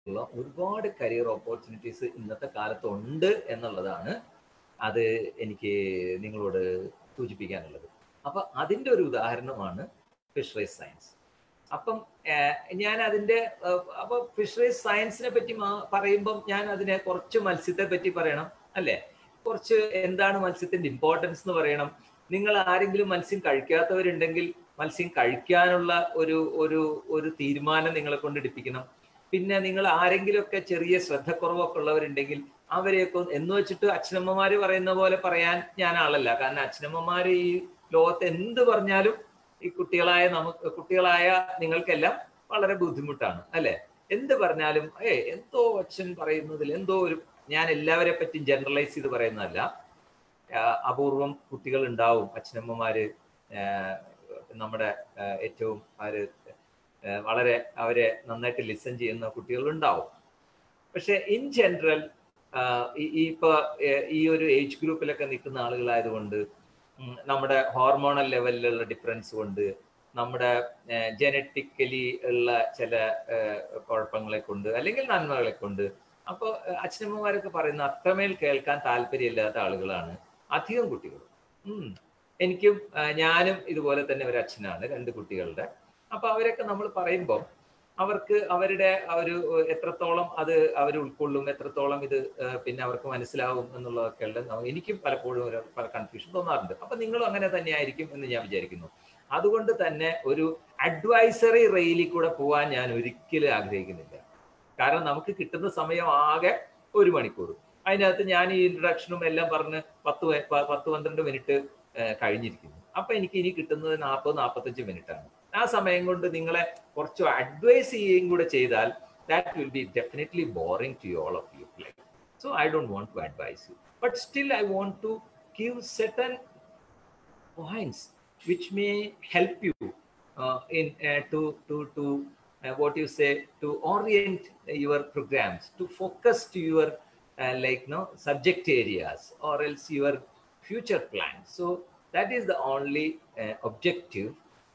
ഉള്ള ഒരുപാട് career opportunities ഇന്നത്തെ കാലത്ത് ഉണ്ട് എന്നുള്ളതാണ് അത് എനിക്ക് നിങ്ങളോട് സൂചിപ്പിക്കാനുള്ളത് അപ്പൊ അതിന്റെ ഒരു ഉദാഹരണമാണ് ഫിഷറീസ് സയൻസ് അപ്പം ഞാൻ അതിന്റെ അപ്പൊ ഫിഷറീസ് സയൻസിനെ പറ്റി പറയുമ്പം ഞാൻ അതിനെ കുറച്ച് മത്സ്യത്തെ പറ്റി പറയണം അല്ലേ കുറച്ച് എന്താണ് മത്സ്യത്തിന്റെ ഇമ്പോർട്ടൻസ് എന്ന് പറയണം നിങ്ങൾ ആരെങ്കിലും മത്സ്യം കഴിക്കാത്തവരുണ്ടെങ്കിൽ മത്സ്യം കഴിക്കാനുള്ള ഒരു ഒരു ഒരു തീരുമാനം നിങ്ങളെ കൊണ്ട് എടുപ്പിക്കണം പിന്നെ നിങ്ങൾ ആരെങ്കിലുമൊക്കെ ചെറിയ ശ്രദ്ധക്കുറവൊക്കെ ഉള്ളവരുണ്ടെങ്കിൽ അവരെയൊക്കെ എന്ന് വെച്ചിട്ട് അച്ഛനമ്മമാര് പറയുന്ന പോലെ പറയാൻ ഞാൻ ആളല്ല കാരണം അച്ഛനമ്മമാര് ഈ ലോകത്ത് എന്ത് പറഞ്ഞാലും ഈ കുട്ടികളായ നമുക്ക് കുട്ടികളായ നിങ്ങൾക്കെല്ലാം വളരെ ബുദ്ധിമുട്ടാണ് അല്ലെ എന്ത് പറഞ്ഞാലും ഏ എന്തോ അച്ഛൻ പറയുന്നതിൽ എന്തോ ഒരു ഞാൻ എല്ലാവരെ പറ്റി ജനറലൈസ് ചെയ്ത് പറയുന്നതല്ല അപൂർവം കുട്ടികൾ ഉണ്ടാവും അച്ഛനമ്മമാര് നമ്മുടെ ഏറ്റവും അവര് വളരെ അവരെ നന്നായിട്ട് ലിസൺ ചെയ്യുന്ന കുട്ടികൾ ഉണ്ടാവും പക്ഷെ ഇൻ ജനറൽ ഈ ഇപ്പൊ ഈ ഒരു ഏജ് ഗ്രൂപ്പിലൊക്കെ നിൽക്കുന്ന ആളുകളായതുകൊണ്ട് നമ്മുടെ ഹോർമോണൽ ലെവലിലുള്ള ഡിഫറൻസ് കൊണ്ട് നമ്മുടെ ജനറ്റിക്കലി ഉള്ള ചില കുഴപ്പങ്ങളെ കൊണ്ട് അല്ലെങ്കിൽ നന്മകളെ കൊണ്ട് അപ്പോൾ അച്ഛനമ്മമാരൊക്കെ പറയുന്ന അത്രമേൽ കേൾക്കാൻ താല്പര്യമില്ലാത്ത ആളുകളാണ് അധികം കുട്ടികൾ എനിക്കും ഞാനും ഇതുപോലെ തന്നെ ഒരു അച്ഛനാണ് രണ്ട് കുട്ടികളുടെ അപ്പൊ അവരൊക്കെ നമ്മൾ പറയുമ്പോൾ അവർക്ക് അവരുടെ ഒരു എത്രത്തോളം അത് അവർ ഉൾക്കൊള്ളും എത്രത്തോളം ഇത് പിന്നെ അവർക്ക് മനസ്സിലാവും എന്നുള്ളതൊക്കെ ഉള്ള എനിക്കും പലപ്പോഴും ഒരു പല കൺഫ്യൂഷൻ തോന്നാറുണ്ട് അപ്പൊ നിങ്ങളും അങ്ങനെ തന്നെ ആയിരിക്കും എന്ന് ഞാൻ വിചാരിക്കുന്നു അതുകൊണ്ട് തന്നെ ഒരു അഡ്വൈസറി റെയിലിൽ കൂടെ പോകാൻ ഞാൻ ഒരിക്കലും ആഗ്രഹിക്കുന്നില്ല കാരണം നമുക്ക് കിട്ടുന്ന സമയം ആകെ ഒരു മണിക്കൂർ അതിനകത്ത് ഞാൻ ഈ ഇൻട്രഡക്ഷനും എല്ലാം പറഞ്ഞ് പത്ത് പത്ത് പന്ത്രണ്ട് മിനിറ്റ് കഴിഞ്ഞിരിക്കുന്നു അപ്പൊ എനിക്ക് ഇനി കിട്ടുന്നത് നാൽപ്പത് നാൽപ്പത്തഞ്ച് മിനിറ്റ് ആണ് ആ സമയം കൊണ്ട് നിങ്ങളെ കുറച്ച് അഡ്വൈസ് ചെയ്യുകയും കൂടെ ചെയ്താൽ that will be definitely boring to all of you life so I don't want to advise you but still I want to give certain points which may help you uh, in uh, to to to uh, what you say to orient your programs to focus to your like no subject areas or else your future plans so that is the only objective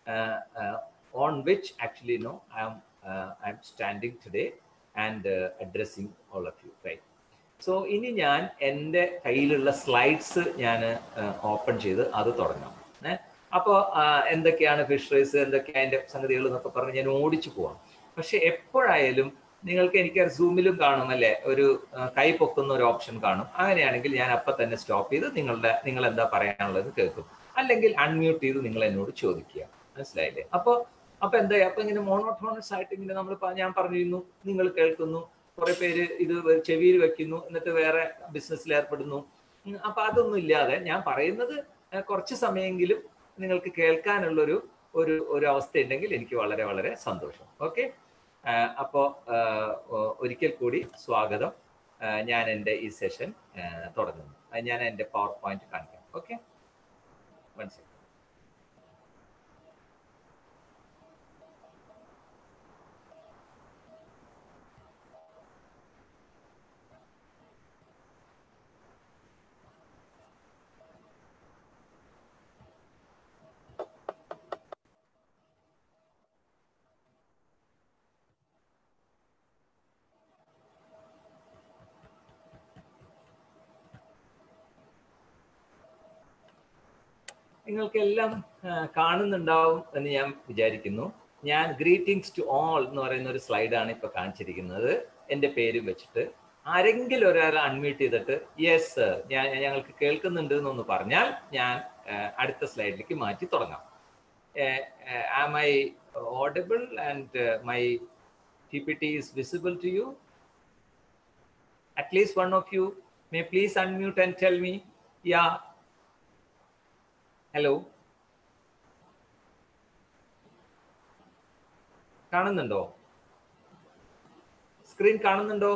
on which actually no i'm i'm standing today and addressing all of you right so ഇനി ഞാൻ എൻ്റെ കയ്യിലുള്ള slides ഞാൻ open ചെയ്ത് അത് തുടങ്ങാം ഏഹ് അപ്പോൾ എന്തൊക്കെയാണ് ഫിഷറീസ് എന്തൊക്കെയാണ് അതിൻ്റെ സംഗതികൾ എന്നൊക്കെ പറഞ്ഞ് ഞാൻ ഓടിച്ചു പോവാം പക്ഷെ എപ്പോഴായാലും നിങ്ങൾക്ക് എനിക്ക് സൂമിലും കാണും അല്ലേ ഒരു കൈ പൊക്കുന്ന ഒരു ഓപ്ഷൻ കാണും അങ്ങനെയാണെങ്കിൽ ഞാൻ അപ്പം തന്നെ സ്റ്റോപ്പ് ചെയ്ത് നിങ്ങളുടെ നിങ്ങൾ എന്താ പറയാനുള്ളത് കേൾക്കും അല്ലെങ്കിൽ അൺമ്യൂട്ട് ചെയ്ത് നിങ്ങൾ എന്നോട് ചോദിക്കുക മനസ്സിലായില്ലേ അപ്പോൾ അപ്പൊ എന്താ അപ്പൊ ഇങ്ങനെ മോണോട്ടോണസ് ആയിട്ട് ഇങ്ങനെ നമ്മൾ ഞാൻ പറഞ്ഞിരുന്നു നിങ്ങൾ കേൾക്കുന്നു കുറെ പേര് ഇത് ചെവിയിൽ വെക്കുന്നു എന്നിട്ട് വേറെ ബിസിനസ്സിൽ ഏർപ്പെടുന്നു അപ്പൊ അതൊന്നും ഇല്ലാതെ ഞാൻ പറയുന്നത് കുറച്ച് സമയമെങ്കിലും നിങ്ങൾക്ക് കേൾക്കാനുള്ളൊരു ഒരു ഒരു അവസ്ഥ ഉണ്ടെങ്കിൽ എനിക്ക് വളരെ വളരെ സന്തോഷം ഓക്കെ അപ്പോൾ ഒരിക്കൽ കൂടി സ്വാഗതം ഞാൻ എൻ്റെ ഈ സെഷൻ തുടങ്ങുന്നു ഞാൻ എൻ്റെ പവർ പോയിന്റ് കാണിക്കാം ഓക്കെ മനസ്സിലായി നിങ്ങൾക്കെല്ലാം കാണുന്നുണ്ടാവും എന്ന് ഞാൻ വിചാരിക്കുന്നു ഞാൻ ഗ്രീറ്റിംഗ്സ് ടു ഓൾ എന്ന് പറയുന്ന ഒരു സ്ലൈഡാണ് ഇപ്പൊ കാണിച്ചിരിക്കുന്നത് എൻ്റെ പേരും വെച്ചിട്ട് ആരെങ്കിലും ഒരാൾ അൺമ്യൂട്ട് ചെയ്തിട്ട് യെസ് സർ ഞാൻ ഞങ്ങൾക്ക് കേൾക്കുന്നുണ്ട് എന്നൊന്ന് പറഞ്ഞാൽ ഞാൻ അടുത്ത സ്ലൈഡിലേക്ക് മാറ്റി തുടങ്ങാം am I audible and my P P T is visible to you at least one of you may please unmute and tell me yeah hello കാണുന്നുണ്ടോ സ്ക്രീൻ കാണുന്നുണ്ടോ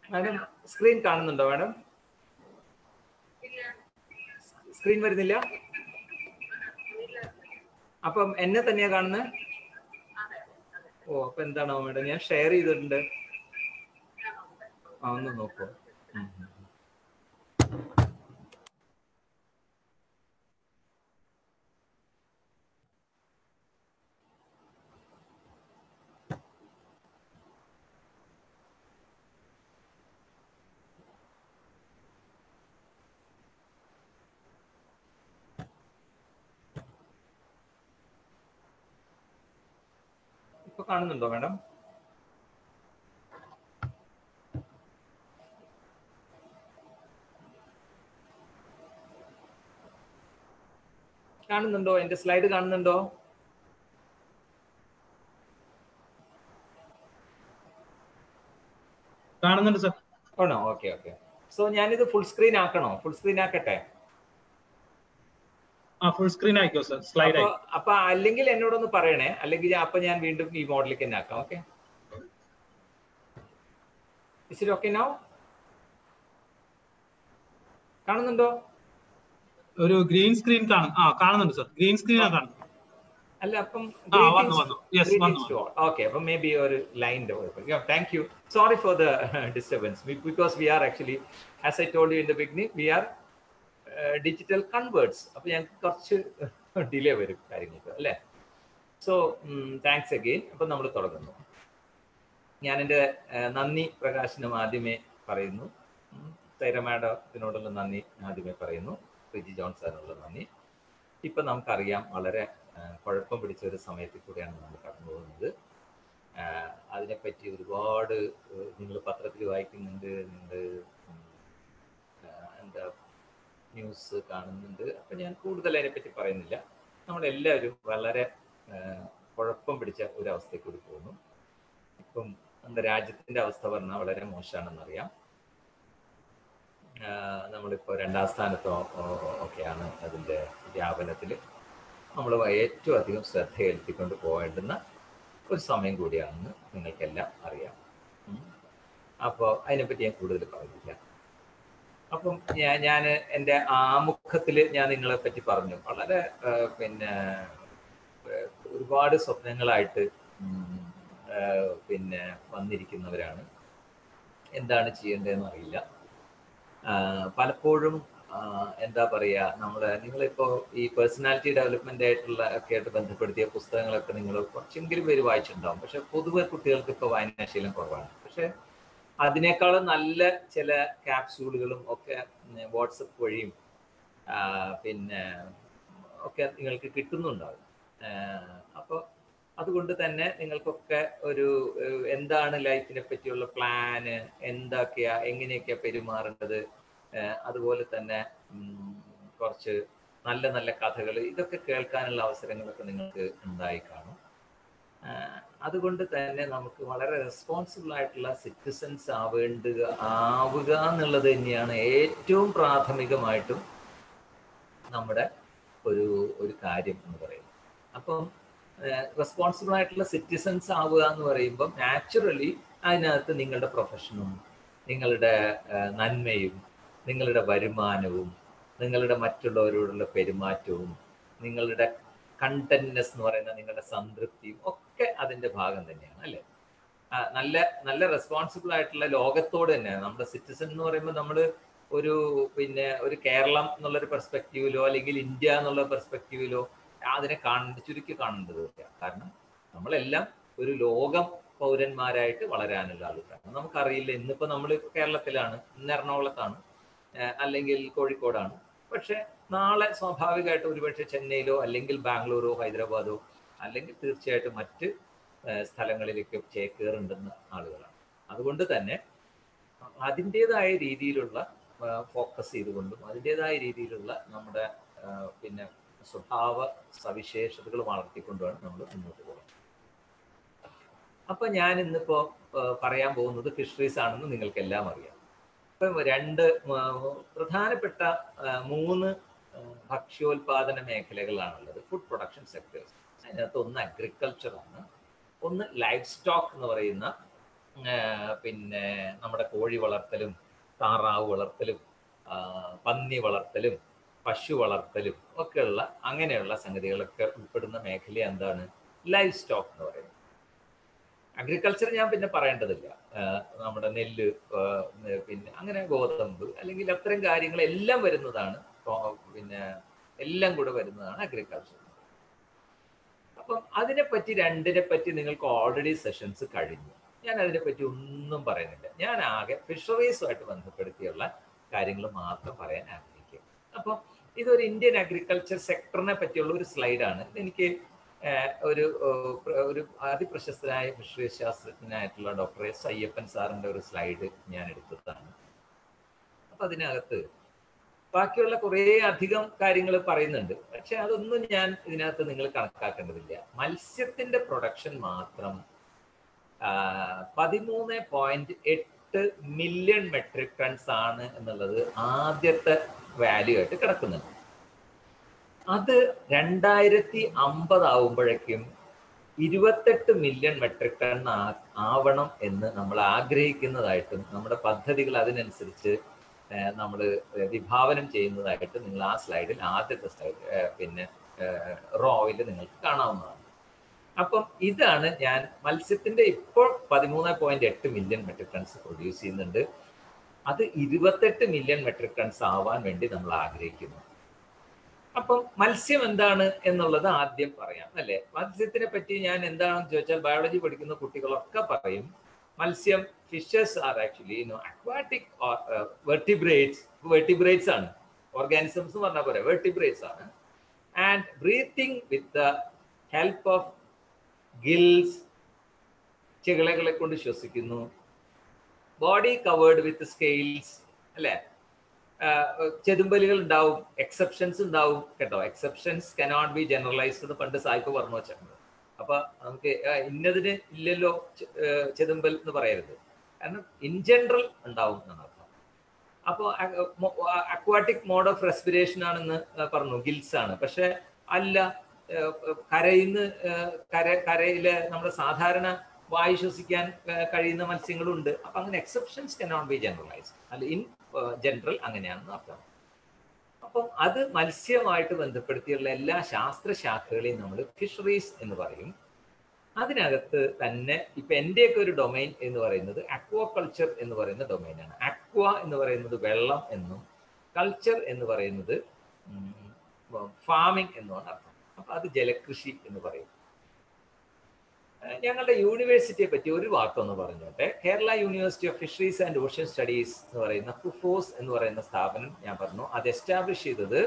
മാഡം സ്ക്രീൻ കാണുന്നുണ്ടോ മാഡം സ്ക്രീൻ വരുന്നില്ല അപ്പം എന്നെ തന്നെയാ കാണുന്നത് ഓ അപ്പൊ എന്താണോ മാഡം ഞാൻ ഷെയർ ചെയ്തിട്ടുണ്ട് ആ ഒന്ന് നോക്കൂ ഉം, ഉം. ഇപ്പൊ കാണുന്നുണ്ടോ മാഡം കാണുന്നുണ്ടോ എന്റെ സ്ലൈഡ് കാണുന്നുണ്ടോ കാണുന്നുണ്ട് സർ ആണോ ഓക്കെ ഓക്കെ സോ ഞാനിത് ഫുൾ സ്ക്രീൻ ആക്കണോ ഫുൾ സ്ക്രീൻ ആക്കട്ടെ ആ ഫുൾ സ്ക്രീൻ ആയിക്കോ സർ സ്ലൈഡ് അപ്പൊ ആയി അപ്പൊ അല്ലെങ്കിൽ എന്നോടൊന്ന് പറയണേ അല്ലെങ്കിൽ ഞാൻ- അപ്പൊ ഞാൻ വീണ്ടും ഈ മോഡലിലേക്ക് തന്നെ ആക്കാം ഓക്കെ ഇസ് ഓക്കെ നോ കാണുന്നുണ്ടോ ഒരു ഗ്രീൻ സ്ക്രീൻ കാണും ആ കാണുന്നുണ്ട് സർ ഗ്രീൻ സ്ക്രീൻ ആ കാണുന്നു അല്ല അപ്പം ആ വന്നു വന്നു യെസ് വന്നു വന്നു ഓക്കെ അപ്പം മേ ബി ഒരു ലൈൻ്റെ thank you sorry for the disturbance because we are actually as I told you in the beginning we are digital converts അപ്പൊ ഞങ്ങൾക്ക് കുറച്ച് ഡിലേ വരും കാര്യങ്ങൾക്ക് അല്ലേ സോ താങ്ക്സ് അഗെയിൻ അപ്പം നമ്മൾ തുടങ്ങുന്നു ഞാൻ എൻ്റെ നന്ദി പ്രകാശനം ആദ്യമേ പറയുന്നു ഉം, സൈറ മാഡത്തിനോടുള്ള നന്ദി ആദ്യമേ പറയുന്നു റിജി ജോൺ സാറിനുള്ള നന്ദി ഇപ്പം നമുക്കറിയാം വളരെ ആ, കുഴപ്പം പിടിച്ച ഒരു സമയത്തിൽ കൂടെയാണ് നമ്മൾ കടന്നു പോകുന്നത് ആ, അതിനെപ്പറ്റി ഒരുപാട് നിങ്ങൾ പത്രത്തിൽ വായിക്കുന്നുണ്ട് നിങ്ങൾ എന്താ ന്യൂസ് കാണുന്നുണ്ട് അപ്പം ഞാൻ കൂടുതൽ അതിനെപ്പറ്റി പറയുന്നില്ല നമ്മളെല്ലാവരും വളരെ ആ, കുഴപ്പം പിടിച്ച ഒരു അവസ്ഥയിൽ കൂടി പോകുന്നു ഇപ്പം നമ്മുടെ രാജ്യത്തിന്റെ അവസ്ഥ പറഞ്ഞാൽ വളരെ മോശമാണെന്നറിയാം ആഹ് നമ്മളിപ്പോൾ രണ്ടാം സ്ഥാനത്തോ ഓ- ഒക്കെയാണ് അതിൻ്റെ വ്യാപനത്തിൽ നമ്മൾ ഏറ്റവും അധികം ശ്രദ്ധ ചെലുത്തിക്കൊണ്ട് പോകേണ്ടുന്ന ഒരു സമയം കൂടിയാണെന്ന് നിങ്ങൾക്കെല്ലാം അറിയാം അപ്പോൾ അതിനെപ്പറ്റി ഞാൻ കൂടുതൽ പറയുന്നില്ല അപ്പം ഞാൻ ഞാൻ എൻ്റെ ആമുഖത്തിൽ ഞാൻ നിങ്ങളെ പറ്റി പറഞ്ഞു വളരെ ആഹ് പിന്നെ ആഹ് ഒരുപാട് സ്വപ്നങ്ങളായിട്ട് ഉം, ആഹ് പിന്നെ വന്നിരിക്കുന്നവരാണ് എന്താണ് ചെയ്യേണ്ടതെന്ന് അറിയില്ല ആഹ് പലപ്പോഴും ആഹ് എന്താ പറയുക നമ്മൾ നിങ്ങളിപ്പോൾ ഈ പേഴ്സണാലിറ്റി ഡെവലപ്മെന്റ് ആയിട്ടുള്ള ഒക്കെ ആയിട്ട് ബന്ധപ്പെടുത്തിയ പുസ്തകങ്ങളൊക്കെ നിങ്ങൾ കുറച്ചെങ്കിലും പേര് വായിച്ചിട്ടുണ്ടാവും പക്ഷെ പൊതുവെ കുട്ടികൾക്ക് ഇപ്പോൾ വായനാശീലം കുറവാണ് പക്ഷെ അതിനേക്കാളും നല്ല ചില ക്യാപ്സ്യൂളുകളും ഒക്കെ വാട്സപ്പ് വഴിയും ആഹ് പിന്നെ ഒക്കെ നിങ്ങൾക്ക് കിട്ടുന്നുണ്ടാവും അപ്പോൾ അതുകൊണ്ട് തന്നെ നിങ്ങൾക്കൊക്കെ ഒരു ഏഹ്, എന്താണ് ലൈഫിനെ പറ്റിയുള്ള പ്ലാന് എന്തൊക്കെയാ എങ്ങനെയൊക്കെയാ പെരുമാറേണ്ടത് ഏഹ്, അതുപോലെ തന്നെ ഉം, കുറച്ച് നല്ല നല്ല കഥകൾ ഇതൊക്കെ കേൾക്കാനുള്ള അവസരങ്ങളൊക്കെ നിങ്ങൾക്ക് ഉണ്ടായി കാണും ആഹ്, അതുകൊണ്ട് തന്നെ നമുക്ക് വളരെ റെസ്പോൺസിബിൾ ആയിട്ടുള്ള സിറ്റിസൺസ് ആവേണ്ടുക ആവുക എന്നുള്ളത് തന്നെയാണ് ഏറ്റവും പ്രാഥമികമായിട്ടും നമ്മുടെ ഒരു ഒരു കാര്യം എന്ന് പറയുന്നത് അപ്പം റെസ്പോൺസിബിൾ ആയിട്ടുള്ള സിറ്റിസൺസ് ആവുക എന്ന് പറയുമ്പോൾ നാച്ചുറലി അതിനകത്ത് നിങ്ങളുടെ പ്രൊഫഷനും നിങ്ങളുടെ ആ, നന്മയും നിങ്ങളുടെ വരുമാനവും നിങ്ങളുടെ മറ്റുള്ളവരോടുള്ള പെരുമാറ്റവും നിങ്ങളുടെ കണ്ടന്റ്നെസ് എന്ന് പറയുന്ന നിങ്ങളുടെ സംതൃപ്തിയും ഒക്കെ അതിന്റെ ഭാഗം തന്നെയാണ് അല്ലേ ആ, നല്ല നല്ല റെസ്പോൺസിബിൾ ആയിട്ടുള്ള ലോകത്തോട് തന്നെ നമ്മുടെ സിറ്റിസൺ എന്ന് പറയുമ്പോൾ നമ്മൾ ഒരു പിന്നെ ഒരു കേരളം എന്നുള്ളൊരു പെർസ്പെക്റ്റീവിലോ അല്ലെങ്കിൽ ഇന്ത്യ എന്നുള്ള പെർസ്പെക്റ്റീവിലോ അതിനെ കാണേണ്ട ചുരുക്കി കാണേണ്ടത് കാരണം നമ്മളെല്ലാം ഒരു ലോകം പൗരന്മാരായിട്ട് വളരാനുള്ള ആൾക്കാരാണ് നമുക്കറിയില്ല ഇന്നിപ്പോ നമ്മൾ കേരളത്തിലാണ് ഇന്ന് എറണാകുളത്താണ് ഏഹ് അല്ലെങ്കിൽ കോഴിക്കോടാണ് പക്ഷെ നാളെ സ്വാഭാവികമായിട്ട് ഒരുപക്ഷെ ചെന്നൈയിലോ അല്ലെങ്കിൽ ബാംഗ്ലൂരോ ഹൈദരാബാദോ അല്ലെങ്കിൽ തീർച്ചയായിട്ടും മറ്റ് ഏഹ് സ്ഥലങ്ങളിലേക്ക് ചേക്കേറുണ്ടെന്ന ആളുകളാണ് അതുകൊണ്ട് തന്നെ അതിൻ്റെതായ രീതിയിലുള്ള ഫോക്കസ് ചെയ്തുകൊണ്ടും അതിൻ്റെതായ രീതിയിലുള്ള നമ്മുടെ ആ, പിന്നെ സ്വഭാവ സവിശേഷതകൾ വളർത്തിക്കൊണ്ടുമാണ് നമ്മൾ മുന്നോട്ട് പോകുന്നത് അപ്പൊ ഞാൻ ഇന്നിപ്പോ ആ, പറയാൻ പോകുന്നത് ഫിഷറീസ് ആണെന്ന് നിങ്ങൾക്ക് എല്ലാം അറിയാം ഇപ്പം രണ്ട് ആ, പ്രധാനപ്പെട്ട ആ, മൂന്ന് ആ, ഭക്ഷ്യോൽപാദന മേഖലകളാണുള്ളത് ഫുഡ് പ്രൊഡക്ഷൻ സെക്ടേഴ്സ് അതിനകത്ത് ഒന്ന് അഗ്രികൾച്ചർ ആണ് ഒന്ന് ലൈഫ് സ്റ്റോക്ക് എന്ന് പറയുന്ന ആ, പിന്നെ നമ്മുടെ കോഴി വളർത്തലും താറാവ് വളർത്തലും ആ, പന്നി വളർത്തലും പശു വളർത്തലും ഒക്കെയുള്ള അങ്ങനെയുള്ള സംഗതികളൊക്കെ ഉൾപ്പെടുന്ന മേഖല എന്താണ് ലൈഫ് സ്റ്റോക്ക് എന്ന് പറയുന്നത് അഗ്രികൾച്ചർ ഞാൻ പിന്നെ പറയേണ്ടതില്ല ആ, നമ്മുടെ നെല്ല് ആ, പിന്നെ അങ്ങനെ ഗോതമ്പ് അല്ലെങ്കിൽ അത്തരം കാര്യങ്ങളെല്ലാം വരുന്നതാണ് കോ- പിന്നെ എല്ലാം കൂടെ വരുന്നതാണ് അഗ്രികൾച്ചർ അപ്പം അതിനെപ്പറ്റി രണ്ടിനെ പറ്റി നിങ്ങൾക്ക് ഓൾറെഡി സെഷൻസ് കഴിഞ്ഞു ഞാൻ അതിനെപ്പറ്റി ഒന്നും പറയുന്നില്ല ഞാൻ ആകെ ഫിഷറീസുമായിട്ട് ബന്ധപ്പെടുത്തിയുള്ള കാര്യങ്ങൾ മാത്രം പറയാൻ ആഗ്രഹിക്കും അപ്പം ഇതൊരു ഇന്ത്യൻ അഗ്രികൾച്ചർ സെക്ടറിനെ പറ്റിയുള്ള ഒരു സ്ലൈഡാണ് എനിക്ക് ആഹ്, ഒരു ആഹ്, പ്ര- ഒരു അതിപ്രശസ്തനായ ഫിഷറീസ് ശാസ്ത്രജ്ഞനായിട്ടുള്ള ഡോക്ടർ എസ് അയ്യപ്പൻ സാറിന്റെ ഒരു സ്ലൈഡ് ഞാൻ എടുത്തതാണ് അപ്പൊ അതിനകത്ത് ബാക്കിയുള്ള കുറേ അധികം കാര്യങ്ങൾ പറയുന്നുണ്ട് പക്ഷെ അതൊന്നും ഞാൻ ഇതിനകത്ത് നിങ്ങൾ കണക്കാക്കേണ്ടതില്ല മത്സ്യത്തിന്റെ പ്രൊഡക്ഷൻ മാത്രം പതിമൂന്ന് പോയിന്റ് എട്ട് മില്യൺ മെട്രിക് ടൺസ് ആണ് എന്നുള്ളത് ആദ്യത്തെ വാല്യൂ ആയിട്ട് കിടക്കുന്നുണ്ട് അത് രണ്ടായിരത്തി അമ്പത് ആവുമ്പോഴേക്കും ഇരുപത്തെട്ട് മില്യൺ മെട്രിക് ടൺ ആ- ആവണം എന്ന് നമ്മൾ ആഗ്രഹിക്കുന്നതായിട്ടും നമ്മുടെ പദ്ധതികൾ അതിനനുസരിച്ച് നമ്മൾ വിഭാവനം ചെയ്യുന്നതായിട്ട് നിങ്ങൾ ആ സ്ലൈഡിൽ ആദ്യത്തെ സ്ലൈഡ് പിന്നെ റോയിൽ നിങ്ങൾക്ക് കാണാവുന്നതാണ് അപ്പം ഇതാണ് ഞാൻ മത്സ്യത്തിന്റെ ഇപ്പോൾ പതിമൂന്ന് പോയിന്റ് എട്ട് മില്യൺ മെട്രിക് ടൺസ് പ്രൊഡ്യൂസ് ചെയ്യുന്നുണ്ട് അത് ഇരുപത്തെട്ട് മില്യൺ മെട്രിക് ടൺസ് ആവാൻ വേണ്ടി നമ്മൾ ആഗ്രഹിക്കുന്നു അപ്പം മത്സ്യം എന്താണ് എന്നുള്ളത് ആദ്യം പറയാം അല്ലെ മത്സ്യത്തിനെ പറ്റി ഞാൻ എന്താണെന്ന് ചോദിച്ചാൽ ബയോളജി പഠിക്കുന്ന കുട്ടികളൊക്കെ പറയും മത്സ്യം fishes are actually no aquatic vertebrates vertebrates ആണ് ഓർഗാനിസംസ് എന്ന് പറഞ്ഞാൽ പോലെ വെർട്ടിബ്രേറ്റ്സ് ആണ് and breathing with the help of gills ചെകിളകളെ കൊണ്ട് ശ്വസിക്കുന്നു ബോഡി കവേർഡ് വിത്ത് സ്കെയിൽസ് അല്ലെ ചെതുമ്പലുകൾ ഉണ്ടാവും എക്സെപ്ഷൻസ് ഉണ്ടാവും കേട്ടോ എക്സെപ്ഷൻസ് കനോട്ട് ബി ജനറലൈസ്ഡ് എന്ന് പണ്ട് സായിപ്പ് പറഞ്ഞു വെച്ചിട്ടുണ്ട് അപ്പൊ നമുക്ക് ആ, ഇന്നതിന് ഇല്ലല്ലോ ചെ- ഏ, ചെതുമ്പൽ എന്ന് പറയരുത് കാരണം ഇൻ ജനറൽ ഉണ്ടാവും എന്നാണ് അർത്ഥം അപ്പോൾ അക്വാട്ടിക് മോഡ് ഓഫ് റെസ്പിറേഷൻ ആണെന്ന് പറഞ്ഞു ഗിൽസ് ആണ് പക്ഷെ അല്ല ഏഹ് കരയിന്ന് ഏഹ് കര കരയിലെ നമ്മുടെ സാധാരണ വായു ശ്വസിക്കാൻ ഏഹ് കഴിയുന്ന മത്സ്യങ്ങളുണ്ട് അപ്പൊ അങ്ങനെ എക്സെപ്ഷൻസ് കനോട്ട് ബി ജനറലൈസ് അല്ല ഇൻ ജനറൽ അങ്ങനെയാണെന്ന് അർത്ഥം അപ്പം അത് മത്സ്യമായിട്ട് ബന്ധപ്പെടുത്തിയുള്ള എല്ലാ ശാസ്ത്രശാഖകളെയും നമ്മൾ ഫിഷറീസ് എന്ന് പറയും അതിനകത്ത് തന്നെ ഇപ്പൊ എന്റെയൊക്കെ ഒരു ഡൊമൈൻ എന്ന് പറയുന്നത് അക്വാകൾച്ചർ എന്ന് പറയുന്ന ഡൊമൈനാണ് അക്വ എന്ന് പറയുന്നത് വെള്ളം എന്നും കൾച്ചർ എന്ന് പറയുന്നത് ഫാമിംഗ് എന്നുമാണ് അർത്ഥം അപ്പൊ അത് ജലകൃഷി എന്ന് പറയും ഏഹ് ഞങ്ങളുടെ യൂണിവേഴ്സിറ്റിയെ പറ്റി ഒരു വാക്കൊന്ന് പറഞ്ഞോട്ടെ Kerala university of fisheries and ocean studies എന്ന് പറയുന്ന കുഫോസ് എന്ന് പറയുന്ന സ്ഥാപനം ഞാൻ പറഞ്ഞു അത് എസ്റ്റാബ്ലിഷ് ചെയ്തത്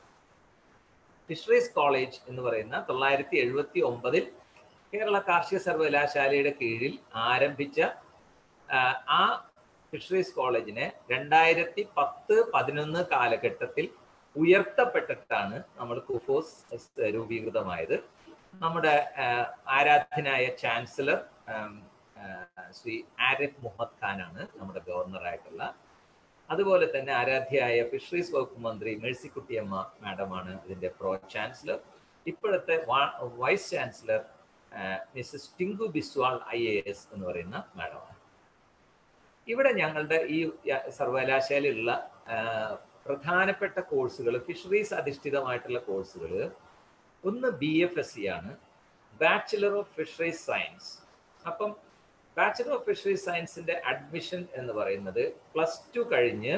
ഫിഷറീസ് കോളേജ് എന്ന് പറയുന്ന തൊള്ളായിരത്തി എഴുപത്തി ഒമ്പതിൽ കേരള കാർഷിക സർവകലാശാലയുടെ കീഴിൽ ആരംഭിച്ച ആ, ആ ഫിഷറീസ് കോളേജിനെ രണ്ടായിരത്തി പത്ത് പതിനൊന്ന് കാലഘട്ടത്തിൽ ഉയർത്തപ്പെട്ടിട്ടാണ് നമ്മൾ കുഫോസ് രൂപീകൃതമായത് നമ്മുടെ ആ, ആരാധ്യനായ ചാൻസലർ ആം, ആ, ശ്രീ ആരിഫ് മുഹമ്മദ് ഖാനാണ് നമ്മുടെ ഗവർണറായിട്ടുള്ള അതുപോലെ തന്നെ ആരാധ്യയായ ഫിഷറീസ് വകുപ്പ് മന്ത്രി മേഴ്സിക്കുട്ടിയമ്മ മാഡമാണ് ഇതിന്റെ പ്രോ ചാൻസലർ ഇപ്പോഴത്തെ വാ- vice chancellor Mrs Tinku Biswal I A S എന്ന് പറയുന്ന മാഡമാണ് ഇവിടെ ഞങ്ങളുടെ ഈ യ- സർവകലാശാലയിലുള്ള ആ, പ്രധാനപ്പെട്ട കോഴ്സുകൾ ഫിഷറീസ് അധിഷ്ഠിതമായിട്ടുള്ള കോഴ്സുകൾ ഒന്ന് ബി എഫ് എസ് സി ആണ് ബാച്ചിലർ ഓഫ് ഫിഷറീസ് സയൻസ് അപ്പം ബാച്ചിലർ ഓഫ് ഫിഷറീസ് സയൻസിന്റെ അഡ്മിഷൻ എന്ന് പറയുന്നത് പ്ലസ് ടു കഴിഞ്ഞ്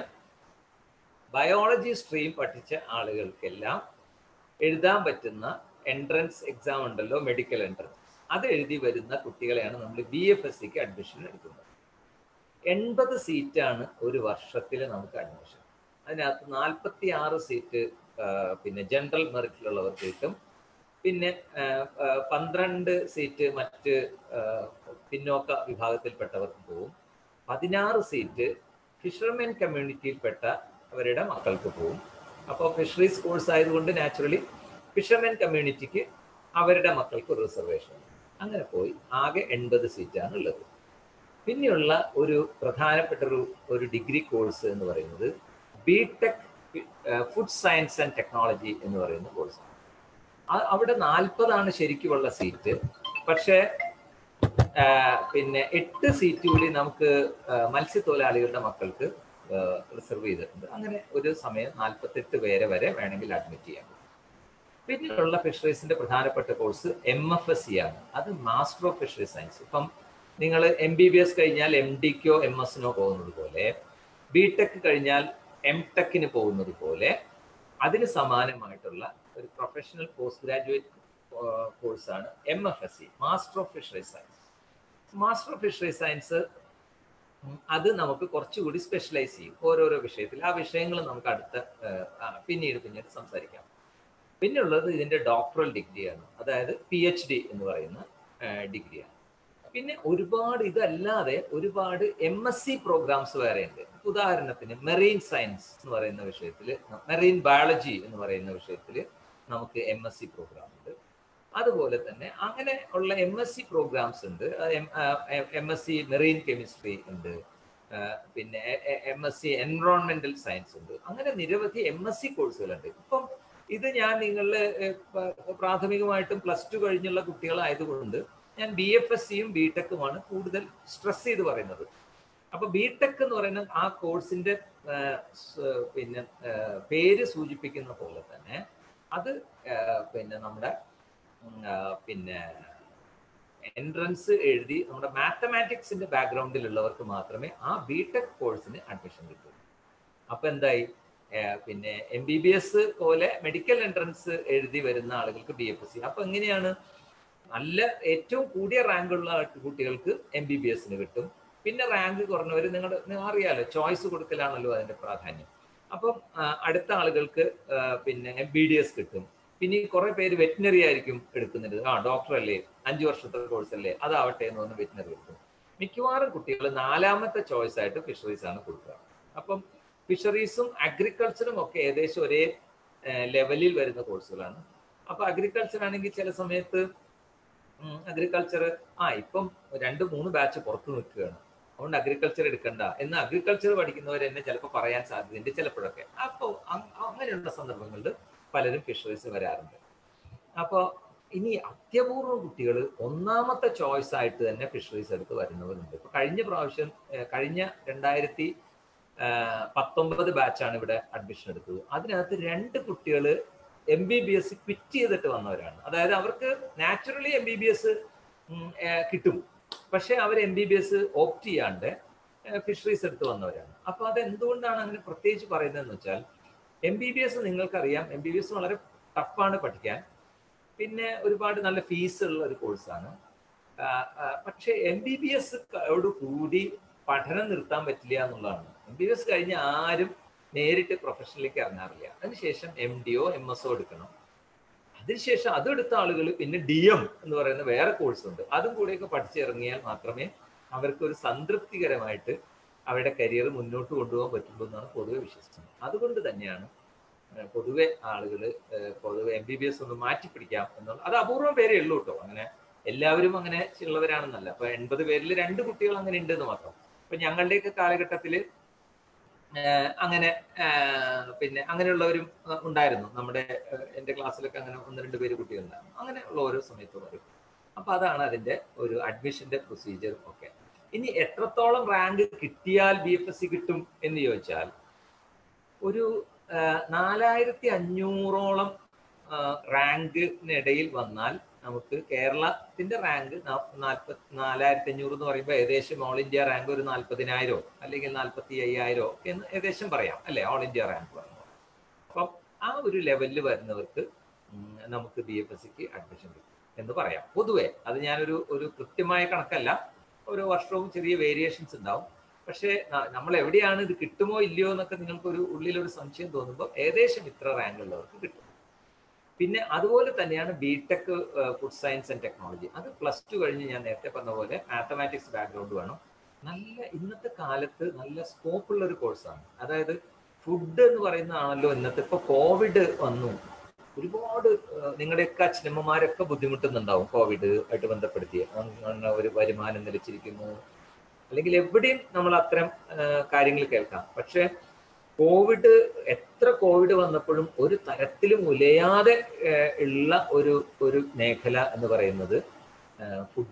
ബയോളജി സ്ട്രീം പഠിച്ച ആളുകൾക്കെല്ലാം എഴുതാൻ പറ്റുന്ന എൻട്രൻസ് എക്സാം ഉണ്ടല്ലോ മെഡിക്കൽ എൻട്രൻസ് അത് എഴുതി വരുന്ന കുട്ടികളെയാണ് നമ്മൾ ബി എഫ് എസ് സിക്ക് അഡ്മിഷൻ എടുക്കുന്നത് എൺപത് സീറ്റാണ് ഒരു വർഷത്തിൽ നമുക്ക് അഡ്മിഷൻ അതിനകത്ത് നാൽപ്പത്തി ആറ് സീറ്റ് പിന്നെ ജനറൽ മെറിറ്റിലുള്ളവർക്ക് കിട്ടും പിന്നെ ആ, ആ, പന്ത്രണ്ട് സീറ്റ് മറ്റ് ആ, പിന്നോക്ക വിഭാഗത്തിൽപ്പെട്ടവർക്ക് പോകും പതിനാറ് സീറ്റ് ഫിഷർമെൻ കമ്മ്യൂണിറ്റിയിൽപ്പെട്ട അവരുടെ മക്കൾക്ക് പോകും അപ്പോൾ ഫിഷറീസ് കോഴ്സ് ആയതുകൊണ്ട് നാച്ചുറലി ഫിഷർമെൻ കമ്മ്യൂണിറ്റിക്ക് അവരുടെ മക്കൾക്ക് ഒരു റിസർവേഷൻ അങ്ങനെ പോയി ആകെ എൺപത് സീറ്റാണ് ഉള്ളത് പിന്നെയുള്ള ഒരു പ്രധാനപ്പെട്ട ഒരു ഒരു ഡിഗ്രി കോഴ്സ് എന്ന് പറയുന്നത് B tech food science and technology എന്ന് പറയുന്ന കോഴ്സാണ് അവിടെ നാൽപ്പതാണ് ശരിക്കുമുള്ള സീറ്റ് പക്ഷേ ആ, പിന്നെ എട്ട് സീറ്റ് കൂടി നമുക്ക് ആ, മത്സ്യത്തൊഴിലാളികളുടെ മക്കൾക്ക് റിസർവ് ചെയ്തിട്ടുണ്ട് അങ്ങനെ ഒരു സമയം നാൽപ്പത്തെട്ട് പേരെ വരെ വേണമെങ്കിൽ അഡ്മിറ്റ് ചെയ്യാം പിന്നീടുള്ള ഫിഷറീസിന്റെ പ്രധാനപ്പെട്ട course M F S C ആണ് അത് മാസ്റ്റർ ഓഫ് ഫിഷറി സയൻസ് ഇപ്പം നിങ്ങൾ എം ബി ബി എസ് കഴിഞ്ഞാൽ എം ഡിക്കോ എം എസിനോ പോകുന്നത് പോലെ ബി ടെക് കഴിഞ്ഞാൽ എം ടെക്കിന് പോകുന്നത് പോലെ അതിന് സമാനമായിട്ടുള്ള ഒരു പ്രൊഫഷണൽ പോസ്റ്റ് ഗ്രാജുവേറ്റ് കോഴ്സാണ് M F S C master of fishery science master of fishery science അത് നമുക്ക് കുറച്ചുകൂടി സ്പെഷ്യലൈസ് ചെയ്യും ഓരോരോ വിഷയത്തിൽ ആ വിഷയങ്ങൾ നമുക്ക് അടുത്ത ഏഹ്, ആ, പിന്നീട് പിന്നീട് സംസാരിക്കാം പിന്നെ ഉള്ളത് ഇതിന്റെ ഡോക്ടറൽ ഡിഗ്രിയാണ് അതായത് പി എച്ച് ഡി എന്ന് പറയുന്ന ഡിഗ്രിയാണ് പിന്നെ ഒരുപാട് ഇതല്ലാതെ ഒരുപാട് എം എസ് സി പ്രോഗ്രാംസ് വേറെ ഉണ്ട് ഉദാഹരണത്തിന് മെറീൻ സയൻസ് എന്ന് പറയുന്ന വിഷയത്തിൽ മെറീൻ ബയോളജി എന്ന് പറയുന്ന വിഷയത്തിൽ നമുക്ക് എം എസ് സി പ്രോഗ്രാം ഉണ്ട് അതുപോലെ തന്നെ അങ്ങനെ ഉള്ള എം എസ് സി പ്രോഗ്രാംസ് ഉണ്ട് M S C marine chemistry ഉണ്ട് ആ, പിന്നെ M S C environmental science ഉണ്ട് അങ്ങനെ നിരവധി എം എസ് സി കോഴ്സുകളുണ്ട് ഇപ്പം ഇത് ഞാൻ നിങ്ങളുടെ ഏഹ്, പ- പ്രാഥമികമായിട്ടും പ്ലസ് ടു കഴിഞ്ഞുള്ള കുട്ടികളായതുകൊണ്ട് ഞാൻ ബി എഫ് എസ് സിയും ബി ടെക്കുമാണ് കൂടുതൽ സ്ട്രെസ് ചെയ്ത് പറയുന്നത് അപ്പൊ ബി ടെക് എന്ന് പറയുന്ന ആ കോഴ്സിന്റെ ആഹ്, സ്- പിന്നെ ആഹ്, പേര് സൂചിപ്പിക്കുന്ന പോലെ തന്നെ അത് ആഹ്, പിന്നെ നമ്മുടെ ഉം, ആഹ്, പിന്നെ എൻട്രൻസ് എഴുതി നമ്മുടെ മാത്തമാറ്റിക്സിന്റെ ബാക്ക്ഗ്രൗണ്ടിലുള്ളവർക്ക് മാത്രമേ ആ ബി ടെക് കോഴ്സിന് അഡ്മിഷൻ കിട്ടൂ അപ്പൊ എന്തായി ഏഹ് പിന്നെ എം ബി ബി എസ് പോലെ മെഡിക്കൽ എൻട്രൻസ് എഴുതി വരുന്ന ആളുകൾക്ക് ബി എഫ് എസ് സി അപ്പൊ എങ്ങനെയാണ് നല്ല ഏറ്റവും കൂടിയ റാങ്ക് ഉള്ള കുട്ടികൾക്ക് എം ബി ബി എസിന് കിട്ടും പിന്നെ റാങ്ക് കുറഞ്ഞവർ നിങ്ങളുടെ നിങ്ങൾ അറിയാലോ ചോയ്സ് കൊടുക്കലാണല്ലോ അതിന്റെ പ്രാധാന്യം അപ്പം ആ, അടുത്ത ആളുകൾക്ക് ആ, പിന്നെ എം ബി ഡി എസ് കിട്ടും പിന്നെ ഈ കുറെ പേര് വെറ്റിനറി ആയിരിക്കും എടുക്കുന്നത് ആ ഡോക്ടർ അല്ലേ അഞ്ചു വർഷത്തെ കോഴ്സ് അല്ലേ അതാവട്ടെ എന്ന് പറഞ്ഞ് വെറ്റിനറി എടുക്കും മിക്കവാറും കുട്ടികൾ നാലാമത്തെ ചോയ്സ് ആയിട്ട് ഫിഷറീസ് ആണ് കൊടുക്കുക അപ്പം ഫിഷറീസും അഗ്രികൾച്ചറും ഒക്കെ ഏകദേശം ഒരേ ലെവലിൽ വരുന്ന കോഴ്സുകളാണ് അപ്പൊ അഗ്രികൾച്ചർ ആണെങ്കിൽ ചില സമയത്ത് അഗ്രികൾച്ചർ ആ ഇപ്പം രണ്ട് മൂന്ന് ബാച്ച് പുറത്ത് നിൽക്കുകയാണ് അതുകൊണ്ട് അഗ്രികൾച്ചർ എടുക്കണ്ട എന്ന് അഗ്രികൾച്ചർ പഠിക്കുന്നവർ എന്നെ ചിലപ്പോൾ പറയാൻ സാധ്യതയുണ്ട് ചിലപ്പോഴൊക്കെ അപ്പോൾ അങ്ങനെയുള്ള സന്ദർഭങ്ങളിൽ പലരും ഫിഷറീസ് വരാറുണ്ട് അപ്പോൾ ഇനി അത്യപൂർവം കുട്ടികൾ ഒന്നാമത്തെ ചോയ്സ് ആയിട്ട് തന്നെ ഫിഷറീസ് എടുത്ത് വരുന്നവരുണ്ട് ഇപ്പൊ കഴിഞ്ഞ പ്രാവശ്യം ഏഹ് കഴിഞ്ഞ രണ്ടായിരത്തി പത്തൊമ്പത് ബാച്ചാണ് ഇവിടെ അഡ്മിഷൻ എടുത്തത് അതിനകത്ത് രണ്ട് കുട്ടികൾ M B B S quit ചെയ്തിട്ട് വന്നവരാണ് അതായത് അവർക്ക് naturally M B B S കിട്ടും പക്ഷെ അവർ M B B S opt ചെയ്യാണ്ട് ഫിഷറീസ് എടുത്ത് വന്നവരാണ് അപ്പൊ അത് എന്തുകൊണ്ടാണ് അങ്ങനെ പ്രത്യേകിച്ച് പറയുന്നതെന്ന് വെച്ചാൽ എം ബി ബി എസ് നിങ്ങൾക്കറിയാം എം ബി ബി എസ് വളരെ ടഫാണ് പഠിക്കാൻ പിന്നെ ഒരുപാട് നല്ല ഫീസ് ഉള്ള ഒരു കോഴ്സാണ് പക്ഷെ എം ബി ബി എസ് കൂടി പഠനം നിർത്താൻ പറ്റില്ല എന്നുള്ളതാണ് എം ബി ബി എസ് കഴിഞ്ഞ് ആരും നേരിട്ട് പ്രൊഫഷനിലേക്ക് ഇറങ്ങാറില്ല അതിനുശേഷം എം ഡിഒ എം എസ് ഒ എടുക്കണം അതിനുശേഷം അതെടുത്ത ആളുകൾ പിന്നെ ഡി എം എന്ന് പറയുന്ന വേറെ കോഴ്സ് ഉണ്ട് അതും കൂടെയൊക്കെ പഠിച്ചിറങ്ങിയാൽ മാത്രമേ അവർക്ക് ഒരു സംതൃപ്തികരമായിട്ട് അവരുടെ കരിയർ മുന്നോട്ട് കൊണ്ടുപോകാൻ പറ്റുള്ളൂ എന്നാണ് പൊതുവെ വിശ്വസിക്കുന്നത് അതുകൊണ്ട് തന്നെയാണ് ഏഹ് പൊതുവെ ആളുകൾ പൊതുവെ എം ബി ബി എസ് ഒന്ന് മാറ്റിപ്പിടിക്കാം എന്നുള്ള അത് അപൂർവം പേരേ ഉള്ളൂ കേട്ടോ അങ്ങനെ എല്ലാവരും അങ്ങനെ ഉള്ളവരാണെന്നല്ല അപ്പൊ എൺപത് പേരിൽ രണ്ട് കുട്ടികൾ അങ്ങനെ ഉണ്ട് എന്ന് മാത്രം ഇപ്പൊ ഞങ്ങളുടെയൊക്കെ കാലഘട്ടത്തിൽ അങ്ങനെ ആഹ് പിന്നെ അങ്ങനെയുള്ളവരും അഹ് ഉണ്ടായിരുന്നു നമ്മുടെ ആഹ് എൻ്റെ ക്ലാസ്സിലൊക്കെ അങ്ങനെ ഒന്ന് രണ്ട് പേര് കുട്ടികളുണ്ടായിരുന്നു അങ്ങനെ ഉള്ള ഓരോ സമയത്തും വരും അപ്പൊ അതാണ് അതിന്റെ ഒരു അഡ്മിഷന്റെ പ്രൊസീജിയർ ഒക്കെ ഇനി എത്രത്തോളം റാങ്ക് കിട്ടിയാൽ ബി എഫ് എസ് സി കിട്ടും എന്ന് ചോദിച്ചാൽ ഒരു ആഹ് നാലായിരത്തി അഞ്ഞൂറോളം റാങ്കിനിടയിൽ വന്നാൽ നമുക്ക് കേരളത്തിന്റെ റാങ്ക് നാൽപ്പത്തി നാലായിരത്തി അഞ്ഞൂറ് എന്ന് പറയുമ്പോൾ ഏകദേശം ഓൾ ഇന്ത്യ റാങ്ക് ഒരു നാൽപ്പതിനായിരോ അല്ലെങ്കിൽ നാൽപ്പത്തി അയ്യായിരോ എന്ന് ഏകദേശം പറയാം അല്ലെ ഓൾ ഇന്ത്യ റാങ്ക് പറയുമ്പോൾ അപ്പം ആ ഒരു ലെവലിൽ വരുന്നവർക്ക് ഉം, നമുക്ക് ബി എഫ് എസ് സിക്ക് അഡ്മിഷൻ കിട്ടും എന്ന് പറയാം പൊതുവെ അത് ഞാനൊരു ഒരു കൃത്യമായ കണക്കല്ല ഓരോ വർഷവും ചെറിയ വേരിയേഷൻസ് ഉണ്ടാവും പക്ഷേ ന- നമ്മൾ എവിടെയാണ് ഇത് കിട്ടുമോ ഇല്ലയോ എന്നൊക്കെ നിങ്ങൾക്ക് ഒരു ഉള്ളിലൊരു സംശയം തോന്നുമ്പോൾ ഏകദേശം ഇത്ര റാങ്ക് ഉള്ളവർക്ക് കിട്ടും പിന്നെ അതുപോലെ തന്നെയാണ് B tech food science and technology അത് പ്ലസ് ടു കഴിഞ്ഞ് ഞാൻ നേരത്തെ പറഞ്ഞ പോലെ മാത്തമാറ്റിക്സ് ബാക്ക്ഗ്രൗണ്ട് വേണം നല്ല ഇന്നത്തെ കാലത്ത് നല്ല സ്കോപ്പ് ഉള്ള ഒരു കോഴ്സാണ് അതായത് ഫുഡ് എന്ന് പറയുന്നതാണല്ലോ ഇന്നത്തെ ഇപ്പൊ കോവിഡ് വന്നു ഒരുപാട് ഏഹ്, നിങ്ങളുടെയൊക്കെ അച്ഛനമ്മമാരൊക്കെ ബുദ്ധിമുട്ടുന്നുണ്ടാവും കോവിഡ് ആയിട്ട് ബന്ധപ്പെടുത്തി അങ്ങനെ ഒരു വരുമാനം നിലച്ചിരിക്കുന്നു അല്ലെങ്കിൽ എവിടെയും നമ്മൾ അത്തരം ഏഹ്, കാര്യങ്ങൾ കേൾക്കാം പക്ഷെ കോവിഡ് എത്ര കോവിഡ് വന്നപ്പോഴും ഒരു തരത്തിലും ഉലയാതെ ഏഹ്, ഉള്ള ഒരു ഒരു മേഖല എന്ന് പറയുന്നത് ഫുഡ്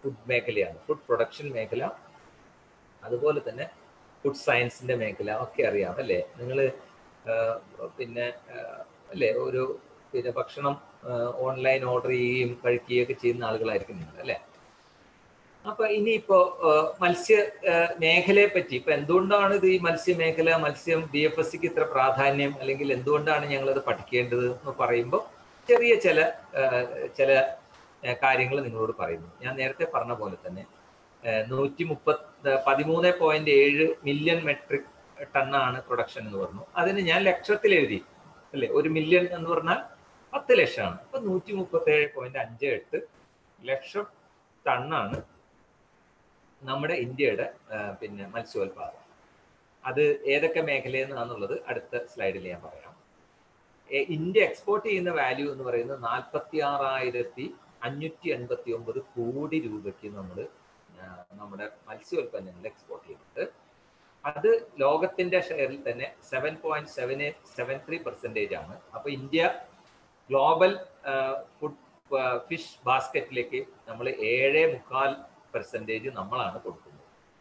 ഫുഡ് മേഖലയാണ് ഫുഡ് പ്രൊഡക്ഷൻ മേഖല അതുപോലെ തന്നെ ഫുഡ് സയൻസിന്റെ മേഖല ഒക്കെ അറിയാം അല്ലേ നിങ്ങൾ പിന്നെ ആ, അല്ലേ ഒരു പിന്നെ ഭക്ഷണം ഓൺലൈൻ ഓർഡർ ചെയ്യുകയും കഴിക്കുകയും ഒക്കെ ചെയ്യുന്ന ആളുകളായിരിക്കും നിങ്ങൾ അല്ലേ അപ്പൊ ഇനിയിപ്പോ ആ, മത്സ്യ ആ, മേഖലയെ പറ്റി ഇപ്പൊ എന്തുകൊണ്ടാണ് ഇത് ഈ മത്സ്യ മേഖല മത്സ്യം ബി എഫ് എസ് സിക്ക് ഇത്ര പ്രാധാന്യം അല്ലെങ്കിൽ എന്തുകൊണ്ടാണ് ഞങ്ങളത് പഠിക്കേണ്ടത് എന്ന് പറയുമ്പോൾ ചെറിയ ചില ആ, ചില കാര്യങ്ങൾ നിങ്ങളോട് പറയുന്നു ഞാൻ നേരത്തെ പറഞ്ഞ പോലെ തന്നെ നൂറ്റി മുപ്പത്തി പതിമൂന്ന് പോയിന്റ് ഏഴ് മില്യൺ മെട്രിക് ടണ്ണാണ് പ്രൊഡക്ഷൻ എന്ന് പറഞ്ഞു അതിന് ഞാൻ ലക്ഷത്തിൽ എഴുതി അല്ലേ ഒരു മില്യൺ എന്ന് പറഞ്ഞാൽ പത്ത് ലക്ഷമാണ് അപ്പൊ നൂറ്റി മുപ്പത്തി ഏഴ് പോയിന്റ് അഞ്ച് എട്ട് ലക്ഷം ടണ്ണാണ് നമ്മുടെ ഇന്ത്യയുടെ ആ, പിന്നെ മത്സ്യോത്പാദനം അത് ഏതൊക്കെ മേഖലയിൽ നിന്നാണെന്നുള്ളത് അടുത്ത സ്ലൈഡിൽ ഞാൻ പറയാം എ- ഇന്ത്യ എക്സ്പോർട്ട് ചെയ്യുന്ന വാല്യൂ എന്ന് പറയുന്നത് നാൽപ്പത്തി ആറായിരത്തി അഞ്ഞൂറ്റി എൺപത്തി ഒമ്പത് കോടി രൂപയ്ക്ക് നമ്മൾ നമ്മുടെ മത്സ്യോൽപ്പന്നങ്ങൾ എക്സ്പോർട്ട് ചെയ്യുന്നുണ്ട് അത് ലോകത്തിന്റെ ഷെയറിൽ തന്നെ seven point seven seven three percentage ആണ് അപ്പൊ ഇന്ത്യ ഗ്ലോബൽ ഫുഡ് ഫിഷ് ബാസ്ക്കറ്റിലേക്ക് നമ്മൾ ഏഴ് മുക്കാൽ പെർസെൻറ്റേജ് നമ്മളാണ് കൊടുക്കുന്നത്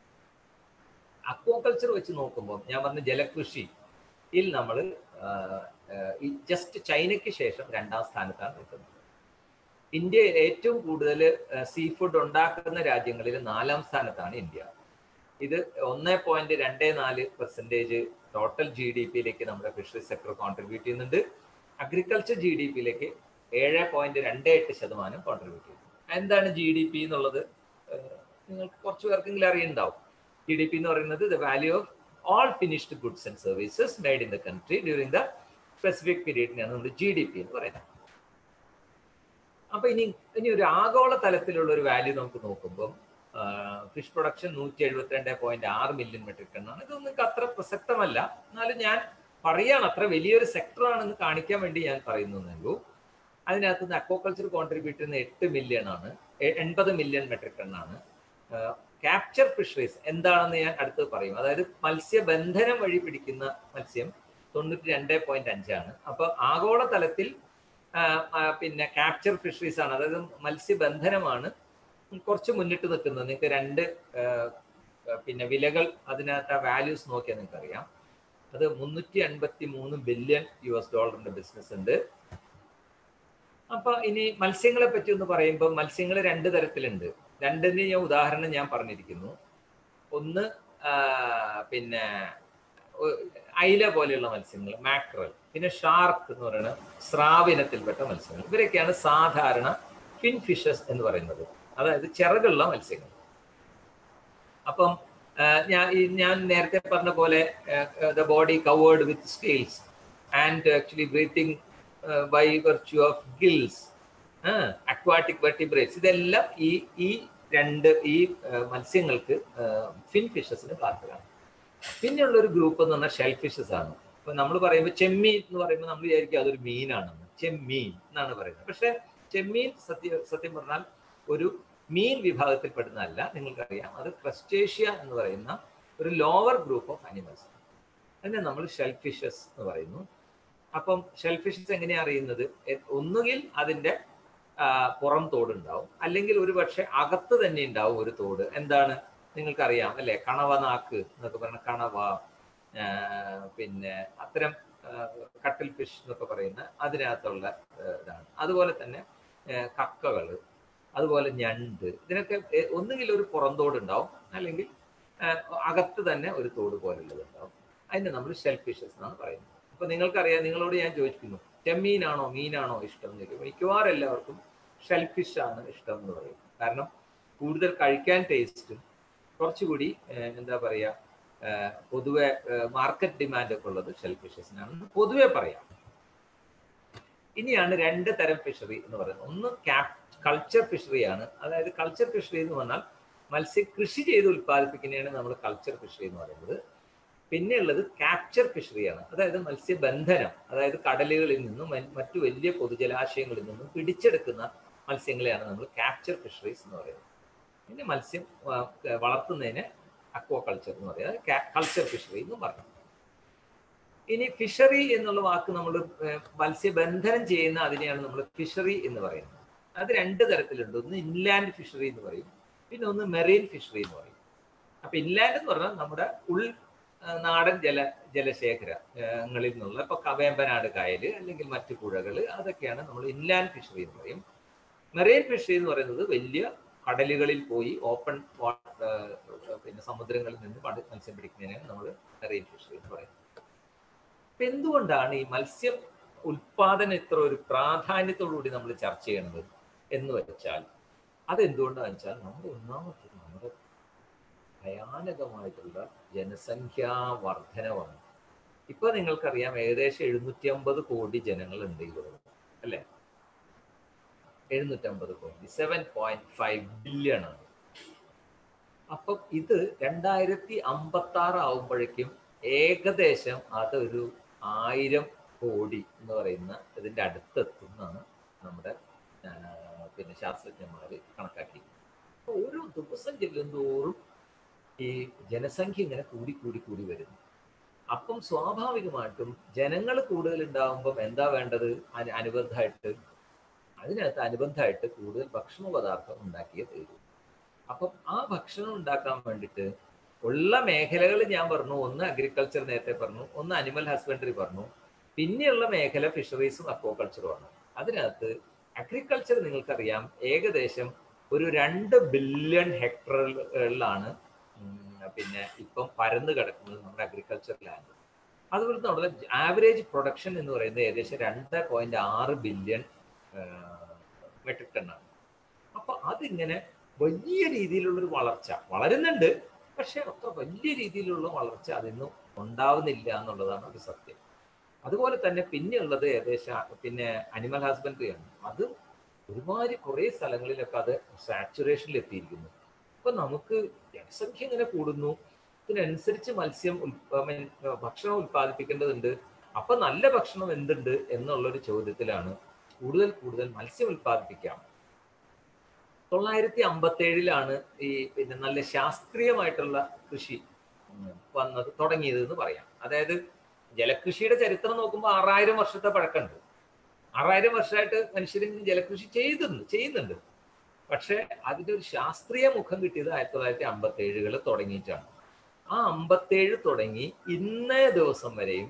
അക്വാകൾച്ചർ വെച്ച് നോക്കുമ്പോൾ ഞാൻ പറഞ്ഞ ജലകൃഷിയിൽ നമ്മൾ ജസ്റ്റ് ചൈനയ്ക്ക് ശേഷം രണ്ടാം സ്ഥാനത്താണ് നിൽക്കുന്നത് ഇന്ത്യ ഏറ്റവും കൂടുതൽ സീ ഫുഡ് ഉണ്ടാക്കുന്ന രാജ്യങ്ങളിൽ നാലാം സ്ഥാനത്താണ് ഇന്ത്യ ഇത് ഒന്ന് പോയിന്റ് രണ്ട് നാല് പെർസെൻറ്റേജ് ടോട്ടൽ ജി ഡി പിയിലേക്ക് നമ്മുടെ ഫിഷറി സെക്ടർ കോൺട്രിബ്യൂട്ട് ചെയ്യുന്നുണ്ട് അഗ്രികൾച്ചർ ജി ഡി പിയിലേക്ക് ഏഴ് പോയിന്റ് രണ്ട് എട്ട് ശതമാനം കോൺട്രിബ്യൂട്ട് ചെയ്യുന്നു എന്താണ് ജി ഡി പി എന്നുള്ളത് ഏഹ് നിങ്ങൾക്ക് കുറച്ച് പേർക്കെങ്കിലും അറിയുന്നുണ്ടാവും ജി ഡി പി എന്ന് പറയുന്നത് the value of all finished goods and services made in the country during the specific പീരീഡിനെയാണ് നമ്മൾ ജി ഡി പി എന്ന് പറയുന്നത് അപ്പൊ ഇനി ഇനി ഒരു ആഗോള തലത്തിലുള്ള ഒരു വാല്യൂ നമുക്ക് നോക്കുമ്പോൾ ഫിഷ് പ്രൊഡക്ഷൻ നൂറ്റി എഴുപത്തിരണ്ട് പോയിന്റ് ആറ് മില്യൺ മെട്രിക് ടണ്ണാണ് ഇതൊന്നും നിങ്ങൾക്ക് അത്ര പ്രസക്തമല്ല എന്നാലും ഞാൻ പറയാണ് അത്ര വലിയൊരു സെക്ടർ ആണെന്ന് കാണിക്കാൻ വേണ്ടി ഞാൻ പറയുന്നതേ ഉള്ളൂ അതിനകത്ത് നിന്ന് അക്വാകൾച്ചർ കോൺട്രിബ്യൂട്ട് ചെയ്യുന്ന എട്ട് മില്യൺ ആണ് എ- എൺപത് മില്യൺ മെട്രിക് ടണ്ണാണ് ക്യാപ്ചർ ഫിഷറീസ് എന്താണെന്ന് ഞാൻ അടുത്ത് പറയും അതായത് മത്സ്യബന്ധനം വഴി പിടിക്കുന്ന മത്സ്യം തൊണ്ണൂറ്റി രണ്ട് പോയിന്റ് അഞ്ചാണ് അപ്പൊ ആഗോള തലത്തിൽ ആ, ആ, പിന്നെ ക്യാപ്ചർ ഫിഷറീസ് ആണ് അതായത് മത്സ്യബന്ധനമാണ് കുറച്ച് മുന്നിട്ട് നിൽക്കുന്നത് നിങ്ങൾക്ക് രണ്ട് ആ, പിന്നെ വിലകൾ അതിനകത്ത് ആ വാല്യൂസ് നോക്കിയാൽ നിങ്ങൾക്ക് അറിയാം അത് മുന്നൂറ്റി അൻപത്തി മൂന്ന് ബില്യൺ യു എസ് ഡോളറിന്റെ ബിസിനസ് ഉണ്ട് അപ്പൊ ഇനി മത്സ്യങ്ങളെ പറ്റി ഒന്ന് പറയുമ്പോൾ മത്സ്യങ്ങൾ രണ്ട് തരത്തിലുണ്ട് രണ്ടിന് ഞാൻ ഉദാഹരണം ഞാൻ പറഞ്ഞിരിക്കുന്നു ഒന്ന് ആ, പിന്നെ ഒ- അയില പോലെയുള്ള മത്സ്യങ്ങൾ മാക്രൽ പിന്നെ ഷാർക്ക് എന്ന് പറയുന്ന സ്രാവിനത്തിൽപ്പെട്ട മത്സ്യങ്ങൾ ഇവരൊക്കെയാണ് സാധാരണ ഫിൻ ഫിഷസ് എന്ന് പറയുന്നത് അതായത് ചിറകുള്ള മത്സ്യങ്ങൾ അപ്പം ആ, ഞാൻ ഈ ഞാൻ നേരത്തെ പറഞ്ഞ പോലെ the body covered with scales and actually breathing by virtue of gills aquatic vertebrates ഇതെല്ലാം ഈ ഈ രണ്ട് ഈ ആ, മത്സ്യങ്ങൾക്ക് ഫിൻ ഫിഷസിന് പാത്രമാണ് പിന്നെയുള്ള ഒരു ഗ്രൂപ്പ് എന്ന് പറഞ്ഞാൽ ഷെൽ ഫിഷസ് ആണ് ഇപ്പൊ നമ്മൾ പറയുമ്പോൾ ചെമ്മീൻ എന്ന് പറയുമ്പോൾ നമ്മൾ വിചാരിക്കും അതൊരു മീനാണെന്ന് ചെമ്മീൻ എന്നാണ് പറയുന്നത് പക്ഷെ ചെമ്മീൻ സത്യ സത്യം പറഞ്ഞാൽ ഒരു മീൻ വിഭാഗത്തിൽപ്പെടുന്നതല്ല നിങ്ങൾക്കറിയാം അത് ക്രസ്റ്റേഷ്യ എന്ന് പറയുന്ന ഒരു ലോവർ ഗ്രൂപ്പ് ഓഫ് അനിമൽസ് അതിനെ നമ്മൾ ഷെൽ ഫിഷസ് എന്ന് പറയുന്നു അപ്പം ഷെൽ ഫിഷസ് എങ്ങനെയാ അറിയുന്നത് എ- ഒന്നുകിൽ അതിന്റെ ആ, പുറം തോട് ഉണ്ടാവും അല്ലെങ്കിൽ ഒരു പക്ഷെ അകത്ത് തന്നെ ഉണ്ടാവും ഒരു തോട് എന്താണ് നിങ്ങൾക്കറിയാം അല്ലെ കണവ നാക്ക് എന്നൊക്കെ പറയുന്ന കണവ ആ, പിന്നെ അത്തരം കട്ടിൽ ഫിഷ് എന്നൊക്കെ പറയുന്ന അതിനകത്തുള്ള ആ, ഇതാണ് അതുപോലെ തന്നെ ആ, കക്കകള് അതുപോലെ ഞണ്ട് ഇതിനൊക്കെ എ- ഒന്നുകിൽ ഒരു പുറന്തോട് ഉണ്ടാവും അല്ലെങ്കിൽ ആ, അകത്ത് തന്നെ ഒരു തോട് പോലുള്ളത് ഉണ്ടാവും അതിനെ നമ്മൾ ഷെൽ ഫിഷസ് എന്നാണ് പറയുന്നത് അപ്പൊ നിങ്ങൾക്കറിയാം നിങ്ങളോട് ഞാൻ ചോദിക്കുന്നു ചെമ്മീനാണോ മീനാണോ ഇഷ്ടം എന്ന് ചോദിക്കും മിക്കവാറും എല്ലാവർക്കും ഷെൽ ഫിഷ് ആണ് ഇഷ്ടം എന്ന് പറയും കാരണം കൂടുതൽ കഴിക്കാൻ ടേസ്റ്റും കുറച്ചുകൂടി ഏഹ്, എന്താ പറയാ ഏഹ്, പൊതുവെ മാർക്കറ്റ് ഡിമാൻഡ് ഒക്കെ ഉള്ളത് ഷെൽ ഫിഷസിനാണ് പൊതുവെ പറയാം ഇനിയാണ് രണ്ട് തരം ഫിഷറി എന്ന് പറയുന്നത് ഒന്ന് കൾച്ചർ ഫിഷറിയാണ് അതായത് കൾച്ചർ ഫിഷറി എന്ന് പറഞ്ഞാൽ മത്സ്യ കൃഷി ചെയ്ത് ഉൽപ്പാദിപ്പിക്കുന്നതാണ് നമ്മൾ കൾച്ചർ ഫിഷറി എന്ന് പറയുന്നത് പിന്നെ ഉള്ളത് ക്യാപ്ചർ ഫിഷറിയാണ് അതായത് മത്സ്യബന്ധനം അതായത് കടലുകളിൽ നിന്നും മ- മറ്റു വലിയ പൊതുജലാശയങ്ങളിൽ നിന്നും പിടിച്ചെടുക്കുന്ന മത്സ്യങ്ങളെയാണ് നമ്മൾ ക്യാപ്ചർ ഫിഷറീസ് എന്ന് പറയുന്നത് പിന്നെ മത്സ്യം ആ, വളർത്തുന്നതിന് അക്വാ കൾച്ചർ എന്ന് പറയുന്നത് കൾച്ചർ ഫിഷറി എന്നും പറഞ്ഞു ഇനി ഫിഷറി എന്നുള്ള വാക്ക് നമ്മൾ മത്സ്യബന്ധനം ചെയ്യുന്ന അതിനെയാണ് നമ്മൾ ഫിഷറി എന്ന് പറയുന്നത് അത് രണ്ട് തരത്തിലുണ്ട് ഒന്ന് ഇൻലാൻഡ് ഫിഷറി എന്ന് പറയും പിന്നെ ഒന്ന് മെറീൻ ഫിഷറി എന്ന് പറയും അപ്പൊ ഇൻലാൻഡ് എന്ന് പറഞ്ഞാൽ നമ്മുടെ ഉൾ ആ, നാടൻ ജല ജലശേഖരങ്ങളിൽ നിന്നുള്ള ഇപ്പൊ കവേമ്പനാട് കായല് അല്ലെങ്കിൽ മറ്റു പുഴകൾ അതൊക്കെയാണ് നമ്മൾ ഇൻലാൻഡ് ഫിഷറി എന്ന് പറയും മെറൈൻ ഫിഷറി എന്ന് പറയുന്നത് വലിയ കടലുകളിൽ പോയി ഓപ്പൺ പിന്നെ സമുദ്രങ്ങളിൽ നിന്ന് പണ്ട് മത്സ്യം പിടിക്കുന്നതിനാണ് നമ്മൾ മെറൈൻ ഫിഷറി എന്ന് പറയുന്നത് അപ്പൊ എന്തുകൊണ്ടാണ് ഈ മത്സ്യം ഉൽപാദനം ഇത്ര ഒരു പ്രാധാന്യത്തോടുകൂടി നമ്മൾ ചർച്ച ചെയ്യണത് എന്ന് വെച്ചാൽ അതെന്തുകൊണ്ടാണെന്ന് വെച്ചാൽ നമ്മുടെ ഒന്നാമത്തെ നമ്മുടെ ഭയാനകമായിട്ടുള്ള ജനസംഖ്യാ വർധനവാണ് ഇപ്പൊ നിങ്ങൾക്കറിയാം ഏകദേശം എഴുന്നൂറ്റി അമ്പത് കോടി ജനങ്ങളുണ്ട് ഈ ലോകത്ത് അല്ലെ എഴുന്നൂറ്റമ്പത് കോടി സെവൻ പോയിന്റ് ഫൈവ് ബില്യൺ ആണ് അപ്പം ഇത് രണ്ടായിരത്തി അമ്പത്തി ആറ് ആവുമ്പോഴേക്കും ഏകദേശം അതൊരു ആയിരം കോടി എന്ന് പറയുന്ന ഇതിന്റെ അടുത്തെത്തുന്നാണ് നമ്മുടെ ആ, പിന്നെ ശാസ്ത്രജ്ഞന്മാര് കണക്കാക്കി അപ്പൊ ഓരോ ദിവസം ചെല്ലുന്തോറും ഈ ജനസംഖ്യ ഇങ്ങനെ കൂടി കൂടി കൂടി വരുന്നു അപ്പം സ്വാഭാവികമായിട്ടും ജനങ്ങൾ കൂടുതൽ ഉണ്ടാകുമ്പം എന്താ വേണ്ടത് അനു- അനുബന്ധമായിട്ട് അതിനകത്ത് അനുബന്ധമായിട്ട് കൂടുതൽ ഭക്ഷണ പദാർത്ഥം ഉണ്ടാക്കിയേ തീരൂ അപ്പം ആ ഭക്ഷണം ഉണ്ടാക്കാൻ വേണ്ടിയിട്ട് ഉള്ള മേഖലകൾ ഞാൻ പറഞ്ഞു ഒന്ന് അഗ്രികൾച്ചർ നേരത്തെ പറഞ്ഞു ഒന്ന് അനിമൽ ഹസ്ബൻഡറി പറഞ്ഞു പിന്നെയുള്ള മേഖല ഫിഷറീസും അക്വാകൾച്ചറുമാണ് അതിനകത്ത് അഗ്രികൾച്ചർ നിങ്ങൾക്കറിയാം ഏകദേശം ഒരു രണ്ട് ബില്യൺ ഹെക്ടറുകളിലാണ് പിന്നെ ഇപ്പം പരന്നു കിടക്കുന്നത് നമ്മുടെ അഗ്രികൾച്ചർ ലാൻഡ് അതുപോലെ നമ്മുടെ ആവറേജ് പ്രൊഡക്ഷൻ എന്ന് പറയുന്നത് ഏകദേശം രണ്ട് പോയിന്റ് ആറ് ബില്യൺ മെട്രിക് ടണ്ണാണ് അപ്പൊ അതിങ്ങനെ വലിയ രീതിയിലുള്ളൊരു വളർച്ച വളരുന്നുണ്ട് പക്ഷെ അത്ര വലിയ രീതിയിലുള്ള വളർച്ച അതിന്നും ഉണ്ടാവുന്നില്ല എന്നുള്ളതാണ് ഒരു സത്യം അതുപോലെ തന്നെ പിന്നെയുള്ളത് ഏകദേശം പിന്നെ അനിമൽ ഹസ്ബൻഡറിയാണ് അത് ഒരുമാതിരി കുറേ സ്ഥലങ്ങളിലൊക്കെ അത് സാച്ചുറേഷനിൽ എത്തിയിരിക്കുന്നു അപ്പൊ നമുക്ക് ജനസംഖ്യ ഇങ്ങനെ കൂടുന്നു ഇതിനനുസരിച്ച് മത്സ്യം ഉൽപ- I mean, ഭക്ഷണം ഉൽപ്പാദിപ്പിക്കേണ്ടതുണ്ട് അപ്പൊ നല്ല ഭക്ഷണം എന്തുണ്ട് എന്നുള്ളൊരു ചോദ്യത്തിലാണ് കൂടുതൽ കൂടുതൽ മത്സ്യം ഉൽപ്പാദിപ്പിക്കാം തൊള്ളായിരത്തി അമ്പത്തി ഏഴിലാണ് ഈ പിന്നെ നല്ല ശാസ്ത്രീയമായിട്ടുള്ള കൃഷി ഉം, വന്നത് തുടങ്ങിയത് എന്ന് പറയാം അതായത് ജലകൃഷിയുടെ ചരിത്രം നോക്കുമ്പോൾ ആറായിരം വർഷത്തെ പഴക്കമുണ്ട് ആറായിരം വർഷമായിട്ട് മനുഷ്യർ ജലകൃഷി ചെയ്തുണ്ട് ചെയ്യുന്നുണ്ട് പക്ഷെ അതിന്റെ ഒരു ശാസ്ത്രീയ മുഖം കിട്ടിയത് ആയിരത്തി തൊള്ളായിരത്തി അമ്പത്തി ഏഴുകൾ തുടങ്ങിയിട്ടാണ് ആ അമ്പത്തേഴ് തുടങ്ങി ഇന്നേ ദിവസം വരെയും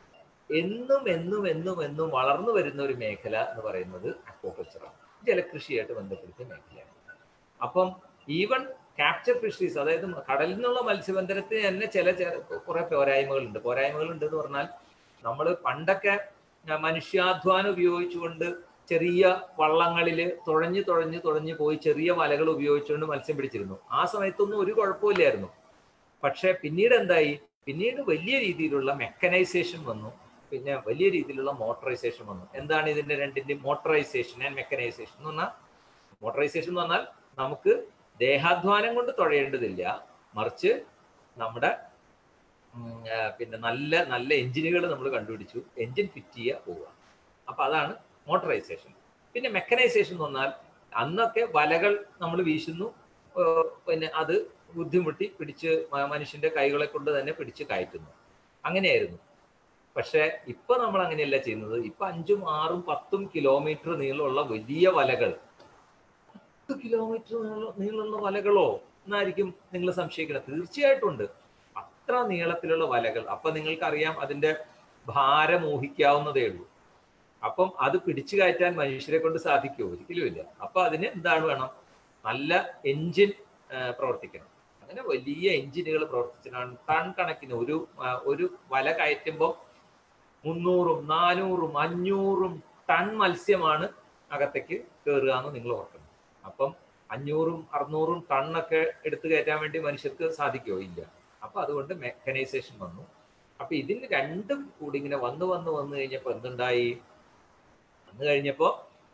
എന്നും എന്നും എന്നും എന്നും വളർന്നു വരുന്ന ഒരു മേഖല എന്ന് പറയുന്നത് അക്വാകൾച്ചറാണ് ജലകൃഷിയായിട്ട് ബന്ധപ്പെടുത്തിയ മേഖലയാണ് അപ്പം ഈവൻ ക്യാപ്ചർ ഫിഷറീസ് അതായത് കടലിൽ നിന്നുള്ള മത്സ്യബന്ധനത്തിന് തന്നെ ചില കുറെ പോരായ്മകളുണ്ട് പോരായ്മകളുണ്ട് എന്ന് പറഞ്ഞാൽ നമ്മൾ പണ്ടൊക്കെ ആ, മനുഷ്യാധ്വാനം ഉപയോഗിച്ചുകൊണ്ട് ചെറിയ വള്ളങ്ങളിൽ തുഴഞ്ഞ് തുഴഞ്ഞ് തുഴഞ്ഞ് പോയി ചെറിയ വലകൾ ഉപയോഗിച്ചുകൊണ്ട് മത്സ്യം പിടിച്ചിരുന്നു ആ സമയത്തൊന്നും ഒരു കുഴപ്പമില്ലായിരുന്നു പക്ഷെ പിന്നീട് എന്തായി പിന്നീട് വലിയ രീതിയിലുള്ള മെക്കനൈസേഷൻ വന്നു പിന്നെ വലിയ രീതിയിലുള്ള മോട്ടറൈസേഷൻ വന്നു എന്താണ് ഇതിന്റെ രണ്ടിന്റെ മോട്ടറൈസേഷൻ ആൻഡ് മെക്കനൈസേഷൻ എന്ന് പറഞ്ഞാൽ മോട്ടറൈസേഷൻ എന്ന് പറഞ്ഞാൽ നമുക്ക് ദേഹാധ്വാനം കൊണ്ട് തുഴയേണ്ടതില്ല മറിച്ച് നമ്മുടെ ഉം, ആ, പിന്നെ നല്ല നല്ല എഞ്ചിനുകൾ നമ്മൾ കണ്ടുപിടിച്ചു എഞ്ചിൻ ഫിറ്റ് ചെയ്യുക പോവുക അപ്പൊ അതാണ് മോട്ടറൈസേഷൻ പിന്നെ മെക്കനൈസേഷൻ എന്ന് പറഞ്ഞാൽ അന്നൊക്കെ വലകൾ നമ്മൾ വീശുന്നു ഏർ പിന്നെ അത് ബുദ്ധിമുട്ടി പിടിച്ച് മ- മനുഷ്യന്റെ കൈകളെ കൊണ്ട് തന്നെ പിടിച്ച് കയറ്റുന്നു അങ്ങനെയായിരുന്നു പക്ഷെ ഇപ്പൊ നമ്മൾ അങ്ങനെയല്ല ചെയ്യുന്നത് ഇപ്പൊ അഞ്ചും ആറും പത്തും കിലോമീറ്റർ നീളമുള്ള വലിയ വലകൾ പത്ത് കിലോമീറ്റർ നീളമുള്ള വലകളോ എന്നായിരിക്കും നിങ്ങൾ സംശയിക്കുന്നത് തീർച്ചയായിട്ടും ഉണ്ട് അത്ര നീളത്തിലുള്ള വലകൾ അപ്പൊ നിങ്ങൾക്കറിയാം അതിന്റെ ഭാരം ഊഹിക്കാവുന്നതേ ഉള്ളൂ അപ്പം അത് പിടിച്ചു കയറ്റാൻ മനുഷ്യരെ കൊണ്ട് സാധിക്കുമോ ഒരിക്കലും ഇല്ല അപ്പൊ അതിന് എന്താണ് വേണം നല്ല എഞ്ചിൻ പ്രവർത്തിക്കണം അങ്ങനെ വലിയ എഞ്ചിനുകൾ പ്രവർത്തിച്ചിട്ടാണ് ടൺ കണക്കിന് ഒരു ആ, ഒരു വല കയറ്റുമ്പോൾ മുന്നൂറും നാനൂറും അഞ്ഞൂറും ടൺ മത്സ്യമാണ് അകത്തേക്ക് കയറുക എന്ന് നിങ്ങൾ ഓർക്കണം അപ്പം അഞ്ഞൂറും അറുന്നൂറും ടണ്ണൊക്കെ എടുത്തു കയറ്റാൻ വേണ്ടി മനുഷ്യർക്ക് സാധിക്കുമോ ഇല്ല അപ്പൊ അതുകൊണ്ട് മെക്കനൈസേഷൻ വന്നു അപ്പൊ ഇതിന് രണ്ടും കൂടി ഇങ്ങനെ വന്ന് വന്ന് വന്നു കഴിഞ്ഞപ്പോ എന്തുണ്ടായി വന്നു കഴിഞ്ഞപ്പോ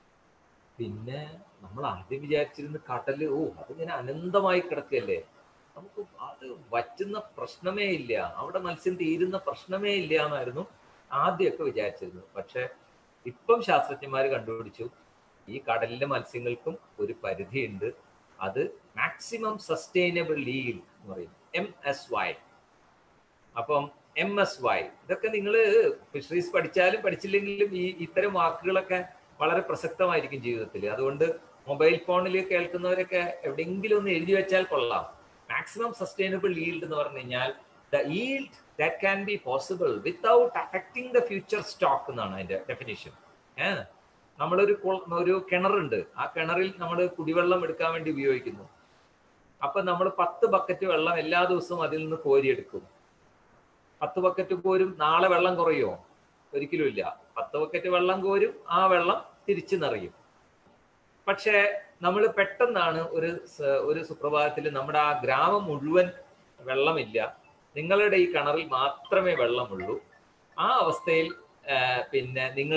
പിന്നെ നമ്മൾ ആദ്യം വിചാരിച്ചിരുന്ന കടല് ഓ അതിങ്ങനെ അനന്തമായി കിടക്കല്ലേ നമുക്ക് അത് വറ്റുന്ന പ്രശ്നമേ ഇല്ല അവിടെ മത്സ്യം തീരുന്ന പ്രശ്നമേ ഇല്ല എന്നായിരുന്നു ആദ്യമൊക്കെ വിചാരിച്ചിരുന്നത് പക്ഷെ ഇപ്പം ശാസ്ത്രജ്ഞന്മാർ കണ്ടുപിടിച്ചു ഈ കടലിലെ മത്സ്യങ്ങൾക്കും ഒരു പരിധിയുണ്ട് അത് മാക്സിമം സസ്റ്റൈനബിൾ ലീൽ എന്ന് പറയും എം എസ് വൈ അപ്പം എം എസ് വൈ ഇതൊക്കെ നിങ്ങൾ ഫിഷറീസ് പഠിച്ചാലും പഠിച്ചില്ലെങ്കിലും ഈ ഇത്തരം വാക്കുകളൊക്കെ വളരെ പ്രസക്തമായിരിക്കും ജീവിതത്തിൽ അതുകൊണ്ട് മൊബൈൽ ഫോണിൽ കേൾക്കുന്നവരൊക്കെ എവിടെയെങ്കിലും ഒന്ന് എഴുതി വെച്ചാൽ കൊള്ളാം മാക്സിമം സസ്റ്റൈനബിൾ ഈൽഡ് എന്ന് പറഞ്ഞു കഴിഞ്ഞാൽ the yield that can be possible without affecting the future stock എന്നാണ് അതിന്റെ ഡെഫിനിഷൻ ഏഹ് നമ്മളൊരു കുള- ഒരു കിണറുണ്ട് ആ കിണറിൽ നമ്മൾ കുടിവെള്ളം എടുക്കാൻ വേണ്ടി ഉപയോഗിക്കുന്നു അപ്പൊ നമ്മൾ പത്ത് ബക്കറ്റ് വെള്ളം എല്ലാ ദിവസവും അതിൽ നിന്ന് കോരിയെടുക്കും പത്ത് ബക്കറ്റ് കോരും നാളെ വെള്ളം കുറയുമോ ഒരിക്കലും ഇല്ല പത്ത് ബക്കറ്റ് വെള്ളം കോരും ആ വെള്ളം തിരിച്ചു നിറയും പക്ഷേ നമ്മൾ പെട്ടെന്നാണ് ഒരു സ- ഒരു സുപ്രഭാതത്തിൽ നമ്മുടെ ആ ഗ്രാമം മുഴുവൻ വെള്ളമില്ല നിങ്ങളുടെ ഈ കിണറിൽ മാത്രമേ വെള്ളമുള്ളൂ ആ അവസ്ഥയിൽ ആ, പിന്നെ നിങ്ങൾ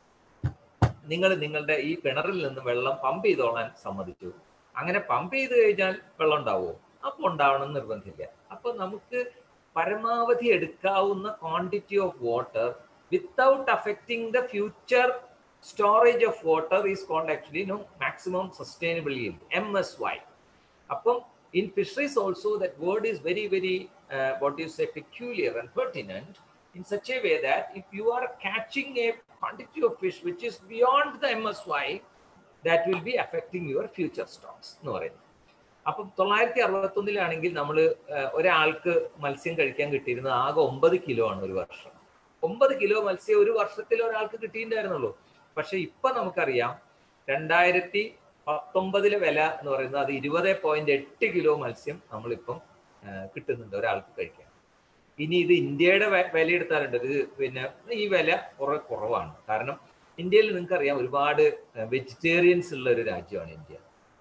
നിങ്ങൾ നിങ്ങളുടെ ഈ കിണറിൽ നിന്ന് വെള്ളം പമ്പ് ചെയ്തോളാൻ സമ്മതിച്ചു അങ്ങനെ പമ്പ് ചെയ്ത് കഴിഞ്ഞാൽ വെള്ളം ഉണ്ടാവുമോ അപ്പോൾ ഉണ്ടാവണം എന്ന് നിർബന്ധമില്ല അപ്പൊ നമുക്ക് പരമാവധി എടുക്കാവുന്ന quantity of water without affecting the future storage of water is called actually no maximum sustainable M S Y അപ്പം in fisheries also that word is very very uh, what you say peculiar and pertinent in such a way that if you are catching a quantity of fish which is beyond the msy that will be affecting your future stocks എന്ന് പറയുന്നത് അപ്പം തൊള്ളായിരത്തി അറുപത്തി ഒന്നിലാണെങ്കിൽ നമ്മൾ ഒരാൾക്ക് മത്സ്യം കഴിക്കാൻ കിട്ടിയിരുന്നത് ആകെ ഒമ്പത് കിലോ ആണ് ഒരു വർഷം ഒമ്പത് കിലോ മത്സ്യം ഒരു വർഷത്തിൽ ഒരാൾക്ക് കിട്ടിയിട്ടുണ്ടായിരുന്നുള്ളൂ പക്ഷെ ഇപ്പൊ നമുക്കറിയാം രണ്ടായിരത്തി പത്തൊമ്പതിലെ വില എന്ന് പറയുന്നത് അത് ഇരുപത് പോയിന്റ് എട്ട് കിലോ മത്സ്യം നമ്മളിപ്പം ആ, കിട്ടുന്നുണ്ട് ഒരാൾക്ക് കഴിക്കാൻ ഇനി ഇത് ഇന്ത്യയുടെ വെ- വില എടുത്താലുണ്ട് ഇത് പിന്നെ ഈ വില കുറെ കുറവാണ് കാരണം ഇന്ത്യയിൽ നിങ്ങൾക്കറിയാം ഒരുപാട് വെജിറ്റേറിയൻസ് ഉള്ള ഒരു രാജ്യമാണ് ഇന്ത്യ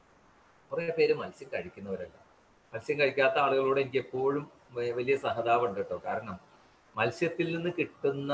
കുറെ പേര് മത്സ്യം കഴിക്കുന്നവരല്ല മത്സ്യം കഴിക്കാത്ത ആളുകളോട് എനിക്ക് എപ്പോഴും വ- വലിയ സഹതാപമുണ്ട് കേട്ടോ കാരണം മത്സ്യത്തിൽ നിന്ന് കിട്ടുന്ന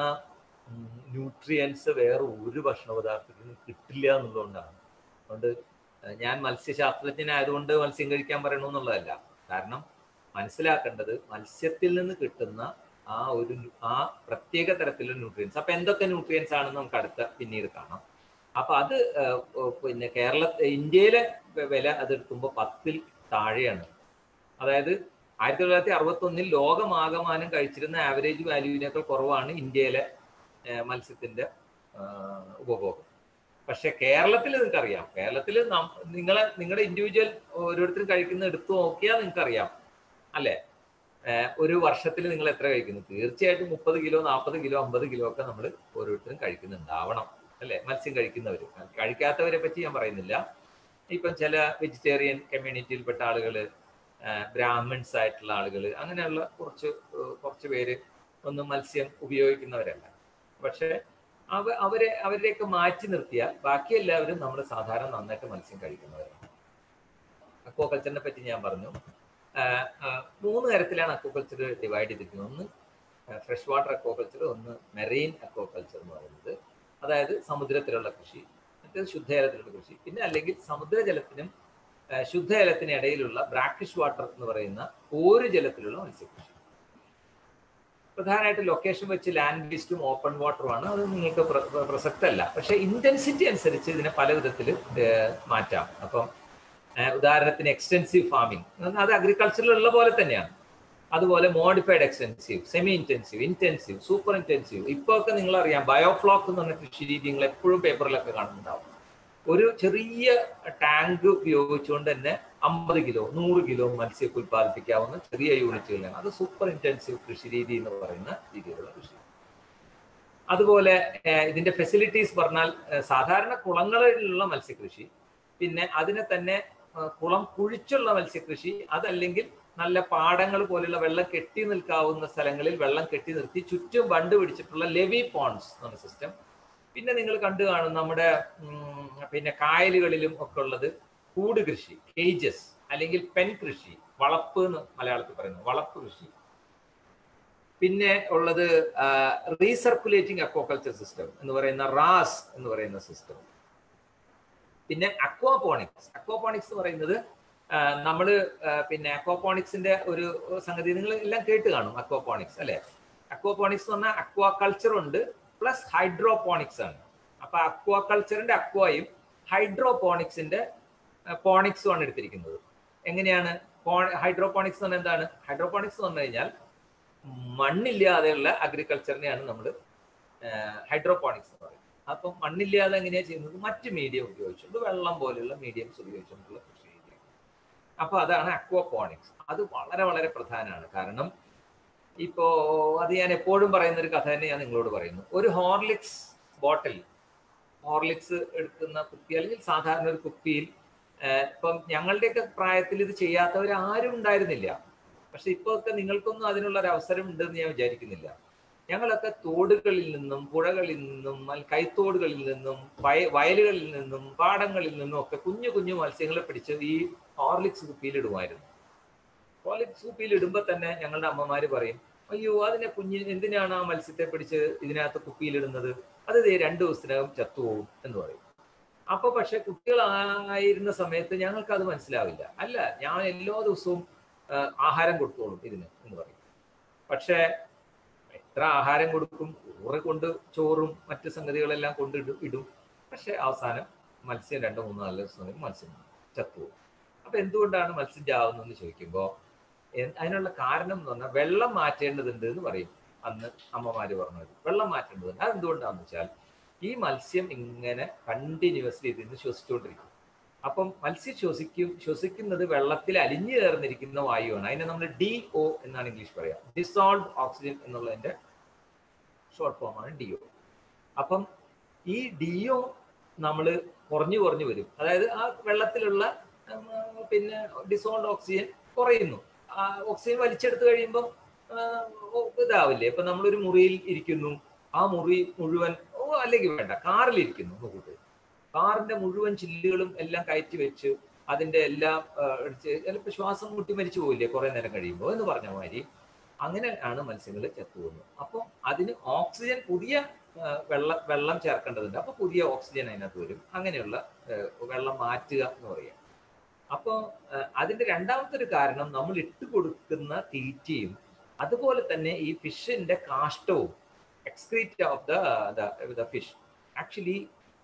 ന്യൂട്രിയൻസ് വേറെ ഒരു ഭക്ഷണ പദാർത്ഥത്തിൽ നിന്ന് കിട്ടില്ല എന്നുള്ളതുകൊണ്ടാണ് അതുകൊണ്ട് ഏഹ്, ഞാൻ മത്സ്യശാസ്ത്രജ്ഞനായതുകൊണ്ട് മത്സ്യം കഴിക്കാൻ പറയണമെന്നുള്ളതല്ല കാരണം മനസ്സിലാക്കേണ്ടത് മത്സ്യത്തിൽ നിന്ന് കിട്ടുന്ന ആ ഒരു ന്യൂ- ആ പ്രത്യേക തരത്തിലുള്ള ന്യൂട്രിയൻസ് അപ്പൊ എന്തൊക്കെ ന്യൂട്രിയൻസ് ആണെന്ന് നമുക്ക് അടുത്ത പിന്നീട് കാണാം അപ്പൊ അത് ഏഹ്, ഏഹ്, പിന്നെ കേരള ഇന്ത്യയിലെ വെ- വില അത് എടുക്കുമ്പോൾ പത്തിൽ താഴെയാണ് അതായത് ആയിരത്തി തൊള്ളായിരത്തി അറുപത്തി ഒന്നിൽ ലോകമാകമാനം കഴിച്ചിരുന്ന ആവറേജ് വാല്യൂവിനേക്കാൾ കുറവാണ് ഇന്ത്യയിലെ ഏഹ്, മത്സ്യത്തിന്റെ ആഹ്, ഉപഭോഗം പക്ഷെ കേരളത്തിൽ നിങ്ങൾക്കറിയാം കേരളത്തിൽ നിങ്ങളെ നിങ്ങളുടെ ഇൻഡിവിജ്വൽ ഓരോരുത്തരും കഴിക്കുന്ന എടുത്തു നോക്കിയാൽ നിങ്ങൾക്കറിയാം അല്ലെ ഏഹ് ഒരു വർഷത്തിൽ നിങ്ങൾ എത്ര കഴിക്കുന്നു തീർച്ചയായിട്ടും മുപ്പത് കിലോ നാൽപ്പത് കിലോ അമ്പത് കിലോ ഒക്കെ നമ്മൾ ഓരോരുത്തരും കഴിക്കുന്നുണ്ടാവണം അല്ലെ മത്സ്യം കഴിക്കുന്നവർ കഴിക്കാത്തവരെ പറ്റി ഞാൻ പറയുന്നില്ല ഇപ്പം ചില വെജിറ്റേറിയൻ കമ്മ്യൂണിറ്റിയിൽപ്പെട്ട ആളുകൾ ബ്രാഹ്മിൺസ് ആയിട്ടുള്ള ആളുകൾ അങ്ങനെയുള്ള കുറച്ച് ഏഹ് കുറച്ച് പേര് ഒന്നും മത്സ്യം ഉപയോഗിക്കുന്നവരല്ല പക്ഷെ അവ അവരെ അവരെയൊക്കെ മാറ്റി നിർത്തിയാൽ ബാക്കി എല്ലാവരും നമ്മൾ സാധാരണ നന്നായിട്ട് മത്സ്യം കഴിക്കുന്നവരാണ് അക്വാകൾച്ചറിനെ പറ്റി ഞാൻ പറഞ്ഞു ആഹ് ആഹ് മൂന്ന് തരത്തിലാണ് അക്വാകൾച്ചർ ഡിവൈഡ് ചെയ്തിരിക്കുന്നത് ഒന്ന് ഫ്രഷ് വാട്ടർ അക്വാകൾച്ചർ ഒന്ന് മെറീൻ അക്വാകൾച്ചർ എന്ന് പറയുന്നത് അതായത് സമുദ്രത്തിലുള്ള കൃഷി മറ്റേത് ശുദ്ധജലത്തിലുള്ള കൃഷി പിന്നെ അല്ലെങ്കിൽ സമുദ്രജലത്തിനും ആഹ് ശുദ്ധജലത്തിനും ഇടയിലുള്ള ബ്രാക്കിഷ് വാട്ടർ എന്ന് പറയുന്ന ഒരു ജലത്തിലുള്ള മത്സ്യകൃഷി പ്രധാനമായിട്ട് ലൊക്കേഷൻ വെച്ച് ലാൻഡ് ബേസ്ഡും ഓപ്പൺ വാട്ടറുമാണ് അത് നിങ്ങൾക്ക് പ്ര- പ്ര- പ്രസക്തമല്ല പക്ഷെ ഇന്റൻസിറ്റി അനുസരിച്ച് ഇതിനെ പല വിധത്തിൽ മാറ്റാം അപ്പം ഏഹ് ഉദാഹരണത്തിന് എക്സ്റ്റെൻസീവ് ഫാമിംഗ് അത് അഗ്രികൾച്ചറിലുള്ള പോലെ തന്നെയാണ് അതുപോലെ modified extensive semi intensive intensive super intensive ഇപ്പൊ ഒക്കെ നിങ്ങൾ അറിയാം ബയോഫ്ലോക്ക് എന്ന് പറഞ്ഞ കൃഷി രീതി നിങ്ങൾ എപ്പോഴും പേപ്പറിലൊക്കെ കാണുന്നുണ്ടാവും ഒരു ചെറിയ ടാങ്ക് ഉപയോഗിച്ചുകൊണ്ട് തന്നെ അമ്പത് കിലോ നൂറ് കിലോ മത്സ്യമൊക്കെ ഉൽപ്പാദിപ്പിക്കാവുന്ന ചെറിയ യൂണിറ്റുകളാണ് അത് സൂപ്പർ ഇന്റൻസീവ് കൃഷി രീതി എന്ന് പറയുന്ന രീതിയിലുള്ള കൃഷി അതുപോലെ ഏഹ്, ഇതിന്റെ ഫെസിലിറ്റീസ് പറഞ്ഞാൽ ഏഹ്, സാധാരണ കുളങ്ങളിലുള്ള മത്സ്യകൃഷി പിന്നെ അതിനെ തന്നെ ഏഹ്, കുളം കുഴിച്ചുള്ള മത്സ്യകൃഷി അതല്ലെങ്കിൽ നല്ല പാടങ്ങൾ പോലുള്ള വെള്ളം കെട്ടി നിൽക്കാവുന്ന സ്ഥലങ്ങളിൽ വെള്ളം കെട്ടി നിർത്തി ചുറ്റും ബണ്ട് പിടിച്ചിട്ടുള്ള ലെവി പോൺസ് എന്ന സിസ്റ്റം പിന്നെ നിങ്ങൾ കണ്ടു കാണും നമ്മുടെ ഉം, പിന്നെ കായലുകളിലും ഒക്കെ ഉള്ളത് കൂട് കൃഷി കേജസ് അല്ലെങ്കിൽ പെൻ കൃഷി വളപ്പ് എന്ന് മലയാളത്തിൽ പറയുന്നു വളപ്പ് കൃഷി പിന്നെ ഉള്ളത് റീസർക്കുലേറ്റിംഗ് അക്വാകൾച്ചർ സിസ്റ്റം എന്ന് പറയുന്ന റാസ് എന്ന് പറയുന്ന സിസ്റ്റം പിന്നെ അക്വാപോണിക്സ് അക്വാപോണിക്സ് എന്ന് പറയുന്നത് നമ്മൾ പിന്നെ അക്വാപോണിക്സിന്റെ ഒരു സംഗതി നിങ്ങൾ എല്ലാം കേട്ട് കാണും അക്വാപോണിക്സ് അല്ലെ അക്വാപോണിക്സ് എന്ന് പറഞ്ഞാൽ അക്വാകൾച്ചർ ഉണ്ട് പ്ലസ് ഹൈഡ്രോപോണിക്സ് ആണ് അപ്പൊ അക്വാകൾച്ചറിന്റെ അക്വയും ഹൈഡ്രോപോണിക്സിന്റെ പോണിക്സും ആണ് എടുത്തിരിക്കുന്നത് എങ്ങനെയാണ് ഹൈഡ്രോപോണിക്സ് എന്ന് പറഞ്ഞാൽ എന്താണ് ഹൈഡ്രോപോണിക്സ് എന്ന് പറഞ്ഞു കഴിഞ്ഞാൽ മണ്ണില്ലാതെയുള്ള അഗ്രികൾച്ചറിനെയാണ് നമ്മൾ ഹൈഡ്രോപോണിക്സ് എന്ന് പറയുന്നത് അപ്പം മണ്ണില്ലാതെ എങ്ങനെയാ ചെയ്യുന്നത് മറ്റ് മീഡിയം ഉപയോഗിച്ചുകൊണ്ട് വെള്ളം പോലെയുള്ള മീഡിയംസ് ഉപയോഗിച്ചുകൊണ്ടുള്ള കൃഷി രീതിയാണ് അപ്പൊ അതാണ് അക്വപോണിക്സ് അത് വളരെ വളരെ പ്രധാനമാണ് കാരണം ഇപ്പോ അത് ഞാൻ എപ്പോഴും പറയുന്ന ഒരു കഥ തന്നെ ഞാൻ നിങ്ങളോട് പറയുന്നു ഒരു ഹോർലിക്സ് ബോട്ടിൽ ഹോർലിക്സ് എടുക്കുന്ന കുപ്പി അല്ലെങ്കിൽ സാധാരണ ഒരു കുപ്പിയിൽ ഏഹ്, ഇപ്പം ഞങ്ങളുടെയൊക്കെ പ്രായത്തിൽ ഇത് ചെയ്യാത്തവർ ആരും ഉണ്ടായിരുന്നില്ല പക്ഷെ ഇപ്പൊ ഒക്കെ നിങ്ങൾക്കൊന്നും അതിനുള്ള ഒരു അവസരം ഉണ്ടെന്ന് ഞാൻ വിചാരിക്കുന്നില്ല ഞങ്ങളൊക്കെ തോടുകളിൽ നിന്നും പുഴകളിൽ നിന്നും അല്ല കൈത്തോടുകളിൽ നിന്നും വയ വയലുകളിൽ നിന്നും പാടങ്ങളിൽ നിന്നും ഒക്കെ കുഞ്ഞു കുഞ്ഞു മത്സ്യങ്ങളെ പിടിച്ച് ഈ ഹോർലിക്സ് കുപ്പിയിൽ ഇടുമായിരുന്നു ഹോർലിക്സ് കുപ്പിയിൽ ഇടുമ്പോൾ തന്നെ ഞങ്ങളുടെ അമ്മമാര് പറയും അയ്യോ അതിനെ കുഞ്ഞ് എന്തിനാണ് ആ മത്സ്യത്തെ പിടിച്ച് ഇതിനകത്ത് കുപ്പിയിലിടുന്നത് അത് ദേ രണ്ടു ദിവസത്തിനകം ചത്തുപോകും എന്ന് പറയും അപ്പൊ പക്ഷെ കുട്ടികളായിരുന്ന സമയത്ത് ഞങ്ങൾക്ക് അത് മനസ്സിലാവില്ല അല്ല ഞാൻ എല്ലാ ദിവസവും ആ, ആഹാരം കൊടുത്തോളും ഇതിന് എന്ന് പറയും പക്ഷേ എത്ര ആഹാരം കൊടുക്കും ഊറ് കൊണ്ട് ചോറും മറ്റു സംഗതികളെല്ലാം കൊണ്ട് ഇടും ഇടും പക്ഷെ അവസാനം മത്സ്യം രണ്ടോ മൂന്നോ നാല് ദിവസം മത്സ്യം ചത്തുപോകും അപ്പൊ എന്തുകൊണ്ടാണ് മത്സ്യം ചാവുന്നതെന്ന് ചോദിക്കുമ്പോൾ അതിനുള്ള കാരണം എന്ന് പറഞ്ഞാൽ വെള്ളം മാറ്റേണ്ടതുണ്ട് എന്ന് പറയും അന്ന് അമ്മമാര് പറഞ്ഞത് വെള്ളം മാറ്റേണ്ടതുണ്ട് അത് എന്തുകൊണ്ടാണെന്ന് വെച്ചാൽ ഈ മത്സ്യം ഇങ്ങനെ കണ്ടിന്യൂസ്ലി ഇതിന് ശ്വസിച്ചുകൊണ്ടിരിക്കും അപ്പം മത്സ്യം ശ്വസിക്കും ശ്വസിക്കുന്നത് വെള്ളത്തിൽ അലിഞ്ഞു ചേർന്നിരിക്കുന്ന വായുവാണ് അതിനെ നമ്മൾ ഡി ഒ എന്നാണ് ഇംഗ്ലീഷ് പറയാം ഡിസോൾവ് ഓക്സിജൻ എന്നുള്ളതിന്റെ ഷോർട്ട് ഫോമാണ് ഡി ഒ അപ്പം ഈ ഡി ഒ നമ്മൾ കുറഞ്ഞു കുറഞ്ഞു വരും അതായത് ആ വെള്ളത്തിലുള്ള ഉം, പിന്നെ ഡിസോൾവ് ഓക്സിജൻ കുറയുന്നു ആ ഓക്സിജൻ വലിച്ചെടുത്ത് കഴിയുമ്പോൾ ഇതാവില്ലേ ഇപ്പൊ നമ്മളൊരു മുറിയിൽ ഇരിക്കുന്നു ആ മുറി മുഴുവൻ ഓ അല്ലെങ്കിൽ വേണ്ട കാറിൽ ഇരിക്കുന്നു എന്ന് കൂട്ട് കാറിന്റെ മുഴുവൻ ചില്ലുകളും എല്ലാം കയറ്റി വെച്ച് അതിന്റെ എല്ലാം ആ, അടിച്ച് ചിലപ്പോൾ ശ്വാസം മുട്ടി മരിച്ചു പോയില്ലേ കുറെ നേരം കഴിയുമ്പോൾ എന്ന് പറഞ്ഞ മാതിരി അങ്ങനെയാണ് മത്സ്യങ്ങൾ ചത്തുപോകുന്നത് അപ്പോൾ അതിന് ഓക്സിജൻ പുതിയ ആ, വെള്ളം വെള്ളം ചേർക്കേണ്ടതുണ്ട് അപ്പോൾ പുതിയ ഓക്സിജൻ അതിനകത്ത് വരും അങ്ങനെയുള്ള ആ, വെള്ളം മാറ്റുക എന്ന് പറയാം അപ്പോൾ അതിന്റെ രണ്ടാമത്തെ ഒരു കാരണം നമ്മൾ ഇട്ട് കൊടുക്കുന്ന തീറ്റയും അതുപോലെ തന്നെ ഈ ഫിഷിന്റെ കാഷ്ടവും excrete of the fish actually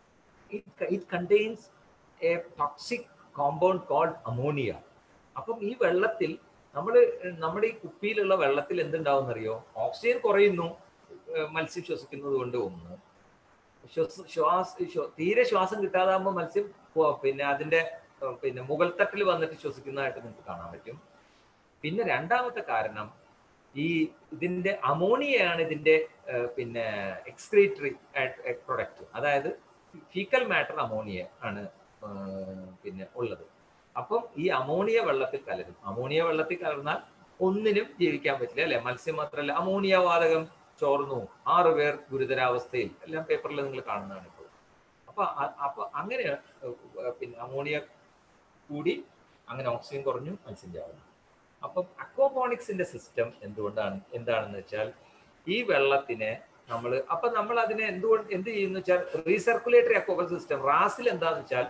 it contains a toxic compound called ammonia അപ്പം ഈ വെള്ളത്തിൽ നമ്മൾ നമ്മുടെ ഈ കുപ്പിയിലുള്ള വെള്ളത്തിൽ എന്തുണ്ടാവും അറിയോ ഓക്സിജൻ കുറയുന്നു ഏഹ് മത്സ്യം ശ്വസിക്കുന്നത് കൊണ്ട് ഒന്ന് ശ്വസ ശ്വാസ ശ്വ- തീരെ ശ്വാസം കിട്ടാതാകുമ്പോൾ മത്സ്യം പോ- പിന്നെ അതിന്റെ ഏഹ് പിന്നെ മുകൾ തട്ടിൽ വന്നിട്ട് ശ്വസിക്കുന്നതായിട്ട് നിങ്ങൾക്ക് കാണാൻ പറ്റും പിന്നെ രണ്ടാമത്തെ കാരണം ഈ ഇതിന്റെ അമോണിയയാണ് ഇതിന്റെ ഏഹ് പിന്നെ എക്സ്ക്രീറ്ററി പ്രൊഡക്റ്റ് അതായത് ഫീക്കൽ മാറ്റർ അമോണിയ ആണ് ഏഹ് പിന്നെ ഉള്ളത് അപ്പം ഈ അമോണിയ വെള്ളത്തിൽ കലരും അമോണിയ വെള്ളത്തിൽ കലർന്നാൽ ഒന്നിനും ജീവിക്കാൻ പറ്റില്ല അല്ലെ മത്സ്യം മാത്രമല്ല അമോണിയ വാതകം ചോർന്നു ആറ് പേർ ഗുരുതരാവസ്ഥയിൽ എല്ലാം പേപ്പറിൽ നിങ്ങൾ കാണുന്നതാണ് ഇപ്പോൾ അപ്പൊ അ- അപ്പൊ അങ്ങനെ ഏഹ് പിന്നെ അമോണിയ കൂടി അങ്ങനെ ഓക്സിജൻ കുറഞ്ഞു മത്സ്യം ചാവുന്നു അപ്പം അക്വാപോണിക്സിന്റെ സിസ്റ്റം എന്തുകൊണ്ടാണ് എന്താണെന്ന് വെച്ചാൽ ഈ വെള്ളത്തിനെ നമ്മൾ അപ്പൊ നമ്മൾ അതിനെ എന്തുകൊണ്ട് എന്ത് ചെയ്യുന്നു വെച്ചാൽ റീസർക്കുലേറ്ററി അക്വാബൽ സിസ്റ്റം റാസിൽ എന്താന്ന് വെച്ചാൽ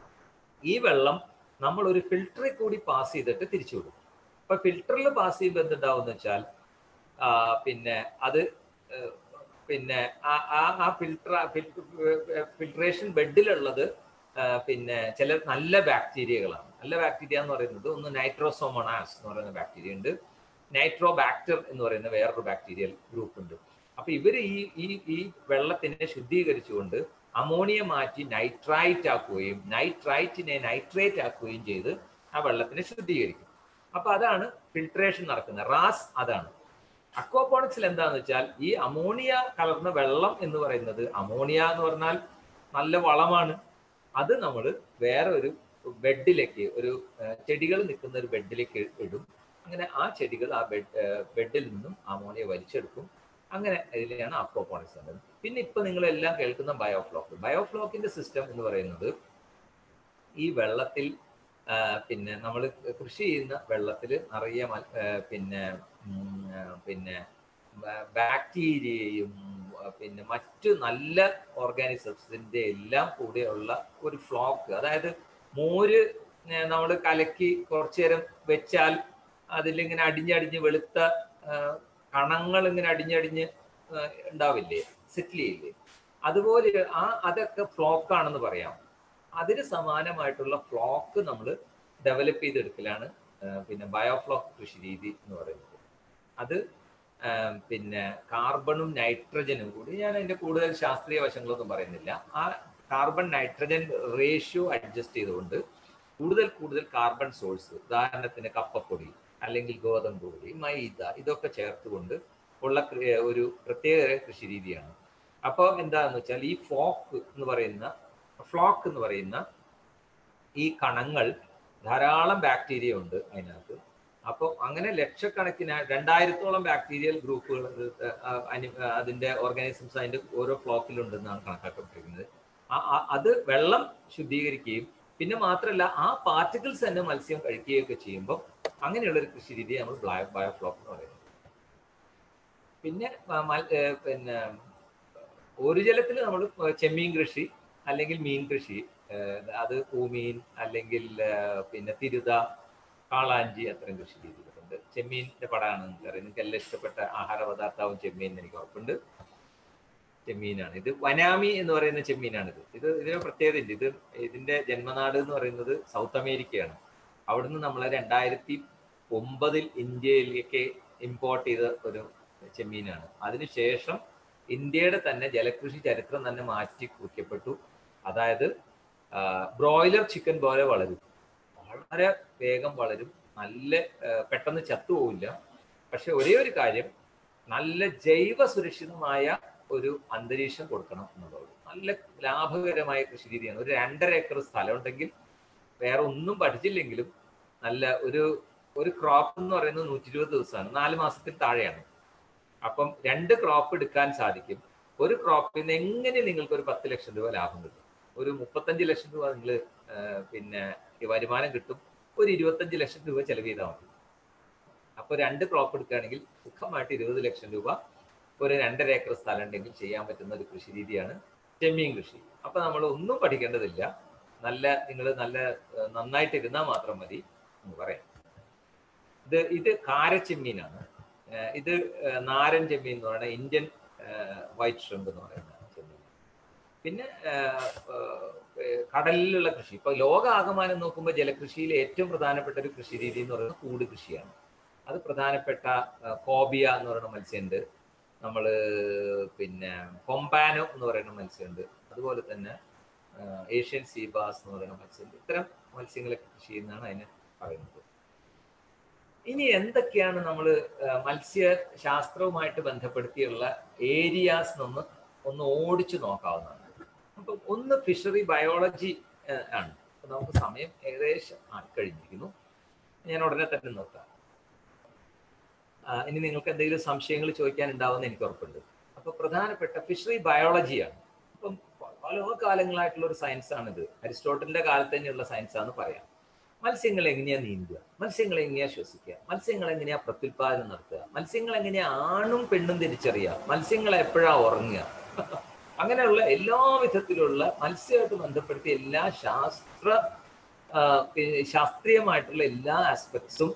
ഈ വെള്ളം നമ്മൾ ഒരു ഫിൽറ്ററിൽ കൂടി പാസ് ചെയ്തിട്ട് തിരിച്ചു വിടും അപ്പൊ ഫിൽറ്ററിൽ പാസ് ചെയ്യുമ്പോൾ എന്തുണ്ടാവും വെച്ചാൽ ആ, പിന്നെ അത് ഏഹ്, പിന്നെ ആ- ആ ആ ഫിൽട്ടർ ഫിൽട്രേഷൻ ബെഡിലുള്ളത് ആ, പിന്നെ ചില നല്ല ബാക്ടീരിയകളാണ് നല്ല ബാക്ടീരിയ എന്ന് പറയുന്നത് ഒന്ന് നൈട്രോസോമോണാസ് എന്ന് പറയുന്ന ബാക്ടീരിയ ഉണ്ട് നൈട്രോബാക്ടർ എന്ന് പറയുന്ന വേറൊരു ബാക്ടീരിയൽ ഗ്രൂപ്പ് ഉണ്ട് അപ്പൊ ഇവര് ഈ ഈ ഈ വെള്ളത്തിനെ ശുദ്ധീകരിച്ചുകൊണ്ട് അമോണിയ മാറ്റി നൈട്രൈറ്റ് ആക്കുകയും നൈട്രൈറ്റിനെ നൈട്രേറ്റ് ആക്കുകയും ചെയ്ത് ആ വെള്ളത്തിനെ ശുദ്ധീകരിക്കും അപ്പൊ അതാണ് ഫിൽട്രേഷൻ നടക്കുന്നത് റാസ് അതാണ് അക്വാപോണിക്സിൽ എന്താന്ന് വെച്ചാൽ ഈ അമോണിയ കലർന്ന വെള്ളം എന്ന് പറയുന്നത് അമോണിയ എന്ന് പറഞ്ഞാൽ നല്ല വളമാണ് അത് നമ്മൾ വേറെ ഒരു ബെഡിലേക്ക് ഒരു ചെടികൾ നിൽക്കുന്ന ഒരു ബെഡിലേക്ക് ഇടും അങ്ങനെ ആ ചെടികൾ ആ ബെഡ് ബെഡിൽ നിന്നും അമോണിയ വലിച്ചെടുക്കും അങ്ങനെ ഇതിലെയാണ് അക്വാപോണിക്സ് ഉള്ളത് പിന്നെ ഇപ്പൊ നിങ്ങൾ എല്ലാം കേൾക്കുന്ന ബയോഫ്ലോക്ക് ബയോഫ്ലോക്കിന്റെ സിസ്റ്റം എന്ന് പറയുന്നത് ഈ വെള്ളത്തിൽ ആ, പിന്നെ നമ്മൾ കൃഷി ചെയ്യുന്ന വെള്ളത്തിൽ നിറയെ മൽ- ആ, പിന്നെ ഉം, ആ, പിന്നെ ബ- ബാക്ടീരിയയും ആ, പിന്നെ മറ്റു നല്ല ഓർഗാനിസംസിന്റെ എല്ലാം കൂടെയുള്ള ഒരു ഫ്ലോക്ക് അതായത് മോര് നമ്മൾ കലക്കി കുറച്ചു നേരം വെച്ചാൽ അതിലിങ്ങനെ അടിഞ്ഞടിഞ്ഞ് വെളുത്ത ആ, കണങ്ങൾ ഇങ്ങനെ അടിഞ്ഞടിഞ്ഞ് ആ, ഉണ്ടാവില്ലേ സെറ്റിൽ ചെയ്യില്ലേ അതുപോലെ ആ അതൊക്കെ ഫ്ലോക്ക് ആണെന്ന് പറയാം അതിന് സമാനമായിട്ടുള്ള ഫ്ലോക്ക് നമ്മൾ ഡെവലപ്പ് ചെയ്തെടുക്കലാണ് ആ, പിന്നെ ബയോഫ്ലോക്ക് കൃഷി രീതി എന്ന് പറയുന്നത് അത് ആം, പിന്നെ കാർബണും നൈട്രജനും കൂടി ഞാൻ അതിന്റെ കൂടുതൽ ശാസ്ത്രീയ വശങ്ങളൊന്നും പറയുന്നില്ല ആ കാർബൺ നൈട്രജൻ റേഷ്യോ അഡ്ജസ്റ്റ് ചെയ്തുകൊണ്ട് കൂടുതൽ കൂടുതൽ കാർബൺ സോഴ്സ് ഉദാഹരണത്തിന് കപ്പപ്പൊടി അല്ലെങ്കിൽ ഗോതമ്പ് പൊടി മൈദ ഇതൊക്കെ ചേർത്തുകൊണ്ട് ഉള്ള കൃ- ഒരു പ്രത്യേക കൃഷി രീതിയാണ് അപ്പോൾ എന്താന്ന് വെച്ചാൽ ഈ ഫോക്ക് എന്ന് പറയുന്ന ഫ്ലോക്ക് എന്ന് പറയുന്ന ഈ കണങ്ങൾ ധാരാളം ബാക്ടീരിയ ഉണ്ട് അതിനകത്ത് അപ്പോൾ അങ്ങനെ ലക്ഷക്കണക്കിന് രണ്ടായിരത്തോളം ബാക്ടീരിയൽ ഗ്രൂപ്പുകൾ അതിന്റെ ഓർഗാനിസംസ് അതിന്റെ ഓരോ ഫ്ലോക്കിലുണ്ടെന്നാണ് കണക്കാക്കപ്പെട്ടിരിക്കുന്നത് ആ- ആ- അത് വെള്ളം ശുദ്ധീകരിക്കുകയും പിന്നെ മാത്രമല്ല ആ പാർട്ടിക്കിൾസ് തന്നെ മത്സ്യം കഴിക്കുകയൊക്കെ ചെയ്യുമ്പോൾ അങ്ങനെയുള്ള ഒരു കൃഷി രീതി നമ്മൾ ബയോഫ്ലോക്ക് എന്ന് പറയുന്നത് പിന്നെ മ- മൽ- ഏർ പിന്നെ ഒരു ജലത്തിൽ നമ്മൾ ചെമ്മീൻ കൃഷി അല്ലെങ്കിൽ മീൻ കൃഷി ഏർ അത് പൂമീൻ അല്ലെങ്കിൽ ഏർ പിന്നെ തിരുത കാളാഞ്ചി അത്തരം കൃഷി രീതികളുണ്ട് ചെമ്മീൻ്റെ പടമാണ് നിങ്ങൾക്കറിയാം നിങ്ങൾക്ക് എല്ലാം ഇഷ്ടപ്പെട്ട ആഹാര പദാർത്ഥവും ചെമ്മീൻ എന്ന് എനിക്ക് ഉറപ്പുണ്ട് ചെമ്മീനാണ് ഇത് വനാമി എന്ന് പറയുന്ന ചെമ്മീനാണിത് ഇത് ഇതിന് പ്രത്യേകത ഉണ്ട് ഇത് ഇതിന്റെ ജന്മനാട് എന്ന് പറയുന്നത് സൗത്ത് അമേരിക്കയാണ് അവിടുന്ന് നമ്മൾ രണ്ടായിരത്തി ഒമ്പതിൽ ഇന്ത്യയിലേക്ക് ഇമ്പോർട്ട് ചെയ്ത ഒരു ചെമ്മീനാണ് അതിനുശേഷം ഇന്ത്യയുടെ തന്നെ ജലകൃഷി ചരിത്രം തന്നെ മാറ്റി കുറിക്കപ്പെട്ടു അതായത് ബ്രോയിലർ ചിക്കൻ പോലെ വളരും വളരെ വേഗം വളരും നല്ല ആ, പെട്ടെന്ന് ചത്തുപോവില്ല പക്ഷെ ഒരേ ഒരു കാര്യം നല്ല ജൈവ സുരക്ഷിതമായ ഒരു അന്തരീക്ഷം കൊടുക്കണം എന്നുള്ളത് നല്ല ലാഭകരമായ കൃഷി രീതിയാണ് ഒരു രണ്ടര ഏക്കർ സ്ഥലം ഉണ്ടെങ്കിൽ വേറെ ഒന്നും പഠിച്ചില്ലെങ്കിലും നല്ല ഒരു ഒരു ക്രോപ്പ് എന്ന് പറയുന്നത് നൂറ്റി ഇരുപത് ദിവസമാണ് നാല് മാസത്തിൽ താഴെയാണ് അപ്പം രണ്ട് ക്രോപ്പ് എടുക്കാൻ സാധിക്കും ഒരു ക്രോപ്പിൽ നിന്ന് എങ്ങനെ നിങ്ങൾക്ക് ഒരു പത്ത് ലക്ഷം രൂപ ലാഭം കിട്ടും ഒരു മുപ്പത്തഞ്ച് ലക്ഷം രൂപ നിങ്ങൾ പിന്നെ ഈ വരുമാനം കിട്ടും ഒരു ഇരുപത്തഞ്ച് ലക്ഷം രൂപ ചെലവ് ചെയ്താൽ മതി അപ്പൊ രണ്ട് ക്രോപ്പ് എടുക്കുകയാണെങ്കിൽ സുഖമായിട്ട് ഇരുപത് ലക്ഷം രൂപ ഒരു രണ്ടര ഏക്കർ സ്ഥലം ഉണ്ടെങ്കിൽ ചെയ്യാൻ പറ്റുന്ന ഒരു കൃഷി രീതിയാണ് ചെമ്മീൻ കൃഷി അപ്പൊ നമ്മൾ ഒന്നും പഠിക്കേണ്ടതില്ല നല്ല നിങ്ങൾ നല്ല ഏഹ്, നന്നായിട്ട് ഇരുന്നാൽ മാത്രം മതി എന്ന് പറയാം ഇത് ഇത് കാരച്ചെമ്മീനാണ് ഏഹ്, ഇത് ഏഹ്, നാരൻ ചെമ്മീൻ എന്ന് പറയുന്നത് ഇന്ത്യൻ വൈറ്റ് ഷ്രിമ്പ് എന്ന് പറയുന്ന ചെമ്മീൻ പിന്നെ ഏഹ്, ഏഹ്, കടലിലുള്ള കൃഷി ഇപ്പൊ ലോകാകമാനം നോക്കുമ്പോൾ ജലകൃഷിയിൽ ഏറ്റവും പ്രധാനപ്പെട്ട ഒരു കൃഷി രീതി എന്ന് പറയുന്നത് കൂട് കൃഷിയാണ് അത് പ്രധാനപ്പെട്ട ഏഹ്, കോബിയ എന്ന് പറയുന്ന മത്സ്യമുണ്ട് നമ്മൾ പിന്നെ കൊമ്പാനോ എന്ന് പറയുന്ന മത്സ്യമുണ്ട് അതുപോലെ തന്നെ ഏഹ്, ഏഷ്യൻ സീബാസ് എന്ന് പറയുന്ന മത്സ്യമുണ്ട് ഇത്തരം മത്സ്യങ്ങളെ കൃഷി ചെയ്യുന്നതാണ് അതിന് പറയുന്നത് ഇനി എന്തൊക്കെയാണ് നമ്മൾ മത്സ്യ ശാസ്ത്രവുമായിട്ട് ബന്ധപ്പെടുത്തിയുള്ള ഏരിയാസ് ഒന്ന് ഒന്ന് ഓടിച്ചു നോക്കാവുന്നതാണ് അപ്പൊ ഒന്ന് ഫിഷറി ബയോളജി ആണ് അപ്പൊ നമുക്ക് സമയം ഏകദേശം ആയിക്കഴിഞ്ഞിരിക്കുന്നു ഞാൻ ഉടനെ തന്നെ നിർത്താം ആ, ഇനി നിങ്ങൾക്ക് എന്തെങ്കിലും സംശയങ്ങൾ ചോദിക്കാൻ ഉണ്ടാവുമെന്ന് എനിക്ക് ഉറപ്പുണ്ട് അപ്പൊ പ്രധാനപ്പെട്ട ഫിഷറി ബയോളജിയാണ് അപ്പം പല കാലങ്ങളായിട്ടുള്ള ഒരു സയൻസ് ആണിത് അരിസ്റ്റോട്ടലിന്റെ കാലത്ത് തന്നെയുള്ള സയൻസ് ആണെന്ന് പറയാം മത്സ്യങ്ങൾ എങ്ങനെയാ നീന്തുക മത്സ്യങ്ങൾ എങ്ങനെയാ ശ്വസിക്കുക മത്സ്യങ്ങൾ എങ്ങനെയാ പ്രത്യുൽപാദനം നടത്തുക മത്സ്യങ്ങൾ എങ്ങനെയാ ആണും പെണ്ണും തിരിച്ചറിയുക മത്സ്യങ്ങൾ എപ്പോഴാ ഉറങ്ങുക അങ്ങനെയുള്ള എല്ലാ വിധത്തിലുള്ള മത്സ്യമായിട്ട് ബന്ധപ്പെടുത്തിയ എല്ലാ ശാസ്ത്ര ആ, പിന്നെ ശാസ്ത്രീയമായിട്ടുള്ള എല്ലാ ആസ്പെക്ട്സും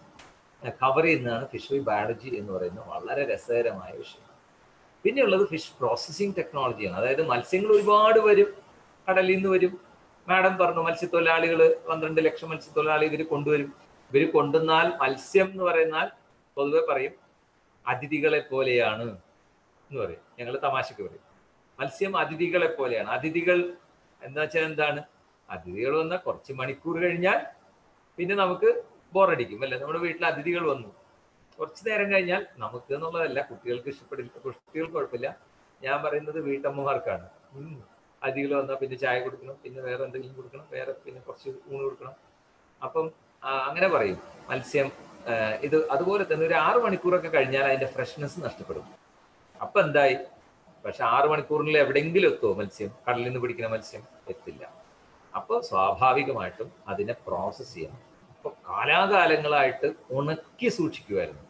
കവർ ചെയ്യുന്നതാണ് ഫിഷറി ബയോളജി എന്ന് പറയുന്ന വളരെ രസകരമായ വിഷയം പിന്നെയുള്ളത് ഫിഷ് പ്രോസസ്സിംഗ് ടെക്നോളജിയാണ് അതായത് മത്സ്യങ്ങൾ ഒരുപാട് വരും കടലിൽ നിന്ന് വരും മാഡം പറഞ്ഞു മത്സ്യത്തൊഴിലാളികൾ പന്ത്രണ്ട് ലക്ഷം മത്സ്യത്തൊഴിലാളി ഇവർ കൊണ്ടുവരും ഇവർ കൊണ്ടുവന്നാൽ മത്സ്യം എന്ന് പറയുന്നാൽ പൊതുവെ പറയും അതിഥികളെ പോലെയാണ് എന്ന് പറയും ഞങ്ങൾ തമാശക്ക് പറയും മത്സ്യം അതിഥികളെ പോലെയാണ് അതിഥികൾ എന്താ വെച്ചാൽ എന്താണ് അതിഥികൾ വന്നാൽ കുറച്ച് മണിക്കൂർ കഴിഞ്ഞാൽ പിന്നെ നമുക്ക് ബോറടിക്കും അല്ലെ നമ്മുടെ വീട്ടിൽ അതിഥികൾ വന്നു കുറച്ച് നേരം കഴിഞ്ഞാൽ നമുക്ക് എന്നുള്ളതല്ല കുട്ടികൾക്ക് ഇഷ്ടപ്പെടില്ല കുട്ടികൾക്ക് കുഴപ്പമില്ല ഞാൻ പറയുന്നത് വീട്ടമ്മമാർക്കാണ് ഉം. അതിഥികൾ വന്നാൽ പിന്നെ ചായ കൊടുക്കണം പിന്നെ വേറെ എന്തെങ്കിലും കൊടുക്കണം വേറെ പിന്നെ കുറച്ച് ഊണ് കൊടുക്കണം അപ്പം ആ, അങ്ങനെ പറയും മത്സ്യം ആ, ഇത് അതുപോലെ തന്നെ ഒരു ആറ് മണിക്കൂറൊക്കെ കഴിഞ്ഞാൽ അതിന്റെ ഫ്രഷ്നെസ് നഷ്ടപ്പെടും അപ്പൊ എന്തായി പക്ഷെ ആറ് മണിക്കൂറിൽ എവിടെയെങ്കിലും എത്തുമോ മത്സ്യം കടലിൽ നിന്ന് പിടിക്കുന്ന മത്സ്യം എത്തില്ല അപ്പോൾ സ്വാഭാവികമായിട്ടും അതിനെ പ്രോസസ്സ് ചെയ്യണം അപ്പൊ കാലാകാലങ്ങളായിട്ട് ഉണക്കി സൂക്ഷിക്കുമായിരുന്നു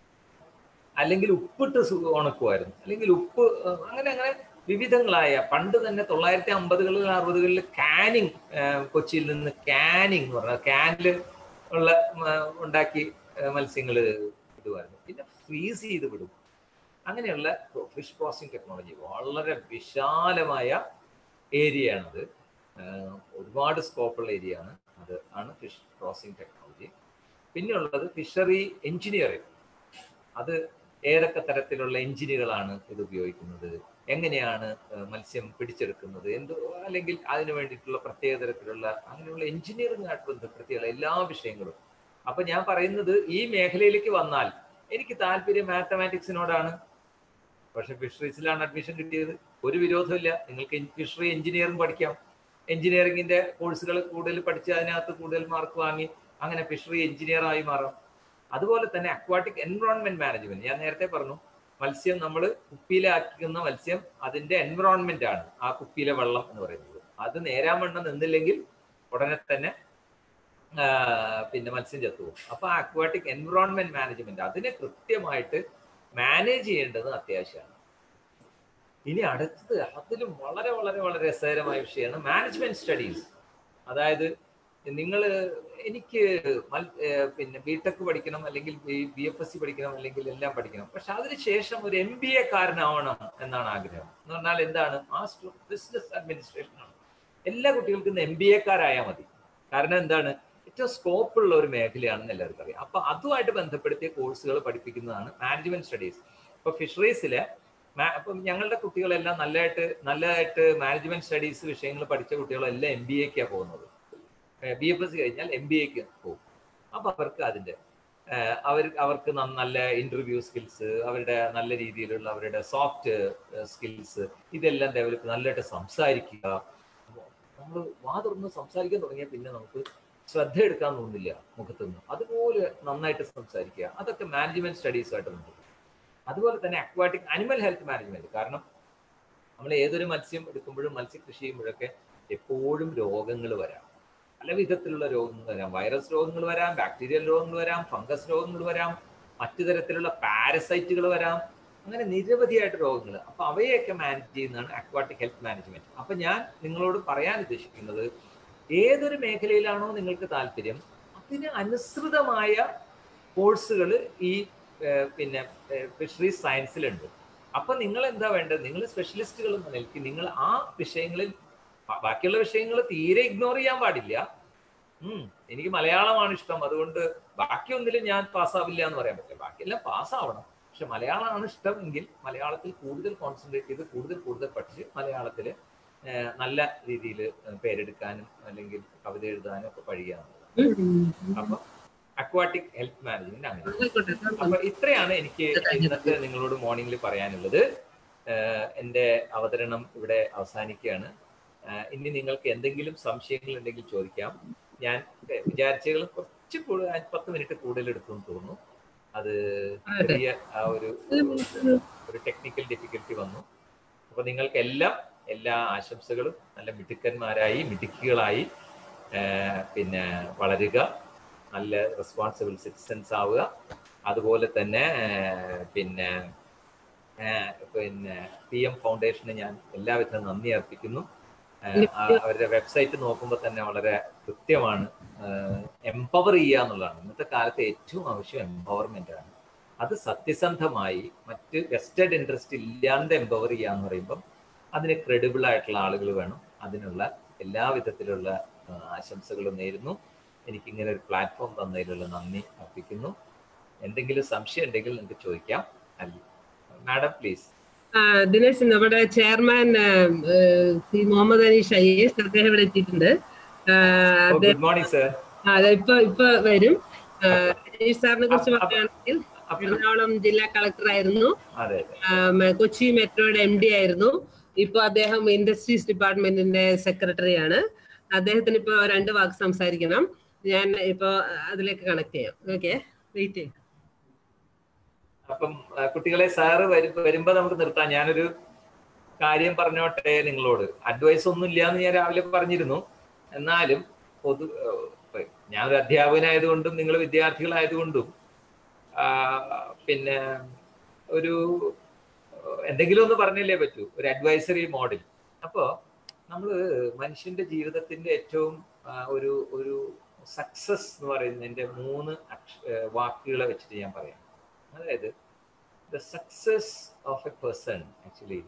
അല്ലെങ്കിൽ ഉപ്പിട്ട് സു- ഉണക്കുമായിരുന്നു അല്ലെങ്കിൽ ഉപ്പ് ഏഹ്, അങ്ങനെ അങ്ങനെ വിവിധങ്ങളായ പണ്ട് തന്നെ തൊള്ളായിരത്തി അമ്പതുകളിൽ അറുപതുകളിൽ കാനിങ് കൊച്ചിയിൽ നിന്ന് കാനിങ് എന്ന് പറഞ്ഞാൽ കാനിൽ ഉള്ള മ- ഉണ്ടാക്കി മത്സ്യങ്ങൾ ഇടുമായിരുന്നു പിന്നെ ഫ്രീസ് ചെയ്ത് വിടും അങ്ങനെയുള്ള ഫിഷ് പ്രോസസിങ് ടെക്നോളജി വളരെ വിശാലമായ ഏരിയയാണത് ആഹ് ഒരുപാട് സ്കോപ്പുള്ള ഏരിയ ആണ് അത് ആണ് ഫിഷ് പ്രോസസിങ് ടെക്നോളജി പിന്നെ ഉള്ളത് ഫിഷറി എഞ്ചിനീയറിംഗ് അത് ഏതൊക്കെ തരത്തിലുള്ള എഞ്ചിനുകളാണ് ഇത് ഉപയോഗിക്കുന്നത് എങ്ങനെയാണ് മത്സ്യം പിടിച്ചെടുക്കുന്നത് എന്ത് അല്ലെങ്കിൽ അതിനു വേണ്ടിയിട്ടുള്ള പ്രത്യേക തരത്തിലുള്ള അങ്ങനെയുള്ള എഞ്ചിനീയറിംഗ് ആയിട്ട് ബന്ധപ്പെടുത്തിയുള്ള എല്ലാ വിഷയങ്ങളും അപ്പൊ ഞാൻ പറയുന്നത് ഈ മേഖലയിലേക്ക് വന്നാൽ എനിക്ക് താല്പര്യം മാത്തമാറ്റിക്സിനോടാണ് പക്ഷെ ഫിഷറീസിലാണ് അഡ്മിഷൻ കിട്ടിയത് ഒരു വിരോധമില്ല നിങ്ങൾക്ക് ഫിഷറി എഞ്ചിനീയറിംഗ് പഠിക്കാം എഞ്ചിനീയറിംഗിന്റെ കോഴ്സുകൾ കൂടുതൽ പഠിച്ച് അതിനകത്ത് കൂടുതൽ മാർക്ക് വാങ്ങി അങ്ങനെ ഫിഷറി എഞ്ചിനീയർ ആയി മാറാം അതുപോലെ തന്നെ അക്വാട്ടിക് എൻവറോൺമെന്റ് മാനേജ്മെന്റ് ഞാൻ നേരത്തെ പറഞ്ഞു മത്സ്യം നമ്മൾ കുപ്പിയിലാക്കുന്ന മത്സ്യം അതിന്റെ എൻവറോൺമെന്റ് ആണ് ആ കുപ്പിയിലെ വെള്ളം എന്ന് പറയുന്നത് അത് നേരാൻ വണ്ണം നിന്നില്ലെങ്കിൽ ഉടനെ തന്നെ പിന്നെ മത്സ്യം ചത്തുപോകും അപ്പൊ അക്വാട്ടിക് എൻവറോൺമെന്റ് മാനേജ്മെന്റ് അതിനെ കൃത്യമായിട്ട് മാനേജ് ചെയ്യേണ്ടത് അത്യാവശ്യമാണ് ഇനി അടുത്തത് അതിലും വളരെ വളരെ വളരെ രസകരമായ വിഷയമാണ് മാനേജ്മെന്റ് സ്റ്റഡീസ് അതായത് നിങ്ങൾ എനിക്ക് പിന്നെ ബിടെക് പഠിക്കണം അല്ലെങ്കിൽ ബി എഫ് എസ് സി പഠിക്കണം അല്ലെങ്കിൽ എല്ലാം പഠിക്കണം പക്ഷെ അതിനുശേഷം ഒരു എം ബി എ കാരനാവണം എന്നാണ് ആഗ്രഹം എന്ന് പറഞ്ഞാൽ എന്താണ് മാസ്റ്റർ ബിസിനസ് അഡ്മിനിസ്ട്രേഷൻ ആണ് എല്ലാ കുട്ടികൾക്കും ഇന്ന് എം ബി എക്കാരായാൽ മതി കാരണം എന്താണ് ഏറ്റവും സ്കോപ്പ് ഉള്ള ഒരു മേഖലയാണെന്ന് എല്ലാവർക്കും അറിയാം അപ്പൊ അതുമായിട്ട് ബന്ധപ്പെടുത്തിയ കോഴ്സുകൾ പഠിപ്പിക്കുന്നതാണ് മാനേജ്മെന്റ് സ്റ്റഡീസ് ഇപ്പൊ ഫിഷറീസിലെ അപ്പം ഞങ്ങളുടെ കുട്ടികളെല്ലാം നല്ലതായിട്ട് നല്ലതായിട്ട് മാനേജ്മെന്റ് സ്റ്റഡീസ് വിഷയങ്ങൾ പഠിച്ച കുട്ടികളെല്ലാം എം ബി എക്കാണ് പോകുന്നത് ബി എഫ് എസ് സി കഴിഞ്ഞാൽ എം ബി എക്ക് പോകും അപ്പൊ അവർക്ക് അതിന്റെ അവർ അവർക്ക് നല്ല ഇന്റർവ്യൂ സ്കിൽസ് അവരുടെ നല്ല രീതിയിലുള്ള അവരുടെ സോഫ്റ്റ് സ്കിൽസ് ഇതെല്ലാം ഡെവലപ്പ് നല്ലതായിട്ട് സംസാരിക്കുക നമ്മൾ വാ തുറന്ന് സംസാരിക്കാൻ തുടങ്ങിയാൽ പിന്നെ നമുക്ക് ശ്രദ്ധ എടുക്കാൻ തോന്നുന്നില്ല മുഖത്തുനിന്ന് അതുപോലെ നന്നായിട്ട് സംസാരിക്കുക അതൊക്കെ മാനേജ്മെന്റ് സ്റ്റഡീസുമായിട്ട് ബന്ധപ്പെട്ടു അതുപോലെ തന്നെ അക്വാട്ടിക് അനിമൽ ഹെൽത്ത് മാനേജ്മെന്റ് കാരണം നമ്മൾ ഏതൊരു മത്സ്യം എടുക്കുമ്പോഴും മത്സ്യകൃഷി ചെയ്യുമ്പോഴൊക്കെ എപ്പോഴും രോഗങ്ങൾ വരാം പല വിധത്തിലുള്ള രോഗങ്ങൾ വരാം വൈറസ് രോഗങ്ങൾ വരാം ബാക്ടീരിയൽ രോഗങ്ങൾ വരാം ഫംഗസ് രോഗങ്ങൾ വരാം മറ്റു തരത്തിലുള്ള പാരസൈറ്റുകൾ വരാം അങ്ങനെ നിരവധിയായിട്ട് രോഗങ്ങൾ അപ്പൊ അവയൊക്കെ മാനേജ് ചെയ്യുന്നതാണ് അക്വാട്ടിക് ഹെൽത്ത് മാനേജ്മെന്റ് അപ്പൊ ഞാൻ നിങ്ങളോട് പറയാൻ ഉദ്ദേശിക്കുന്നത് ഏതൊരു മേഖലയിലാണോ നിങ്ങൾക്ക് താല്പര്യം അതിന് അനുസൃതമായ കോഴ്സുകൾ ഈ പിന്നെ ഫിഷറീസ് സയൻസിലുണ്ട് അപ്പൊ നിങ്ങൾ എന്താ വേണ്ടത് നിങ്ങൾ സ്പെഷ്യലിസ്റ്റുകൾ എന്ന നിലയ്ക്ക് നിങ്ങൾ ആ വിഷയങ്ങളിൽ ബാക്കിയുള്ള വിഷയങ്ങൾ തീരെ ഇഗ്നോർ ചെയ്യാൻ പാടില്ല ഉം എനിക്ക് മലയാളമാണ് ഇഷ്ടം അതുകൊണ്ട് ബാക്കിയൊന്നിലും ഞാൻ പാസ്സാവില്ല എന്ന് പറയാൻ പറ്റില്ല ബാക്കിയെല്ലാം പാസ്സാവണം പക്ഷെ മലയാളമാണ് ഇഷ്ടം എങ്കിൽ മലയാളത്തിൽ കൂടുതൽ കോൺസെൻട്രേറ്റ് ചെയ്ത് കൂടുതൽ കൂടുതൽ പഠിച്ച് മലയാളത്തിൽ നല്ല രീതിയിൽ പേരെടുക്കാനും അല്ലെങ്കിൽ കവിത എഴുതാനും ഒക്കെ കഴിയുകയാണ് അപ്പൊ അക്വാട്ടിക് ഹെൽത്ത് മാനേജ്മെന്റ് അങ്ങനെ അപ്പൊ ഇത്രയാണ് എനിക്ക് ഇന്നത്തെ നിങ്ങളോട് മോർണിംഗിൽ പറയാനുള്ളത് എന്റെ അവതരണം ഇവിടെ അവസാനിക്കുകയാണ് ഇനി നിങ്ങൾക്ക് എന്തെങ്കിലും സംശയങ്ങൾ ഉണ്ടെങ്കിൽ ചോദിക്കാം ഞാൻ വിചാരിച്ചകൾ കുറച്ച് കൂടുതൽ പത്ത് മിനിറ്റ് കൂടുതൽ എടുക്കുമെന്ന് തോന്നുന്നു അത് ചെറിയ ആ ഒരു ഒരു ടെക്നിക്കൽ ഡിഫിക്കൽറ്റി വന്നു അപ്പൊ നിങ്ങൾക്ക് എല്ലാം എല്ലാ ആശംസകളും നല്ല മിടുക്കന്മാരായി മിടുക്കികളായി പിന്നെ വളരുക നല്ല റെസ്പോൺസിബിൾ സിറ്റിസൺസ് ആവുക അതുപോലെ തന്നെ പിന്നെ പിന്നെ പി എം ഫൗണ്ടേഷന് ഞാൻ എല്ലാവിധ നന്ദി അർപ്പിക്കുന്നു അവരുടെ വെബ്സൈറ്റ് നോക്കുമ്പോൾ തന്നെ വളരെ കൃത്യമാണ് എംപവർ ചെയ്യുക എന്നുള്ളതാണ് ഇന്നത്തെ കാലത്ത് ഏറ്റവും ആവശ്യം എംപവർമെന്റ് ആണ് അത് സത്യസന്ധമായി മറ്റ് വെസ്റ്റഡ് ഇൻട്രസ്റ്റ് ഇല്ലാണ്ട് എംപവർ ചെയ്യുക എന്ന് പറയുമ്പം അതിന് ക്രെഡിബിൾ ആയിട്ടുള്ള ആളുകൾ വേണം അതിനുള്ള എല്ലാ വിധത്തിലുള്ള ആശംസകളും നേരുന്നു എനിക്ക് ഇങ്ങനെ ഒരു പ്ലാറ്റ്ഫോം തന്നതിലുള്ള നന്ദി അർപ്പിക്കുന്നു എന്തെങ്കിലും സംശയം ഉണ്ടെങ്കിൽ നിങ്ങൾക്ക് ചോദിക്കാം അല്ല മാഡം പ്ലീസ് ദിനേശ് നമ്മുടെ chairman C Muhammad Anish I S അദ്ദേഹം ഇവിടെ എത്തിയിട്ടുണ്ട് ഗുഡ് മോർണിംഗ് സർ അതെ ഇപ്പൊ ഇപ്പൊ വരും അനീഷ് സാറിനെ കുറിച്ച് പറയുകയാണെങ്കിൽ എറണാകുളം ജില്ലാ കളക്ടർ ആയിരുന്നു കൊച്ചി മെട്രോയുടെ എം ഡി ആയിരുന്നു ഇപ്പൊ അദ്ദേഹം ഇൻഡസ്ട്രീസ് ഡിപ്പാർട്ട്മെന്റിന്റെ സെക്രട്ടറിയാണ് അദ്ദേഹത്തിന് ഇപ്പൊ രണ്ട് വാക്ക് സംസാരിക്കണം ഞാൻ ഇപ്പൊ അതിലേക്ക് കണക്ട് ചെയ്യാം ഓക്കെ വെയിറ്റ് ചെയ്യാം അപ്പം കുട്ടികളെ സാറ് വരുമ്പോ നമുക്ക് നിർത്താം ഞാനൊരു കാര്യം പറഞ്ഞോട്ടെ നിങ്ങളോട് അഡ്വൈസ് ഒന്നും ഇല്ല എന്ന് ഞാൻ രാവിലെ പറഞ്ഞിരുന്നു എന്നാലും പൊതു ഞാനൊരു അധ്യാപകനായതുകൊണ്ടും നിങ്ങൾ വിദ്യാർത്ഥികളായതുകൊണ്ടും പിന്നെ ഒരു എന്തെങ്കിലും ഒന്ന് പറഞ്ഞല്ലേ പറ്റൂ ഒരു അഡ്വൈസറി മോഡൽ അപ്പോ നമ്മൾ മനുഷ്യന്റെ ജീവിതത്തിന്റെ ഏറ്റവും ഒരു ഒരു സക്സസ് എന്ന് പറയുന്നതിന്റെ മൂന്ന് വാക്കുകളെ വെച്ചിട്ട് ഞാൻ പറയാം അതായത് the success of a person actually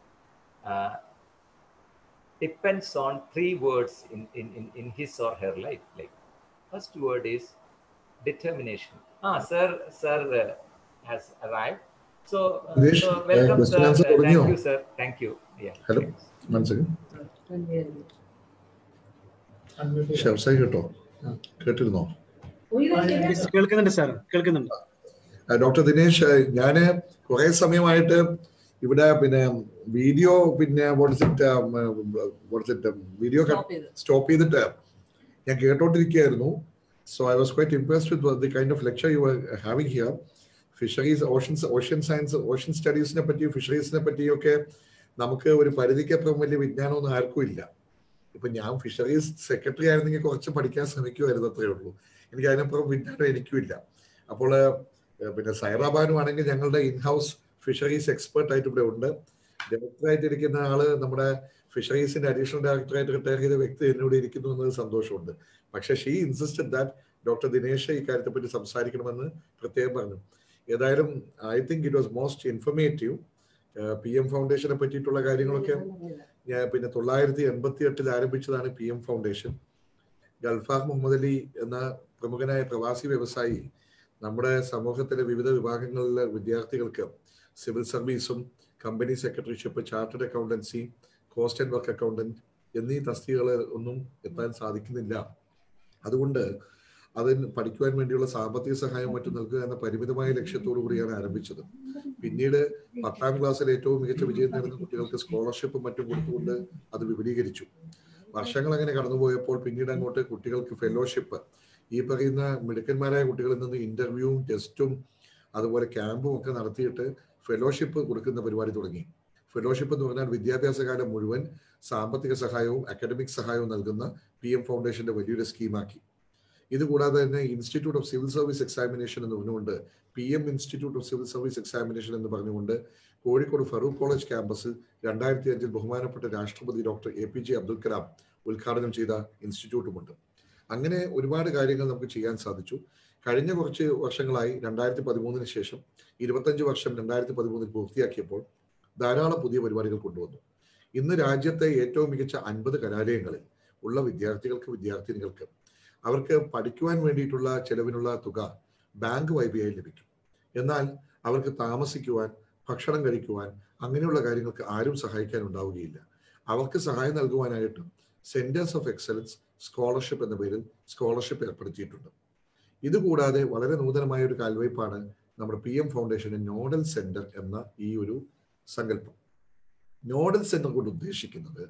depends on three words in in in in his or her life like first word is determination ah sir sir has arrive So, uh, Dinesh, so uh, welcome, question sir. answer Uh, തുടങ്ങിയോ? Thank you, sir. Thank you. Yeah. Hello മനസ്സിലായി ഷെഫ്സായി കേട്ടോ കേട്ടിരുന്നോ കേൾക്കുന്നുണ്ട് sir കേൾക്കുന്നുണ്ട് ആ, doctor Dinesh ഞാൻ കുറെ സമയമായിട്ട് ഇവിടെ പിന്നെ വീഡിയോ പിന്നെ വീഡിയോ സ്റ്റോപ്പ് ചെയ്തിട്ട് ഞാൻ കേട്ടോണ്ടിരിക്കുകയായിരുന്നു so I was quite impressed with the kind of lecture you are having here fisheries oceans ocean science ocean സ്റ്റഡീസിനെ പറ്റിയും ഫിഷറീസിനെ പറ്റിയും ഒക്കെ നമുക്ക് ഒരു പരിധിക്കപ്പുറം വലിയ വിജ്ഞാനമൊന്നും ആർക്കും ഇല്ല ഇപ്പൊ ഞാൻ ഫിഷറീസ് സെക്രട്ടറി ആയിരുന്നെങ്കിൽ കുറച്ച് പഠിക്കാൻ ശ്രമിക്കുമായിരുന്നു അത്രേ ഉള്ളൂ എനിക്ക് അതിനപ്പുറം വിജ്ഞാനം എനിക്കും ഇല്ല അപ്പോൾ ഏഹ് പിന്നെ സൈറാബാനു ആണെങ്കിൽ ഞങ്ങളുടെ ഇൻഹൗസ് ഫിഷറീസ് എക്സ്പേർട്ട് ആയിട്ട് ഇവിടെ ഉണ്ട് ഡയറക്ടറായിട്ട് ഇരിക്കുന്ന ആള് നമ്മുടെ ഫിഷറീസിന്റെ അഡീഷണൽ ഡയറക്ടറായിട്ട് റിട്ടയർ ചെയ്ത വ്യക്തി എന്നോട് ഇരിക്കുന്നു എന്നത് സന്തോഷമുണ്ട് പക്ഷെ she insisted that doctor Dinesh ഈ കാര്യത്തെ പറ്റി സംസാരിക്കണമെന്ന് പ്രത്യേകം പറഞ്ഞു ഏതായാലും I think it was most informative P M ഫൗണ്ടേഷനെ പറ്റിയിട്ടുള്ള കാര്യങ്ങളൊക്കെ ഞാൻ പിന്നെ തൊള്ളായിരത്തി എൺപത്തി എട്ടിൽ ആരംഭിച്ചതാണ് P M foundation Gulfar Muhammad Ali എന്ന പ്രമുഖനായ പ്രവാസി വ്യവസായി നമ്മുടെ സമൂഹത്തിലെ വിവിധ വിഭാഗങ്ങളിലെ വിദ്യാർത്ഥികൾക്ക് സിവിൽ സർവീസും company secretaryship chartered accountancy cost and work accountant എന്നീ തസ്തികകൾ ഒന്നും എത്താൻ സാധിക്കുന്നില്ല അതുകൊണ്ട് അതിന് പഠിക്കുവാൻ വേണ്ടിയുള്ള സാമ്പത്തിക സഹായം മറ്റും നൽകുക എന്ന പരിമിതമായ ലക്ഷ്യത്തോടു കൂടിയാണ് ആരംഭിച്ചത് പിന്നീട് പത്താം ക്ലാസ്സിൽ ഏറ്റവും മികച്ച വിജയം നേടുന്ന കുട്ടികൾക്ക് സ്കോളർഷിപ്പും മറ്റും കൊടുത്തുകൊണ്ട് അത് വിപുലീകരിച്ചു വർഷങ്ങൾ അങ്ങനെ കടന്നുപോയപ്പോൾ പിന്നീട് അങ്ങോട്ട് കുട്ടികൾക്ക് ഫെലോഷിപ്പ് ഈ പറയുന്ന മിടുക്കന്മാരായ കുട്ടികളിൽ നിന്ന് ഇന്റർവ്യൂവും ടെസ്റ്റും അതുപോലെ ക്യാമ്പും ഒക്കെ നടത്തിയിട്ട് ഫെലോഷിപ്പ് കൊടുക്കുന്ന പരിപാടി തുടങ്ങി ഫെലോഷിപ്പ് എന്ന് പറഞ്ഞാൽ വിദ്യാഭ്യാസ കാലം മുഴുവൻ സാമ്പത്തിക സഹായവും അക്കാഡമിക് സഹായവും നൽകുന്ന പി എം ഫൗണ്ടേഷന്റെ വലിയൊരു സ്കീമാക്കി ഇതുകൂടാതെ തന്നെ institute of civil service examination എന്ന് പറഞ്ഞുകൊണ്ട് P M institute of civil service examination എന്ന് പറഞ്ഞുകൊണ്ട് കോഴിക്കോട് ഫറൂഖ് കോളേജ് ക്യാമ്പസിൽ രണ്ടായിരത്തി അഞ്ചിൽ ബഹുമാനപ്പെട്ട രാഷ്ട്രപതി doctor A P J Abdul Kalam ഉദ്ഘാടനം ചെയ്ത ഇൻസ്റ്റിറ്റ്യൂട്ടുമുണ്ട് അങ്ങനെ ഒരുപാട് കാര്യങ്ങൾ നമുക്ക് ചെയ്യാൻ സാധിച്ചു കഴിഞ്ഞ കുറച്ച് വർഷങ്ങളായി രണ്ടായിരത്തി പതിമൂന്നിന് ശേഷം ഇരുപത്തഞ്ച് വർഷം രണ്ടായിരത്തി പതിമൂന്നിൽ പൂർത്തിയാക്കിയപ്പോൾ ധാരാളം പുതിയ പരിപാടികൾ കൊണ്ടുവന്നു ഇന്ന് രാജ്യത്തെ ഏറ്റവും മികച്ച അൻപത് കലാലയങ്ങളിൽ ഉള്ള വിദ്യാർത്ഥികൾക്ക് വിദ്യാർത്ഥിനികൾക്ക് അവർക്ക് പഠിക്കുവാൻ വേണ്ടിയിട്ടുള്ള ചെലവിനുള്ള തുക ബാങ്ക് വായ്പയായി ലഭിക്കും എന്നാൽ അവർക്ക് താമസിക്കുവാൻ ഭക്ഷണം കഴിക്കുവാൻ അങ്ങനെയുള്ള കാര്യങ്ങൾക്ക് ആരും സഹായിക്കാൻ ഉണ്ടാവുകയില്ല അവർക്ക് സഹായം നൽകുവാനായിട്ട് സെന്റേഴ്സ് ഓഫ് എക്സലൻസ് സ്കോളർഷിപ്പ് എന്ന പേരിൽ സ്കോളർഷിപ്പ് ഏർപ്പെടുത്തിയിട്ടുണ്ട് ഇതുകൂടാതെ വളരെ നൂതനമായ ഒരു കാൽവയ്പാണ് നമ്മുടെ പി എം ഫൗണ്ടേഷന്റെ നോഡൽ സെന്റർ എന്ന ഈ ഒരു സങ്കല്പം നോഡൽ സെന്റർ കൊണ്ട് ഉദ്ദേശിക്കുന്നത്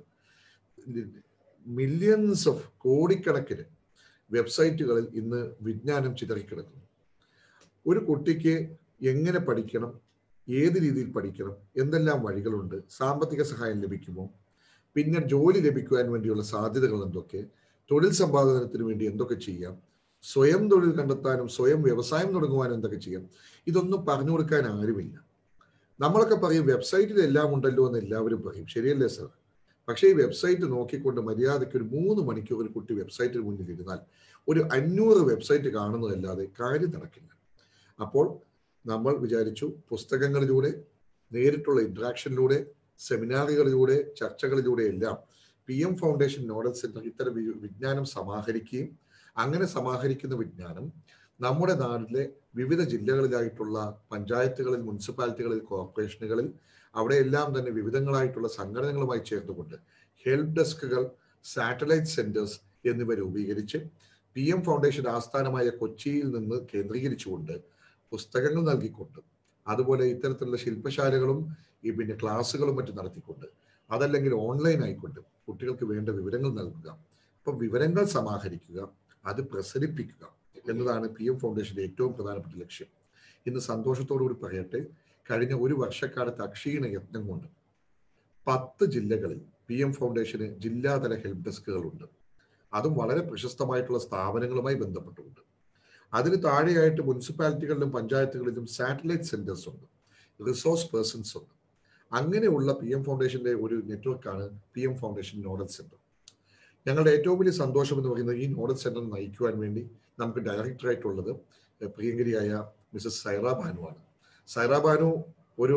മില്യൺസ് ഓഫ് കോടിക്കണക്കിന് വെബ്സൈറ്റുകളിൽ ഇന്ന് വിജ്ഞാനം ചിതറിക്കിടക്കുന്നു ഒരു കുട്ടിക്ക് എങ്ങനെ പഠിക്കണം ഏത് രീതിയിൽ പഠിക്കണം എന്തെല്ലാം വഴികളുണ്ട് സാമ്പത്തിക സഹായം ലഭിക്കുമോ പിന്നെ ജോലി ലഭിക്കുവാൻ വേണ്ടിയുള്ള സാധ്യതകൾ എന്തൊക്കെ തൊഴിൽ സമ്പാദനത്തിന് വേണ്ടി എന്തൊക്കെ ചെയ്യാം സ്വയം തൊഴിൽ കണ്ടെത്താനും സ്വയം വ്യവസായം തുടങ്ങുവാനും എന്തൊക്കെ ചെയ്യാം ഇതൊന്നും പറഞ്ഞു കൊടുക്കാൻ ആരുമില്ല നമ്മളൊക്കെ പറയും വെബ്സൈറ്റിൽ എല്ലാം ഉണ്ടല്ലോ എന്ന് എല്ലാവരും പറയും ശരിയല്ലേ സർ പക്ഷേ ഈ വെബ്സൈറ്റ് നോക്കിക്കൊണ്ട് മര്യാദയ്ക്ക് ഒരു മൂന്ന് മണിക്കൂർ ഒരു കുട്ടി വെബ്സൈറ്റിന് മുന്നിൽ ഇരുന്നാൽ ഒരു അഞ്ഞൂറ് വെബ്സൈറ്റ് കാണുന്നതല്ലാതെ കാര്യം നടക്കില്ല അപ്പോൾ നമ്മൾ വിചാരിച്ചു പുസ്തകങ്ങളിലൂടെ നേരിട്ടുള്ള ഇന്ററാക്ഷനിലൂടെ സെമിനാറുകളിലൂടെ ചർച്ചകളിലൂടെ എല്ലാം P M foundation nodal centre ഇത്തരം വിജ്ഞാനം സമാഹരിക്കുകയും അങ്ങനെ സമാഹരിക്കുന്ന വിജ്ഞാനം നമ്മുടെ നാട്ടിലെ വിവിധ ജില്ലകളിലായിട്ടുള്ള പഞ്ചായത്തുകളിൽ മുനിസിപ്പാലിറ്റികളിൽ കോർപ്പറേഷനുകളിൽ അവിടെയെല്ലാം തന്നെ വിവിധങ്ങളായിട്ടുള്ള സംഘടനകളുമായി ചേർന്നുകൊണ്ട് ഹെൽപ്പ് ഡെസ്കുകൾ സാറ്റലൈറ്റ് സെന്റേഴ്സ് എന്നിവ രൂപീകരിച്ച് പി എം ഫൗണ്ടേഷൻ ആസ്ഥാനമായ കൊച്ചിയിൽ നിന്ന് കേന്ദ്രീകരിച്ചുകൊണ്ട് പുസ്തകങ്ങൾ നൽകിക്കൊണ്ട് അതുപോലെ ഇത്തരത്തിലുള്ള ശില്പശാലകളും ഈ പിന്നെ ക്ലാസ്സുകളും മറ്റും നടത്തിക്കൊണ്ട് അതല്ലെങ്കിൽ ഓൺലൈൻ ആയിക്കൊണ്ട് കുട്ടികൾക്ക് വേണ്ട വിവരങ്ങൾ നൽകുക അപ്പം വിവരങ്ങൾ സമാഹരിക്കുക അത് പ്രസരിപ്പിക്കുക എന്നതാണ് പി എം ഫൗണ്ടേഷന്റെ ഏറ്റവും പ്രധാനപ്പെട്ട ലക്ഷ്യം ഇന്ന് സന്തോഷത്തോടുകൂടി പറയട്ടെ കഴിഞ്ഞ ഒരു വർഷക്കാലത്ത് അക്ഷീണ യത്നം കൊണ്ട് പത്ത് ജില്ലകളിൽ പി എം ഫൗണ്ടേഷന് ജില്ലാതല ഹെൽപ്പ് ഡെസ്കുകളുണ്ട് അതും വളരെ പ്രശസ്തമായിട്ടുള്ള സ്ഥാപനങ്ങളുമായി ബന്ധപ്പെട്ടുകൊണ്ട് അതിന് താഴെയായിട്ട് മുനിസിപ്പാലിറ്റികളിലും പഞ്ചായത്തുകളിലും സാറ്റലൈറ്റ് സെന്റേഴ്സ് ഉണ്ട് റിസോഴ്സ് പേഴ്സൺസ് ഉണ്ട് അങ്ങനെയുള്ള പി എം ഫൗണ്ടേഷന്റെ ഒരു നെറ്റ്വർക്കാണ് P M foundation nodal centre ഞങ്ങളുടെ ഏറ്റവും വലിയ സന്തോഷം എന്ന് പറയുന്നത് ഈ നോഡൽ സെന്റർ നയിക്കുവാൻ വേണ്ടി നമുക്ക് ഡയറക്ടറായിട്ടുള്ളത് പ്രിയങ്കരിയായ മിസസ് സൈറ ബാനുവാണ് സൈറ ബാനു ഒരു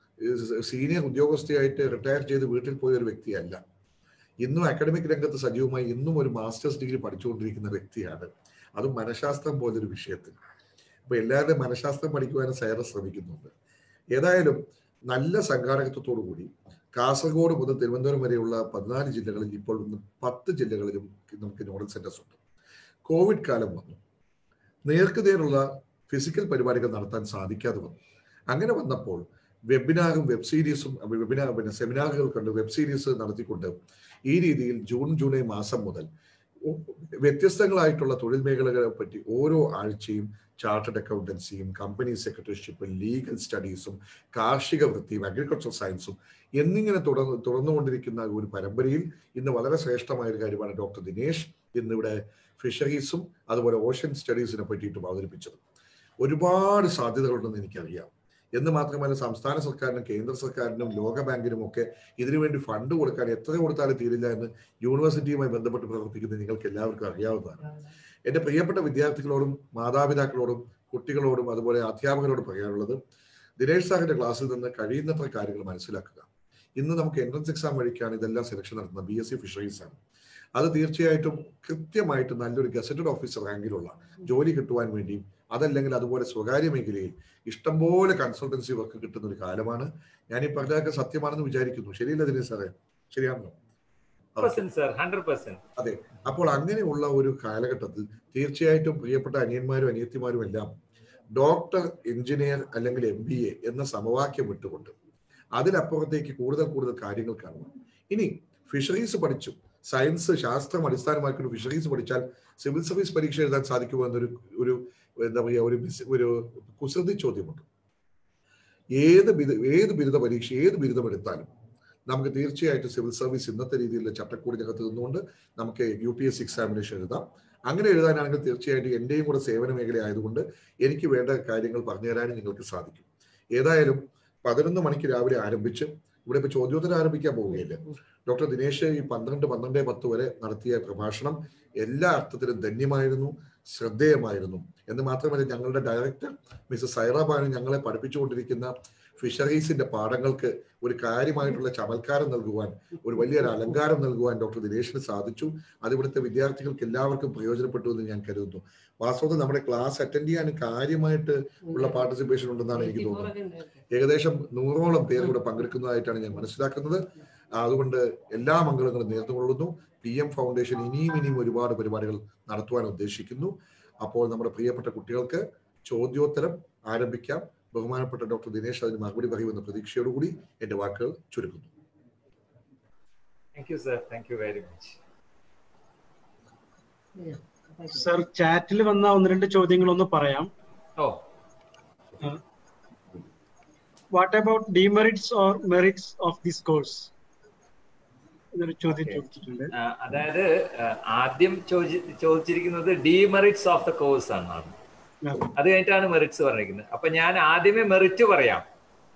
സീനിയർ ഉദ്യോഗസ്ഥയായിട്ട് റിട്ടയർ ചെയ്ത് വീട്ടിൽ പോയ ഒരു വ്യക്തിയല്ല ഇന്നും അക്കാഡമിക് രംഗത്ത് സജീവമായി ഇന്നും ഒരു മാസ്റ്റേഴ്സ് ഡിഗ്രി പഠിച്ചുകൊണ്ടിരിക്കുന്ന വ്യക്തിയാണ് അതും മനഃശാസ്ത്രം പോലൊരു വിഷയത്തിൽ അപ്പൊ എല്ലാവരുടെയും മനഃശാസ്ത്രം പഠിക്കുവാനും സൈറ ശ്രമിക്കുന്നുണ്ട് ഏതായാലും നല്ല സംഘാടകത്വത്തോടു കൂടി കാസർഗോഡ് മുതൽ തിരുവനന്തപുരം വരെയുള്ള പതിനാല് ജില്ലകളിൽ ഇപ്പോൾ ഇന്ന് പത്ത് ജില്ലകളിലും നമുക്ക് നോഡൽ സെന്റേഴ്സ് ഉണ്ട് കോവിഡ് കാലം വന്നു നേർക്കുനേരുള്ള ഫിസിക്കൽ പരിപാടികൾ നടത്താൻ സാധിക്കാതെ വന്നു അങ്ങനെ വന്നപ്പോൾ വെബിനാറും വെബ് സീരീസും വെബിനാർ പിന്നെ സെമിനാറുകൾ കണ്ട് വെബ് സീരീസ് നടത്തിക്കൊണ്ട് ഈ രീതിയിൽ ജൂൺ ജൂലൈ മാസം മുതൽ വ്യത്യസ്തങ്ങളായിട്ടുള്ള തൊഴിൽ മേഖലകളെ പറ്റി ഓരോ ആഴ്ചയും ചാർട്ടേഡ് അക്കൗണ്ടൻസിയും കമ്പനി സെക്രട്ടറിഷിപ്പും ലീഗൽ സ്റ്റഡീസും കാർഷിക വൃത്തിയും അഗ്രികൾച്ചർ സയൻസും എന്നിങ്ങനെ തുടർന്ന് തുടർന്നുകൊണ്ടിരിക്കുന്ന ഒരു പരമ്പരയിൽ ഇന്ന് വളരെ ശ്രേഷ്ഠമായ ഒരു കാര്യമാണ് ഡോക്ടർ ദിനേശ് ഇന്നിവിടെ ഫിഷറീസും അതുപോലെ ഓഷ്യൻ സ്റ്റഡീസിനെ പറ്റിയിട്ടും അവതരിപ്പിച്ചത് ഒരുപാട് സാധ്യതകളുണ്ടെന്ന് എനിക്കറിയാം എന്ന് മാത്രമല്ല സംസ്ഥാന സർക്കാരിനും കേന്ദ്ര സർക്കാരിനും ലോക ബാങ്കിനും ഒക്കെ ഇതിനുവേണ്ടി ഫണ്ട് കൊടുക്കാൻ എത്ര കൊടുത്താലും തീരില്ല എന്ന് യൂണിവേഴ്സിറ്റിയുമായി ബന്ധപ്പെട്ട് പ്രവർത്തിക്കുന്ന നിങ്ങൾക്ക് എല്ലാവർക്കും അറിയാവുന്നതാണ് എന്റെ പ്രിയപ്പെട്ട വിദ്യാർത്ഥികളോടും മാതാപിതാക്കളോടും കുട്ടികളോടും അതുപോലെ അധ്യാപകരോടും പറയാനുള്ളത് ദിനേഷ് സാറിന്റെ ക്ലാസ്സിൽ നിന്ന് കഴിയുന്നത്ര കാര്യങ്ങൾ മനസ്സിലാക്കുക ഇന്ന് നമുക്ക് എൻട്രൻസ് എക്സാം വഴിക്കാണ് ഇതെല്ലാം സെലക്ഷൻ നടത്തുന്നത് ബി എസ് സി ഫിഷറീസ് ആണ് അത് തീർച്ചയായിട്ടും കൃത്യമായിട്ട് നല്ലൊരു ഗസറ്റഡ് ഓഫീസർ റാങ്കിലുള്ള ജോലി കിട്ടുവാൻ വേണ്ടിയും അതല്ലെങ്കിൽ അതുപോലെ സ്വകാര്യ മേഖലയിൽ ഇഷ്ടംപോലെ കൺസൾട്ടൻസി വർക്ക് കിട്ടുന്ന ഒരു കാലമാണ് ഞാൻ ഈ പറഞ്ഞതൊക്കെ സത്യമാണെന്ന് വിചാരിക്കുന്നു ശരിയല്ല ദിനേശ് സാറേ ശരിയാണല്ലോ അതെ അപ്പോൾ അങ്ങനെയുള്ള ഒരു കാലഘട്ടത്തിൽ തീർച്ചയായിട്ടും പ്രിയപ്പെട്ട അനിയന്മാരും അനിയത്തിമാരും എല്ലാം ഡോക്ടർ എഞ്ചിനീയർ അല്ലെങ്കിൽ എം ബി എ എന്ന സമവാക്യം വിട്ടുകൊണ്ട് അതിനപ്പുറത്തേക്ക് കൂടുതൽ കൂടുതൽ കാര്യങ്ങൾ കാണുക ഇനി ഫിഷറീസ് പഠിച്ചു സയൻസ് ശാസ്ത്രം അടിസ്ഥാനമാക്കി ഫിഷറീസ് പഠിച്ചാൽ സിവിൽ സർവീസ് പരീക്ഷ എഴുതാൻ സാധിക്കുമോ എന്നൊരു ഒരു എന്താ പറയുക ഒരു ഒരു കുസൃതി ചോദ്യമുണ്ട് ഏത് ബിരുദ ഏത് ബിരുദ പരീക്ഷ ഏത് ബിരുദം എടുത്താലും നമുക്ക് തീർച്ചയായിട്ടും സിവിൽ സർവീസ് ഇന്നത്തെ രീതിയിലുള്ള ചട്ടക്കൂടിനകത്ത് നിന്നുകൊണ്ട് നമുക്ക് U P S C examination എഴുതാം അങ്ങനെ എഴുതാനാണെങ്കിൽ തീർച്ചയായിട്ടും എന്റെയും കൂടെ സേവന മേഖല ആയതുകൊണ്ട് എനിക്ക് വേണ്ട കാര്യങ്ങൾ പറഞ്ഞു തരാനും നിങ്ങൾക്ക് സാധിക്കും ഏതായാലും പതിനൊന്ന് മണിക്ക് രാവിലെ ആരംഭിച്ച് ഇവിടെ ഇപ്പൊ ചോദ്യോത്തരം ആരംഭിക്കാൻ പോവുകയില്ല ഡോക്ടർ ദിനേശ് ഈ പന്ത്രണ്ട് പന്ത്രണ്ട് പത്ത് വരെ നടത്തിയ പ്രഭാഷണം എല്ലാ അർത്ഥത്തിലും ധന്യമായിരുന്നു ശ്രദ്ധേയമായിരുന്നു എന്ന് മാത്രമല്ല ഞങ്ങളുടെ ഡയറക്ടർ മിസ്സസ് സൈറാബാനു ഞങ്ങളെ പഠിപ്പിച്ചുകൊണ്ടിരിക്കുന്ന ഫിഷറീസിന്റെ പാഠങ്ങൾക്ക് ഒരു കാര്യമായിട്ടുള്ള ചമൽക്കാരം നൽകുവാൻ ഒരു വലിയൊരു അലങ്കാരം നൽകുവാൻ ഡോക്ടർ ദിനേശിന് സാധിച്ചു അത് ഇവിടുത്തെ വിദ്യാർത്ഥികൾക്ക് എല്ലാവർക്കും പ്രയോജനപ്പെട്ടു എന്ന് ഞാൻ കരുതുന്നു വാസ്തവത്തിൽ നമ്മുടെ ക്ലാസ് അറ്റൻഡ് ചെയ്യാൻ കാര്യമായിട്ട് ഉള്ള പാർട്ടിസിപ്പേഷൻ ഉണ്ടെന്നാണ് എനിക്ക് തോന്നുന്നത് ഏകദേശം നൂറോളം പേർ ഇവിടെ പങ്കെടുക്കുന്നതായിട്ടാണ് ഞാൻ മനസ്സിലാക്കുന്നത് അതുകൊണ്ട് എല്ലാ മംഗളങ്ങളും നേർന്നു കൊള്ളുന്നു പി എം ഫൗണ്ടേഷൻ ഇനിയും ഇനിയും ഒരുപാട് പരിപാടികൾ നടത്തുവാൻ ഉദ്ദേശിക്കുന്നു അപ്പോൾ നമ്മുടെ പ്രിയപ്പെട്ട കുട്ടികൾക്ക് ചോദ്യോത്തരം ആരംഭിക്കാം ബഹുമാനപ്പെട്ട ഡോക്ടർ ദിനേശ് അതിന് മറുപടി പറയുമെന്ന പ്രതീക്ഷയോടുകൂടി എന്റെ വാക്കുകൾ ചുരുക്കുന്നു സർ ചാറ്റിൽ വന്ന ഒന്ന് രണ്ട് ചോദ്യങ്ങൾ ഒന്ന് പറയാം oh what about demerits or merits of this course എന്നൊരു ചോദ്യം ചോദിച്ചിട്ടുണ്ട് അതായത് ആദ്യം ചോദിച്ചിരിക്കുന്നത് ഡിമെറിറ്റ്സ് ഓഫ് ദ കോഴ്സ് ആണ് അത് കഴിഞ്ഞിട്ടാണ് മെറിറ്റ്സ് പറഞ്ഞിരിക്കുന്നത് അപ്പൊ ഞാൻ ആദ്യമേ മെറിറ്റ് പറയാം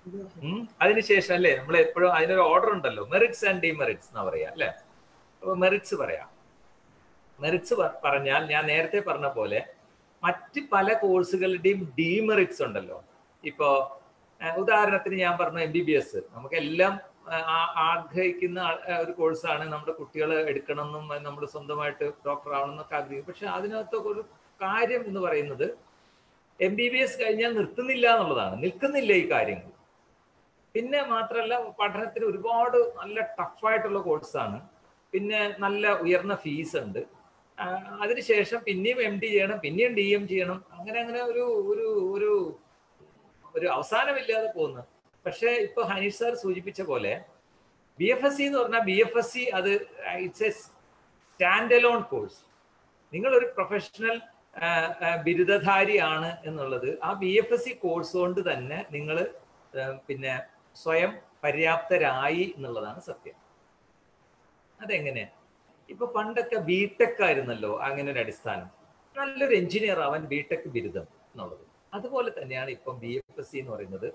അതിനുശേഷം അല്ലേ നമ്മൾ എപ്പോഴും അതിനൊരു ഓർഡർ ഉണ്ടല്ലോ മെറിറ്റ്സ് ആൻഡ് ഡിമെറിറ്റ്സ് എന്നാ പറയാ അല്ലെ അപ്പൊ മെറിറ്റ്സ് പറയാം മെറിറ്റ്സ് പറഞ്ഞാൽ ഞാൻ നേരത്തെ പറഞ്ഞ പോലെ മറ്റ് പല കോഴ്സുകളുടെയും ഡിമെറിറ്റ്സ് ഉണ്ടല്ലോ ഇപ്പോ ഉദാഹരണത്തിന് ഞാൻ പറഞ്ഞു എം ബി ബി എസ് നമുക്കെല്ലാം ആഗ്രഹിക്കുന്ന ഒരു കോഴ്സാണ് നമ്മുടെ കുട്ടികൾ എടുക്കണമെന്നും നമ്മൾ സ്വന്തമായിട്ട് ഡോക്ടർ ആവണമെന്നൊക്കെ ആഗ്രഹിക്കും പക്ഷെ അതിനകത്തൊക്കെ ഒരു കാര്യം എന്ന് പറയുന്നത് എം ബി ബി എസ് കഴിഞ്ഞാൽ നിർത്തുന്നില്ല എന്നുള്ളതാണ് നിൽക്കുന്നില്ല ഈ കാര്യങ്ങൾ പിന്നെ മാത്രമല്ല പഠനത്തിന് ഒരുപാട് നല്ല ടഫായിട്ടുള്ള കോഴ്സാണ് പിന്നെ നല്ല ഉയർന്ന ഫീസ് ഉണ്ട് അതിനുശേഷം പിന്നെയും എം ഡി ചെയ്യണം പിന്നെയും ഡി എം ചെയ്യണം അങ്ങനെ അങ്ങനെ ഒരു ഒരു ഒരു ഒരു അവസാനമില്ലാതെ പോകുന്നു പക്ഷേ ഇപ്പൊ ഹനീഷ് സാർ സൂചിപ്പിച്ച പോലെ ബി എഫ് എസ് സി എന്ന് പറഞ്ഞാൽ ബി എഫ് എസ് സി അത് it's a stand alone course നിങ്ങളൊരു പ്രൊഫഷണൽ ബിരുദധാരിയാണ് എന്നുള്ളത് ആ B F S C course കൊണ്ട് തന്നെ നിങ്ങൾ പിന്നെ സ്വയം പര്യാപ്തരായി എന്നുള്ളതാണ് സത്യം അതെങ്ങനെ ഇപ്പൊ പണ്ടൊക്കെ ബിടെക് ആയിരുന്നല്ലോ അങ്ങനെ ഒരു അടിസ്ഥാനം നല്ലൊരു എഞ്ചിനീയർ ആവാൻ ബിടെക് ബിരുദം എന്നുള്ളത് അതുപോലെ തന്നെയാണ് ഇപ്പം ബി എഫ് എസ് സി എന്ന് പറയുന്നത്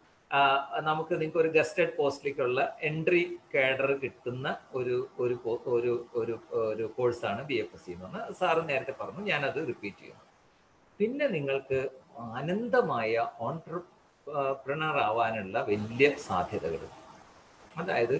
നമുക്ക് നിങ്ങൾക്ക് ഒരു ഗസ്റ്റഡ് പോസ്റ്റിലേക്കുള്ള എൻട്രി കേഡർ കിട്ടുന്ന ഒരു ഒരു ഒരു ഒരു ഒരു കോഴ്സാണ് ബി എഫ് എസ് സി എന്ന് പറഞ്ഞാൽ സാറ് നേരത്തെ പറഞ്ഞു ഞാനത് റിപ്പീറ്റ് ചെയ്യുന്നു പിന്നെ നിങ്ങൾക്ക് അനന്തമായ ഓൺട്രപ്രണർ ആവാനുള്ള വലിയ സാധ്യതകൾ അതായത്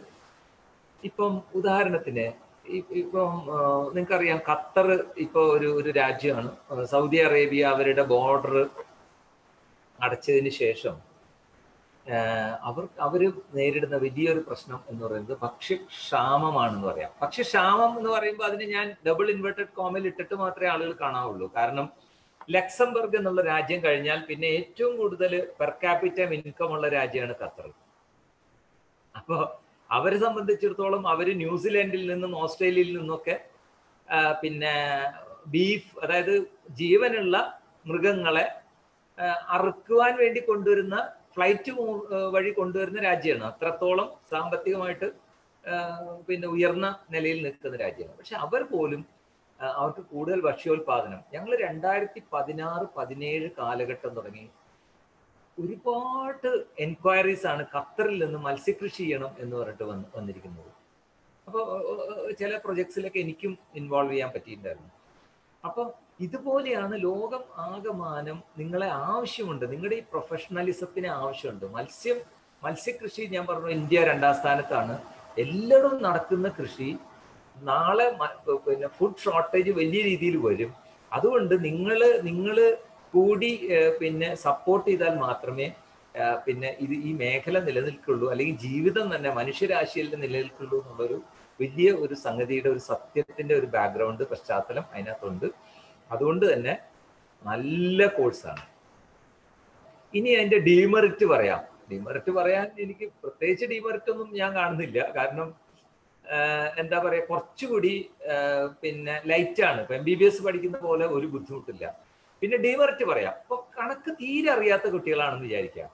ഇപ്പം ഉദാഹരണത്തിന് ഇപ്പം നിങ്ങൾക്കറിയാം ഖത്തർ ഇപ്പോൾ ഒരു ഒരു രാജ്യമാണ് സൗദി അറേബ്യ അവരുടെ ബോർഡർ അടച്ചതിന് ശേഷം അവർ അവര് നേരിടുന്ന വലിയൊരു പ്രശ്നം എന്ന് പറയുന്നത് ഭക്ഷ്യക്ഷാമമാണെന്ന് പറയാം ഭക്ഷ്യക്ഷാമം എന്ന് പറയുമ്പോൾ അതിന് ഞാൻ ഡബിൾ ഇൻവെർട്ടഡ് കോമിൽ ഇട്ടിട്ട് മാത്രമേ ആളുകൾ കാണാവുള്ളൂ കാരണം ലക്സംബർഗ് എന്നുള്ള രാജ്യം കഴിഞ്ഞാൽ പിന്നെ ഏറ്റവും കൂടുതൽ പെർ ക്യാപിറ്റം ഇൻകം ഉള്ള രാജ്യമാണ് ഖത്തർ അപ്പോൾ അവരെ സംബന്ധിച്ചിടത്തോളം അവർ ന്യൂസിലാൻഡിൽ നിന്നും ഓസ്ട്രേലിയയിൽ നിന്നൊക്കെ പിന്നെ ബീഫ് അതായത് ജീവനുള്ള മൃഗങ്ങളെ അറുക്കുവാൻ വേണ്ടി കൊണ്ടുവരുന്ന ഫ്ലൈറ്റ് വഴി കൊണ്ടുവരുന്ന രാജ്യമാണ് അത്രത്തോളം സാമ്പത്തികമായിട്ട് പിന്നെ ഉയർന്ന നിലയിൽ നിൽക്കുന്ന രാജ്യമാണ് പക്ഷെ അവർ പോലും അവർക്ക് കൂടുതൽ ഭക്ഷ്യോൽപാദനം ഞങ്ങൾ രണ്ടായിരത്തി പതിനാറ് പതിനേഴ് കാലഘട്ടം തുടങ്ങി ഒരുപാട് എൻക്വയറീസ് ആണ് ഖത്തറിൽ നിന്ന് മത്സ്യകൃഷി ചെയ്യണം എന്ന് പറഞ്ഞിട്ട് വന്ന് വന്നിരിക്കുന്നത് അപ്പോൾ ചില പ്രൊജക്ട്സിലൊക്കെ എനിക്കും ഇൻവോൾവ് ചെയ്യാൻ പറ്റിയിട്ടുണ്ടായിരുന്നു അപ്പോൾ ഇതുപോലെയാണ് ലോകം ആകമാനം നിങ്ങളെ ആവശ്യമുണ്ട് നിങ്ങളുടെ ഈ പ്രൊഫഷണലിസത്തിന് ആവശ്യമുണ്ട് മത്സ്യം മത്സ്യകൃഷി ഞാൻ പറഞ്ഞു ഇന്ത്യ രണ്ടാം സ്ഥാനത്താണ് എല്ലായിടും നടക്കുന്ന കൃഷി നാളെ പിന്നെ ഫുഡ് ഷോർട്ടേജ് വലിയ രീതിയിൽ വരും അതുകൊണ്ട് നിങ്ങൾ നിങ്ങൾ കൂടി പിന്നെ സപ്പോർട്ട് ചെയ്താൽ മാത്രമേ പിന്നെ ഇത് ഈ മേഖല നിലനിൽക്കുള്ളൂ അല്ലെങ്കിൽ ജീവിതം തന്നെ മനുഷ്യരാശിയിൽ നിലനിൽക്കുള്ളൂ എന്നുള്ളൊരു വലിയ ഒരു സംഗതിയുടെ ഒരു സത്യത്തിന്റെ ഒരു ബാക്ക്ഗ്രൗണ്ട് പശ്ചാത്തലം അതിനകത്തുണ്ട് അതുകൊണ്ട് തന്നെ നല്ല കോഴ്സാണ് ഇനി അതിന്റെ ഡീമെറിറ്റ് പറയാം ഡിമെറിറ്റ് പറയാൻ എനിക്ക് പ്രത്യേകിച്ച് ഡിമെറിറ്റ് ഒന്നും ഞാൻ കാണുന്നില്ല കാരണം എന്താ പറയാ കുറച്ചുകൂടി പിന്നെ ലൈറ്റ് ആണ് ഇപ്പൊ എം ബി ബി എസ് പഠിക്കുന്ന പോലെ ഒരു ബുദ്ധിമുട്ടില്ല പിന്നെ ഡിമെറിറ്റ് പറയാം ഇപ്പൊ കണക്ക് തീരെ അറിയാത്ത കുട്ടികളാണെന്ന് വിചാരിക്കാം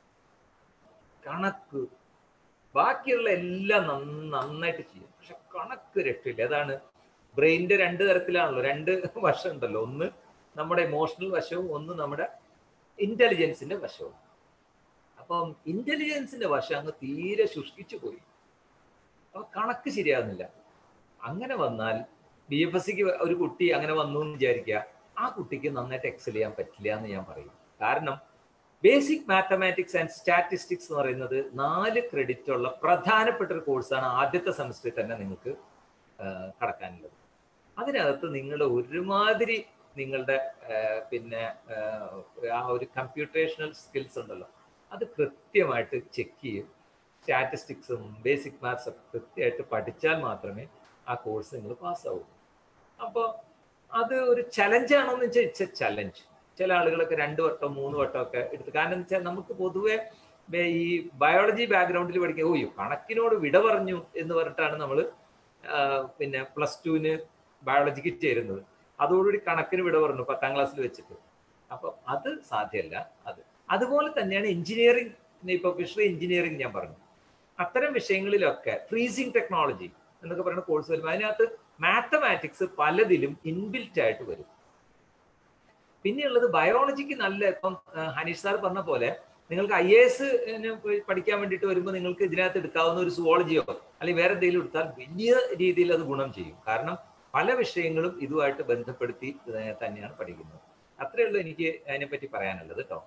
കണക്ക് ബാക്കിയുള്ള എല്ലാം നന്നായിട്ട് ചെയ്യും പക്ഷെ കണക്ക് രക്ഷയില്ല അതാണ് ബ്രെയിനിന്റെ രണ്ട് തരത്തിലാണല്ലോ രണ്ട് വശം ഉണ്ടല്ലോ ഒന്ന് നമ്മുടെ ഇമോഷണൽ വശവും ഒന്ന് നമ്മുടെ ഇന്റലിജൻസിന്റെ വശവും അപ്പം ഇന്റലിജൻസിന്റെ വശം അങ്ങ് തീരെ ശുഷ്കിച്ചു പോയി അപ്പൊ കണക്ക് ശരിയാകുന്നില്ല അങ്ങനെ വന്നാൽ ബി എഫ് എസ് സിക്ക് ഒരു കുട്ടി അങ്ങനെ വന്നു എന്ന് വിചാരിക്കുക ആ കുട്ടിക്ക് നന്നായിട്ട് എക്സൽ ചെയ്യാൻ പറ്റില്ല എന്ന് ഞാൻ പറയും കാരണം ബേസിക് മാത്തമാറ്റിക്സ് ആൻഡ് സ്റ്റാറ്റിസ്റ്റിക്സ് എന്ന് പറയുന്നത് നാല് ക്രെഡിറ്റ് ഉള്ള പ്രധാനപ്പെട്ട ഒരു കോഴ്സാണ് ആദ്യത്തെ സെമസ്റ്ററിൽ തന്നെ നിങ്ങൾക്ക് കടക്കാനുള്ളത് അതിനകത്ത് നിങ്ങളുടെ ഒരുമാതിരി നിങ്ങളുടെ പിന്നെ ആ ഒരു കമ്പ്യൂട്ടേഷണൽ സ്കിൽസ് ഉണ്ടല്ലോ അത് കൃത്യമായിട്ട് ചെക്ക് ചെയ്യും സ്റ്റാറ്റിസ്റ്റിക്സും ബേസിക് മാത്സും ഒക്കെ കൃത്യമായിട്ട് പഠിച്ചാൽ മാത്രമേ ആ കോഴ്സ് നിങ്ങൾ പാസ്സാവൂ അപ്പോൾ അത് ഒരു ചലഞ്ചാണോ എന്ന് വെച്ചാൽ ഇറ്റ്സ് എ ചലഞ്ച് ചില ആളുകളൊക്കെ രണ്ട് വട്ടം മൂന്ന് വട്ടം ഒക്കെ എടുത്ത് കാരണം എന്ന് വെച്ചാൽ നമുക്ക് പൊതുവെ ഈ ബയോളജി ബാക്ക്ഗ്രൗണ്ടിൽ പഠിക്കുക ഓയ്യോ കണക്കിനോട് വിട പറഞ്ഞു എന്ന് പറഞ്ഞിട്ടാണ് നമ്മൾ പിന്നെ പ്ലസ് ടുവിന് ബയോളജിക്ക് ചേരുന്നത് അതോടുകൂടി കണക്കിന് വിട പറഞ്ഞു പത്താം ക്ലാസ്സിൽ വെച്ചിട്ട് അപ്പം അത് സാധ്യമല്ല അത് അതുപോലെ തന്നെയാണ് എഞ്ചിനീയറിംഗ് ഇപ്പൊ ഫിഷറി എഞ്ചിനീയറിംഗ് ഞാൻ പറഞ്ഞു അത്തരം വിഷയങ്ങളിലൊക്കെ ഫ്രീസിംഗ് ടെക്നോളജി എന്നൊക്കെ പറയുന്ന കോഴ്സ് വരുമ്പോൾ അതിനകത്ത് മാത്തമാറ്റിക്സ് പലതിലും ഇൻബിൽറ്റ് ആയിട്ട് വരും പിന്നെയുള്ളത് ബയോളജിക്ക് നല്ല ഇപ്പം ഹനീഷ് സാർ പറഞ്ഞ പോലെ നിങ്ങൾക്ക് ഐ എ എസ് പഠിക്കാൻ വേണ്ടിയിട്ട് വരുമ്പോൾ നിങ്ങൾക്ക് ഇതിനകത്ത് എടുക്കാവുന്ന ഒരു സുവോളജിയോ അല്ലെങ്കിൽ വേറെ എന്തെങ്കിലും എടുത്താൽ വലിയ രീതിയിൽ അത് ഗുണം ചെയ്യും കാരണം പല വിഷയങ്ങളും ഇതുമായിട്ട് ബന്ധപ്പെടുത്തി തന്നെയാണ് പഠിക്കുന്നത് അത്രയേ ഉള്ളൂ എനിക്ക് അതിനെപ്പറ്റി പറയാനുള്ളത് കേട്ടോ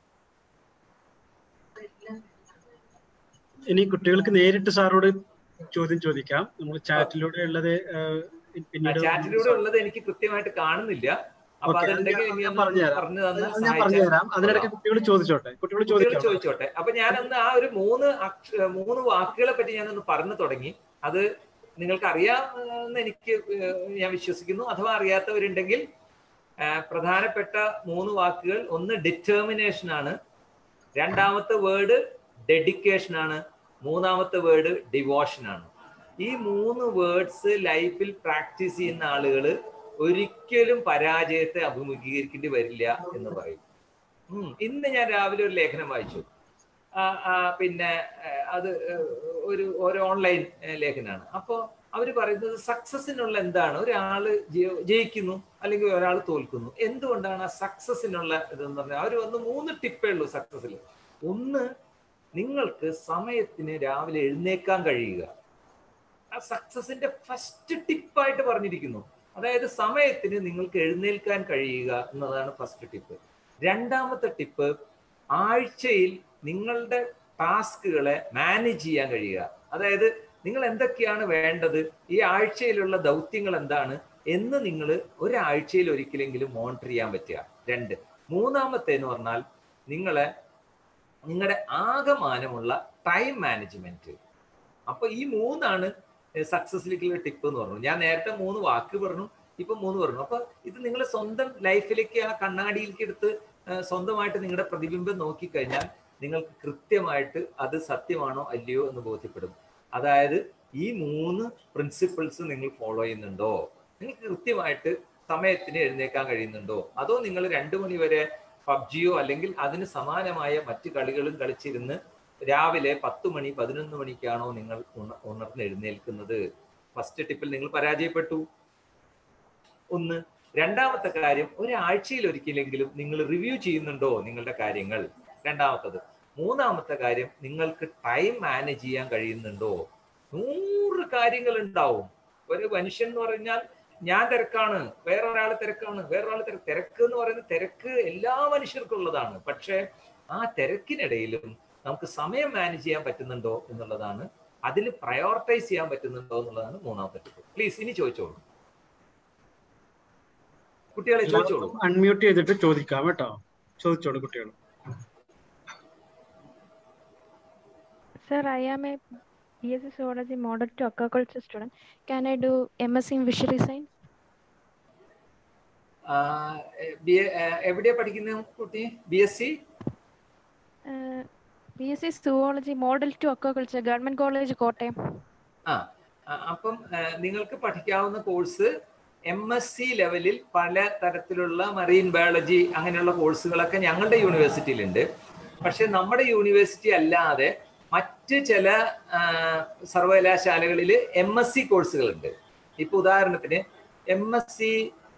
ഇനി കുട്ടികൾക്ക് നേരിട്ട് സാറോട് ചോദ്യം ചോദിക്കാം നമ്മൾ ചാറ്റിലൂടെ ഉള്ളത് പിന്നീട് ചാറ്റിലൂടെ ഉള്ളത് എനിക്ക് കൃത്യമായിട്ട് കാണുന്നില്ല അപ്പൊ അതുണ്ടെങ്കിൽ ഞാൻ പറഞ്ഞുതരാം അതിനിടയ്ക്ക് കുട്ടികൾ ചോദിച്ചോട്ടെ കുട്ടികൾ ചോദിച്ചോട്ടെ അപ്പൊ ഞാനൊന്ന് ആ ഒരു മൂന്ന് മൂന്ന് വാക്കുകളെ പറ്റി ഞാനൊന്ന് പറഞ്ഞു തുടങ്ങി അത് നിങ്ങൾക്ക് അറിയാമെന്ന് എനിക്ക് ഞാൻ വിശ്വസിക്കുന്നു അഥവാ അറിയാത്തവരുണ്ടെങ്കിൽ പ്രധാനപ്പെട്ട മൂന്ന് വാക്കുകൾ ഒന്ന് ഡിറ്റർമിനേഷൻ ആണ് രണ്ടാമത്തെ വേർഡ് ഡെഡിക്കേഷൻ ആണ് മൂന്നാമത്തെ വേർഡ് ഡിവോഷൻ ആണ് ഈ മൂന്ന് വേർഡ്സ് ലൈഫിൽ പ്രാക്ടീസ് ചെയ്യുന്ന ആളുകൾ ഒരിക്കലും പരാജയത്തെ അഭിമുഖീകരിക്കേണ്ടി വരില്ല എന്ന് പറയും ഇന്ന് ഞാൻ രാവിലെ ഒരു ലേഖനം വായിച്ചു പിന്നെ അത് ഒരു ഒരു ഓൺലൈൻ ലേഖനമാണ് അപ്പോൾ അവർ പറയുന്നത് സക്സസിനുള്ള എന്താണ് ഒരാൾ ജയിക്കുന്നു അല്ലെങ്കിൽ ഒരാൾ തോൽക്കുന്നു എന്തുകൊണ്ടാണ് ആ സക്സസിനുള്ള ഇതെന്ന് പറഞ്ഞാൽ അവർ വന്ന് മൂന്ന് ടിപ്പേ ഉള്ളൂ സക്സസിൽ ഒന്ന് നിങ്ങൾക്ക് സമയത്തിന് രാവിലെ എഴുന്നേക്കാൻ കഴിയുക ആ സക്സസിന്റെ ഫസ്റ്റ് ടിപ്പായിട്ട് പറഞ്ഞിരിക്കുന്നു അതായത് സമയത്തിന് നിങ്ങൾക്ക് എഴുന്നേൽക്കാൻ കഴിയുക എന്നതാണ് ഫസ്റ്റ് ടിപ്പ് രണ്ടാമത്തെ ടിപ്പ് ആഴ്ചയിൽ നിങ്ങളുടെ ടാസ്കുകളെ മാനേജ് ചെയ്യാൻ കഴിയുക അതായത് നിങ്ങൾ എന്തൊക്കെയാണ് വേണ്ടത് ഈ ആഴ്ചയിലുള്ള ദൗത്യങ്ങൾ എന്താണ് എന്ന് നിങ്ങൾ ഒരാഴ്ചയിൽ ഒരിക്കലെങ്കിലും മോണിറ്റർ ചെയ്യാൻ പറ്റുക രണ്ട് മൂന്നാമത്തെ എന്ന് പറഞ്ഞാൽ നിങ്ങളെ നിങ്ങളുടെ ആകമാനമുള്ള ടൈം മാനേജ്മെന്റ് അപ്പൊ ഈ മൂന്നാണ് സക്സസിലേക്കുള്ള ടിപ്പ് എന്ന് പറഞ്ഞു ഞാൻ നേരത്തെ മൂന്ന് വാക്ക് പറഞ്ഞു ഇപ്പൊ മൂന്ന് പറഞ്ഞു അപ്പൊ ഇത് നിങ്ങൾ സ്വന്തം ലൈഫിലേക്ക് ആ കണ്ണാടിയിലേക്ക് എടുത്ത് സ്വന്തമായിട്ട് നിങ്ങളുടെ പ്രതിബിംബം നോക്കിക്കഴിഞ്ഞാൽ നിങ്ങൾക്ക് കൃത്യമായിട്ട് അത് സത്യമാണോ അല്ലയോ എന്ന് ബോധ്യപ്പെടും അതായത് ഈ മൂന്ന് പ്രിൻസിപ്പിൾസ് നിങ്ങൾ ഫോളോ ചെയ്യുന്നുണ്ടോ നിങ്ങൾക്ക് കൃത്യമായിട്ട് സമയത്തിന് എഴുന്നേക്കാൻ കഴിയുന്നുണ്ടോ അതോ നിങ്ങൾ രണ്ടു മണി വരെ പബ്ജിയോ അല്ലെങ്കിൽ അതിന് സമാനമായ മറ്റു കളികളും കളിച്ചിരുന്ന് രാവിലെ പത്ത് മണി പതിനൊന്ന് മണിക്കാണോ നിങ്ങൾ ഉണർന്ന് എഴുന്നേൽക്കുന്നത് ഫസ്റ്റ് ടിപ്പിൽ നിങ്ങൾ പരാജയപ്പെട്ടു ഒന്ന് രണ്ടാമത്തെ കാര്യം ഒരാഴ്ചയിൽ ഒരിക്കലെങ്കിലും നിങ്ങൾ റിവ്യൂ ചെയ്യുന്നുണ്ടോ നിങ്ങളുടെ കാര്യങ്ങൾ രണ്ടാമത്തത് മൂന്നാമത്തെ കാര്യം നിങ്ങൾക്ക് ടൈം മാനേജ് ചെയ്യാൻ കഴിയുന്നുണ്ടോ നൂറ് കാര്യങ്ങൾ ഉണ്ടാവും ഒരു മനുഷ്യൻ എന്ന് പറഞ്ഞാൽ ഞാൻ തിരക്കാണ് വേറൊരാൾ തിരക്കാണ് വേറൊരാൾ തിരക്ക് തിരക്ക് എന്ന് പറയുന്നത് തിരക്ക് എല്ലാ മനുഷ്യർക്കും ഉള്ളതാണ് പക്ഷേ ആ തിരക്കിനിടയിലും നമുക്ക് സമയം മാനേജ് ചെയ്യാൻ പറ്റുന്നുണ്ടോ എന്നുള്ളതാണ് അതിൽ പ്രയോറിറ്റൈസ് ചെയ്യാൻ പറ്റുന്നുണ്ടോ എന്നുള്ളതാണ് മൂന്നാമത്തെ ടിപ്പ് പ്ലീസ് ഇനി ചോദിച്ചോളൂ കുട്ടികളെ ചോദിച്ചോളൂ അൺമ്യൂട്ട് ചെയ്തിട്ട് ചോദിക്കാം കേട്ടോ ചോദിച്ചോളൂ കുട്ടികൾ Sir, I am a BSc Zoology Model to Aquaculture student. Can I do MSc in Fishery Science? എവിടെയാ പഠിക്കുന്ന കുട്ടി B S C Uh, BSc Zoology Model to Aquaculture, Government College, Kottayam. ആ അപ്പം നിങ്ങൾക്ക് പഠിക്കാവുന്ന കോഴ്സ് എം എസ് സി ലെവലിൽ പല തരത്തിലുള്ള മറീൻ ബയോളജി അങ്ങനെയുള്ള കോഴ്സുകളൊക്കെ ഞങ്ങളുടെ യൂണിവേഴ്സിറ്റിയിലുണ്ട് പക്ഷെ നമ്മുടെ യൂണിവേഴ്സിറ്റി അല്ലാതെ മറ്റ് ചില സർവകലാശാലകളിൽ എം എസ് സി കോഴ്സുകളുണ്ട് ഇപ്പൊ ഉദാഹരണത്തിന് എം എസ് സി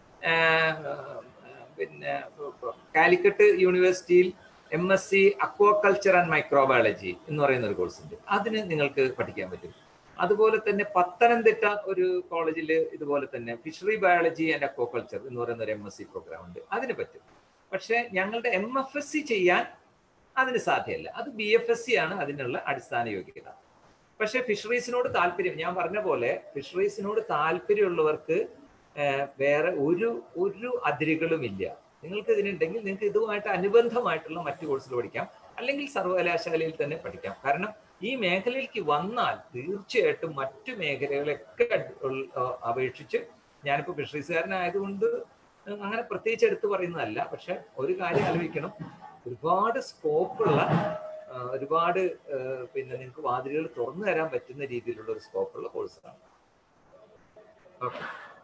പിന്നെ കാലിക്കട്ട് യൂണിവേഴ്സിറ്റിയിൽ M S C aquaculture and microbiology എന്ന് പറയുന്ന ഒരു കോഴ്സ് ഉണ്ട് അതിന് നിങ്ങൾക്ക് പഠിക്കാൻ പറ്റും അതുപോലെ തന്നെ പത്തനംതിട്ട ഒരു കോളേജിൽ ഇതുപോലെ തന്നെ ഫിഷറി ബയോളജി ആൻഡ് അക്വാകൾച്ചർ എന്ന് പറയുന്ന ഒരു എം എസ് സി പ്രോഗ്രാം ഉണ്ട് അതിന് പറ്റും പക്ഷേ ഞങ്ങളുടെ എം എഫ് എസ് സി ചെയ്യാൻ അതിന് സാധ്യമല്ല അത് ബി എഫ് എസ് സി ആണ് അതിനുള്ള അടിസ്ഥാന യോഗ്യത പക്ഷേ ഫിഷറീസിനോട് താല്പര്യം ഞാൻ പറഞ്ഞ പോലെ ഫിഷറീസിനോട് താല്പര്യമുള്ളവർക്ക് വേറെ ഒരു ഒരു അതിരുകളും ഇല്ല നിങ്ങൾക്ക് ഇതിനുണ്ടെങ്കിൽ നിങ്ങൾക്ക് ഇതുമായിട്ട് അനുബന്ധമായിട്ടുള്ള മറ്റു കോഴ്സുകൾ പഠിക്കാം അല്ലെങ്കിൽ സർവകലാശാലയിൽ തന്നെ പഠിക്കാം കാരണം ഈ മേഖലയിലേക്ക് വന്നാൽ തീർച്ചയായിട്ടും മറ്റു മേഖലകളൊക്കെ അപേക്ഷിച്ച് ഞാനിപ്പോൾ ഫിഷറീസുകാരനായതുകൊണ്ട് അങ്ങനെ പ്രത്യേകിച്ച് എടുത്തു പറയുന്നതല്ല പക്ഷെ ഒരു കാര്യം ആലോചിക്കണം ഒരുപാട് സ്കോപ്പുള്ള ഒരുപാട് പിന്നെ നിങ്ങൾക്ക് വാതിലുകൾ തുറന്നു തരാൻ പറ്റുന്ന രീതിയിലുള്ള ഒരു സ്കോപ്പുള്ള കോഴ്സാണ് ഓക്കെ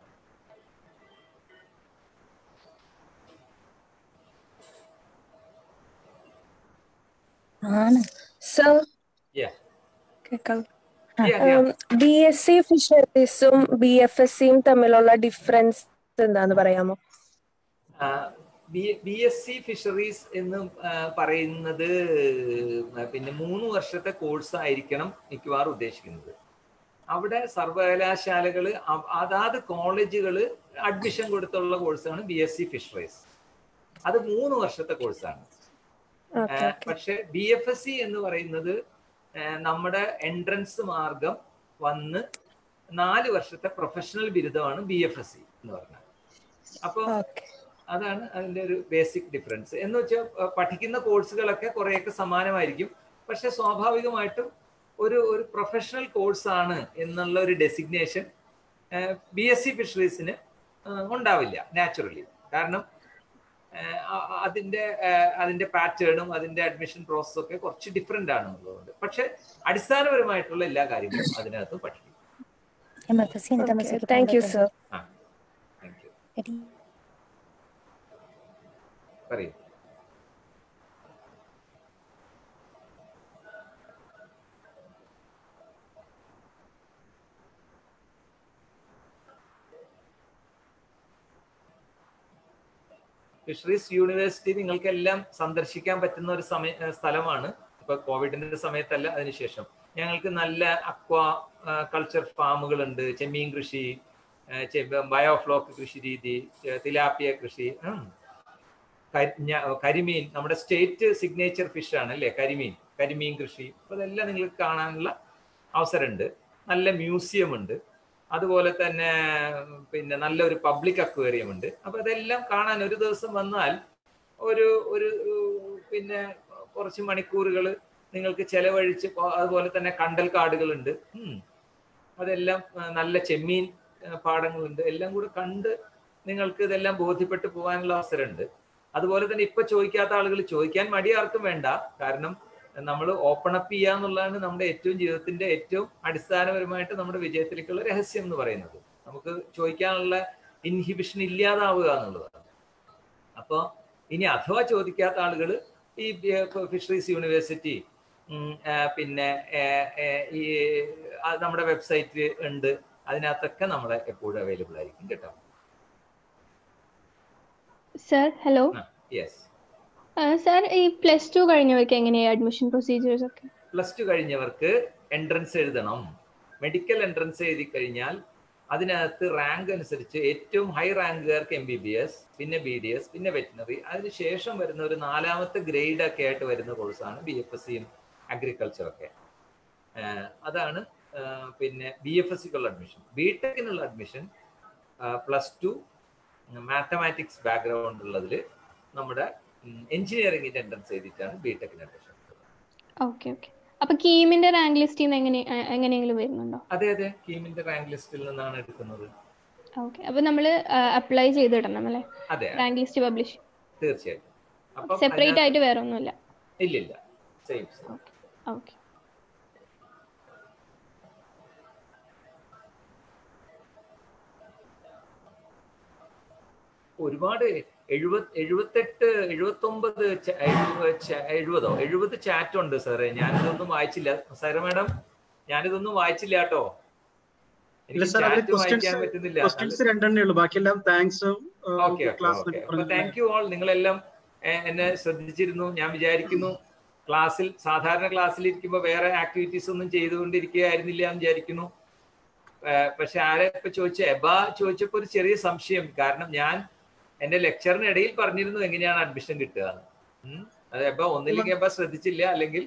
ആണ് സർ Yeah. കേൾക്കാം Yeah, yeah. B S C ഫിഷറീസും ബി എഫ് എസ് സിയും തമ്മിലുള്ള ഡിഫറൻസ് എന്താന്ന് പറയാമോ ബി എസ് സി ഫിഷറീസ് എന്ന് ആ, പറയുന്നത് പിന്നെ മൂന്ന് വർഷത്തെ കോഴ്സ് ആയിരിക്കണം മിക്കവാറും ഉദ്ദേശിക്കുന്നത് അവിടെ സർവകലാശാലകൾ അതാത് കോളേജുകൾ അഡ്മിഷൻ കൊടുത്തുള്ള കോഴ്സാണ് ബി എസ് സി ഫിഷറീസ് അത് മൂന്ന് വർഷത്തെ കോഴ്സാണ് ഓക്കെ പക്ഷെ ബി എഫ് എസ് സി എന്ന് പറയുന്നത് ആ, നമ്മുടെ എൻട്രൻസ് മാർഗം വന്ന് നാല് വർഷത്തെ പ്രൊഫഷണൽ ബിരുദമാണ് ബി എഫ് എസ് സി എന്ന് പറഞ്ഞാൽ അപ്പോൾ ഓക്കെ അതാണ് അതിന്റെ ഒരു ബേസിക് ഡിഫറൻസ് എന്ന് വെച്ചാൽ അഹ് പഠിക്കുന്ന കോഴ്സുകളൊക്കെ കുറേയൊക്കെ സമാനമായിരിക്കും പക്ഷെ സ്വാഭാവികമായിട്ടും ഒരു ഒരു പ്രൊഫഷണൽ കോഴ്സാണ് എന്നുള്ള ഒരു ഡെസിഗ്നേഷൻ ബി എസ് സി ഫിഷറീസിന് ഉണ്ടാവില്ല നാച്ചുറലി കാരണം ആഹ് അ- അ- അതിന്റെ ആഹ് അതിന്റെ പാറ്റേണും അതിന്റെ അഡ്മിഷൻ പ്രോസസ്സും ഒക്കെ കുറച്ച് ഡിഫറെന്റ് ആണ് എന്നുള്ളതുകൊണ്ട് പക്ഷെ അടിസ്ഥാനപരമായിട്ടുള്ള എല്ലാ കാര്യങ്ങളും അതിനകത്ത് പഠിക്കും താങ്ക് യു സർ ആ താങ്ക് യു പറയൂ ഫിഷറീസ് യൂണിവേഴ്സിറ്റി നിങ്ങൾക്ക് എല്ലാം സന്ദർശിക്കാൻ പറ്റുന്ന ഒരു സമയ ഏഹ് സ്ഥലമാണ് ഇപ്പൊ കോവിഡിന്റെ സമയത്തല്ല അതിനുശേഷം ഞങ്ങൾക്ക് നല്ല അക്വാ കൾച്ചർ ഫാമുകളുണ്ട് ചെമ്മീൻ കൃഷി ഏഹ് ചെ- ബയോഫ്ലോക്ക് കൃഷി രീതി ഏഹ് തിലാപ്പിയ കൃഷി ഉം. കരി- ഞ- കരിമീൻ നമ്മുടെ സ്റ്റേറ്റ് സിഗ്നേച്ചർ ഫിഷ് ആണ് അല്ലേ കരിമീൻ കരിമീൻ കൃഷി അപ്പൊ അതെല്ലാം നിങ്ങൾക്ക് കാണാനുള്ള അവസരമുണ്ട് നല്ല മ്യൂസിയം ഉണ്ട് അതുപോലെ തന്നെ പിന്നെ നല്ലൊരു പബ്ലിക് അക്വേറിയം ഉണ്ട് അപ്പൊ അതെല്ലാം കാണാൻ ഒരു ദിവസം വന്നാൽ ഒരു ഒരു പിന്നെ കുറച്ച് മണിക്കൂറുകൾ നിങ്ങൾക്ക് ചെലവഴിച്ച് പോ- അതുപോലെ തന്നെ കണ്ടൽ കാടുകളുണ്ട് ഉം. അതെല്ലാം ആ, നല്ല ചെമ്മീൻ ആ, പാടങ്ങളുണ്ട് എല്ലാം കൂടെ കണ്ട് നിങ്ങൾക്ക് ഇതെല്ലാം ബോധ്യപ്പെട്ട് പോകാനുള്ള അവസരമുണ്ട് അതുപോലെ തന്നെ ഇപ്പൊ ചോദിക്കാത്ത ആളുകൾ ചോദിക്കാൻ മടി ആർക്കും വേണ്ട കാരണം നമ്മൾ ഓപ്പൺ അപ്പ് ചെയ്യുക എന്നുള്ളതാണ് നമ്മുടെ ഏറ്റവും ജീവിതത്തിന്റെ ഏറ്റവും അടിസ്ഥാനപരമായിട്ട് നമ്മുടെ വിജയത്തിലേക്കുള്ള രഹസ്യം എന്ന് പറയുന്നത് നമുക്ക് ചോദിക്കാനുള്ള ഇൻഹിബിഷൻ ഇല്ലാതാവുക എന്നുള്ളതാണ് അപ്പോൾ ഇനി അഥവാ ചോദിക്കാത്ത ആളുകൾ ഈ ഫിഷറീസ് യൂണിവേഴ്സിറ്റി ഉം, ആ, പിന്നെ ഏ, ഏ, ഈ ആ, നമ്മുടെ വെബ്സൈറ്റ് ഉണ്ട് അതിനകത്തൊക്കെ നമ്മളെ എപ്പോഴും അവൈലബിൾ ആയിരിക്കും കേട്ടോ സർ ഹലോ യെസ് സർ ഈ പ്ലസ് ടു കഴിഞ്ഞവർക്ക് എങ്ങനെയാ അഡ്മിഷൻ പ്രൊസീജിയേഴ്സ് ഒക്കെ പ്ലസ് ടു കഴിഞ്ഞവർക്ക് എൻട്രൻസ് എഴുതണം മെഡിക്കൽ എൻട്രൻസ് എഴുതി കഴിഞ്ഞാൽ അതിനകത്ത് റാങ്ക് അനുസരിച്ച് ഏറ്റവും ഹൈ റാങ്കുകാർക്ക് എം ബി ബി എസ് പിന്നെ ബി ഡി എസ് പിന്നെ വെറ്റിനറി അതിനുശേഷം വരുന്ന ഒരു നാലാമത്തെ ഗ്രേഡ് ഒക്കെ ആയിട്ട് വരുന്ന കോഴ്സാണ് ബി എഫ് എസ് സിയും അഗ്രികൾച്ചർ ഒക്കെ ആഹ് അതാണ് ആഹ് പിന്നെ ബി എഫ് എസ് സിക്കുള്ള അഡ്മിഷൻ ബി ടെക്കിനുള്ള admission plus to mathematics background ഉള്ളതിൽ നമ്മുടെ എഞ്ചിനീയറിംഗിന്റെ എൻട്രൻസ് എഴുതിയിട്ടാണ് ബി ടെക്കിന് അഡ്മിഷൻ ഓക്കെ ഓക്കെ അപ്പൊ കീമിന്റെ റാങ്ക് ലിസ്റ്റിൽ നിന്ന് എങ്ങനെ എ- എങ്ങനെയെങ്കിലും വരുന്നുണ്ടോ അതെ അതെ കീമിന്റെ റാങ്ക് ലിസ്റ്റിൽ നിന്നാണ് എടുക്കുന്നത് ഓക്കെ അപ്പൊ നമ്മൾ അപ്ലൈ ചെയ്തിടണം അല്ലേ അതെ റാങ്ക് ലിസ്റ്റ് പബ്ലിഷ് തീർച്ചയായിട്ടും അപ്പം സെപ്പറേറ്റ് അതിനകത്ത് ആയിട്ട് വേറെ ഒന്നുമില്ല ഇല്ലില്ല സെയിം സെയിം ഓക്കെ ഒരുപാട് എഴുപത് എഴുപത്തെട്ട് എഴുപത്തൊമ്പത് ച- എഴുപ- ച- എഴുപതോ എഴുപത് ചാറ്റ് ഉണ്ട് സാറേ ഞാനിതൊന്നും വായിച്ചില്ല സാറേ മാഡം ഞാനിതൊന്നും വായിച്ചില്ല കേട്ടോ ഇല്ല എനിക്ക് സാർ അതിൽ ചാറ്റ് വായിക്കാൻ ക്വസ്റ്റ്യൻസ് പറ്റുന്നില്ല ക്വസ്റ്റ്യൻസ് രണ്ടെണ്ണേ ഉള്ളൂ ബാക്കിയെല്ലാം താങ്ക്സും ഓക്കെ ഓക്കെ അപ്പൊ താങ്ക് യു ഓൾ നിങ്ങളെല്ലാം എ- എന്നെ ശ്രദ്ധിച്ചിരുന്നു ഞാൻ വിചാരിക്കുന്നു ക്ലാസ്സിൽ സാധാരണ ക്ലാസ്സിൽ ഇരിക്കുമ്പോൾ വേറെ ആക്ടിവിറ്റീസ് ഒന്നും ചെയ്തുകൊണ്ടിരിക്കുകയായിരുന്നില്ല എന്ന് വിചാരിക്കുന്നു ഏഹ് പക്ഷെ ആരെ ഇപ്പൊ ചോദിച്ച എബ ചോദിച്ചപ്പോ ഒരു ചെറിയ സംശയം കാരണം ഞാൻ എന്റെ ലെക്ചറിനിടയിൽ പറഞ്ഞിരുന്നു എങ്ങനെയാണ് അഡ്മിഷൻ കിട്ടുക എന്ന്. ഉം. അത് എബ ഒന്നില്ലെങ്കിൽ എബ ശ്രദ്ധിച്ചില്ല അല്ലെങ്കിൽ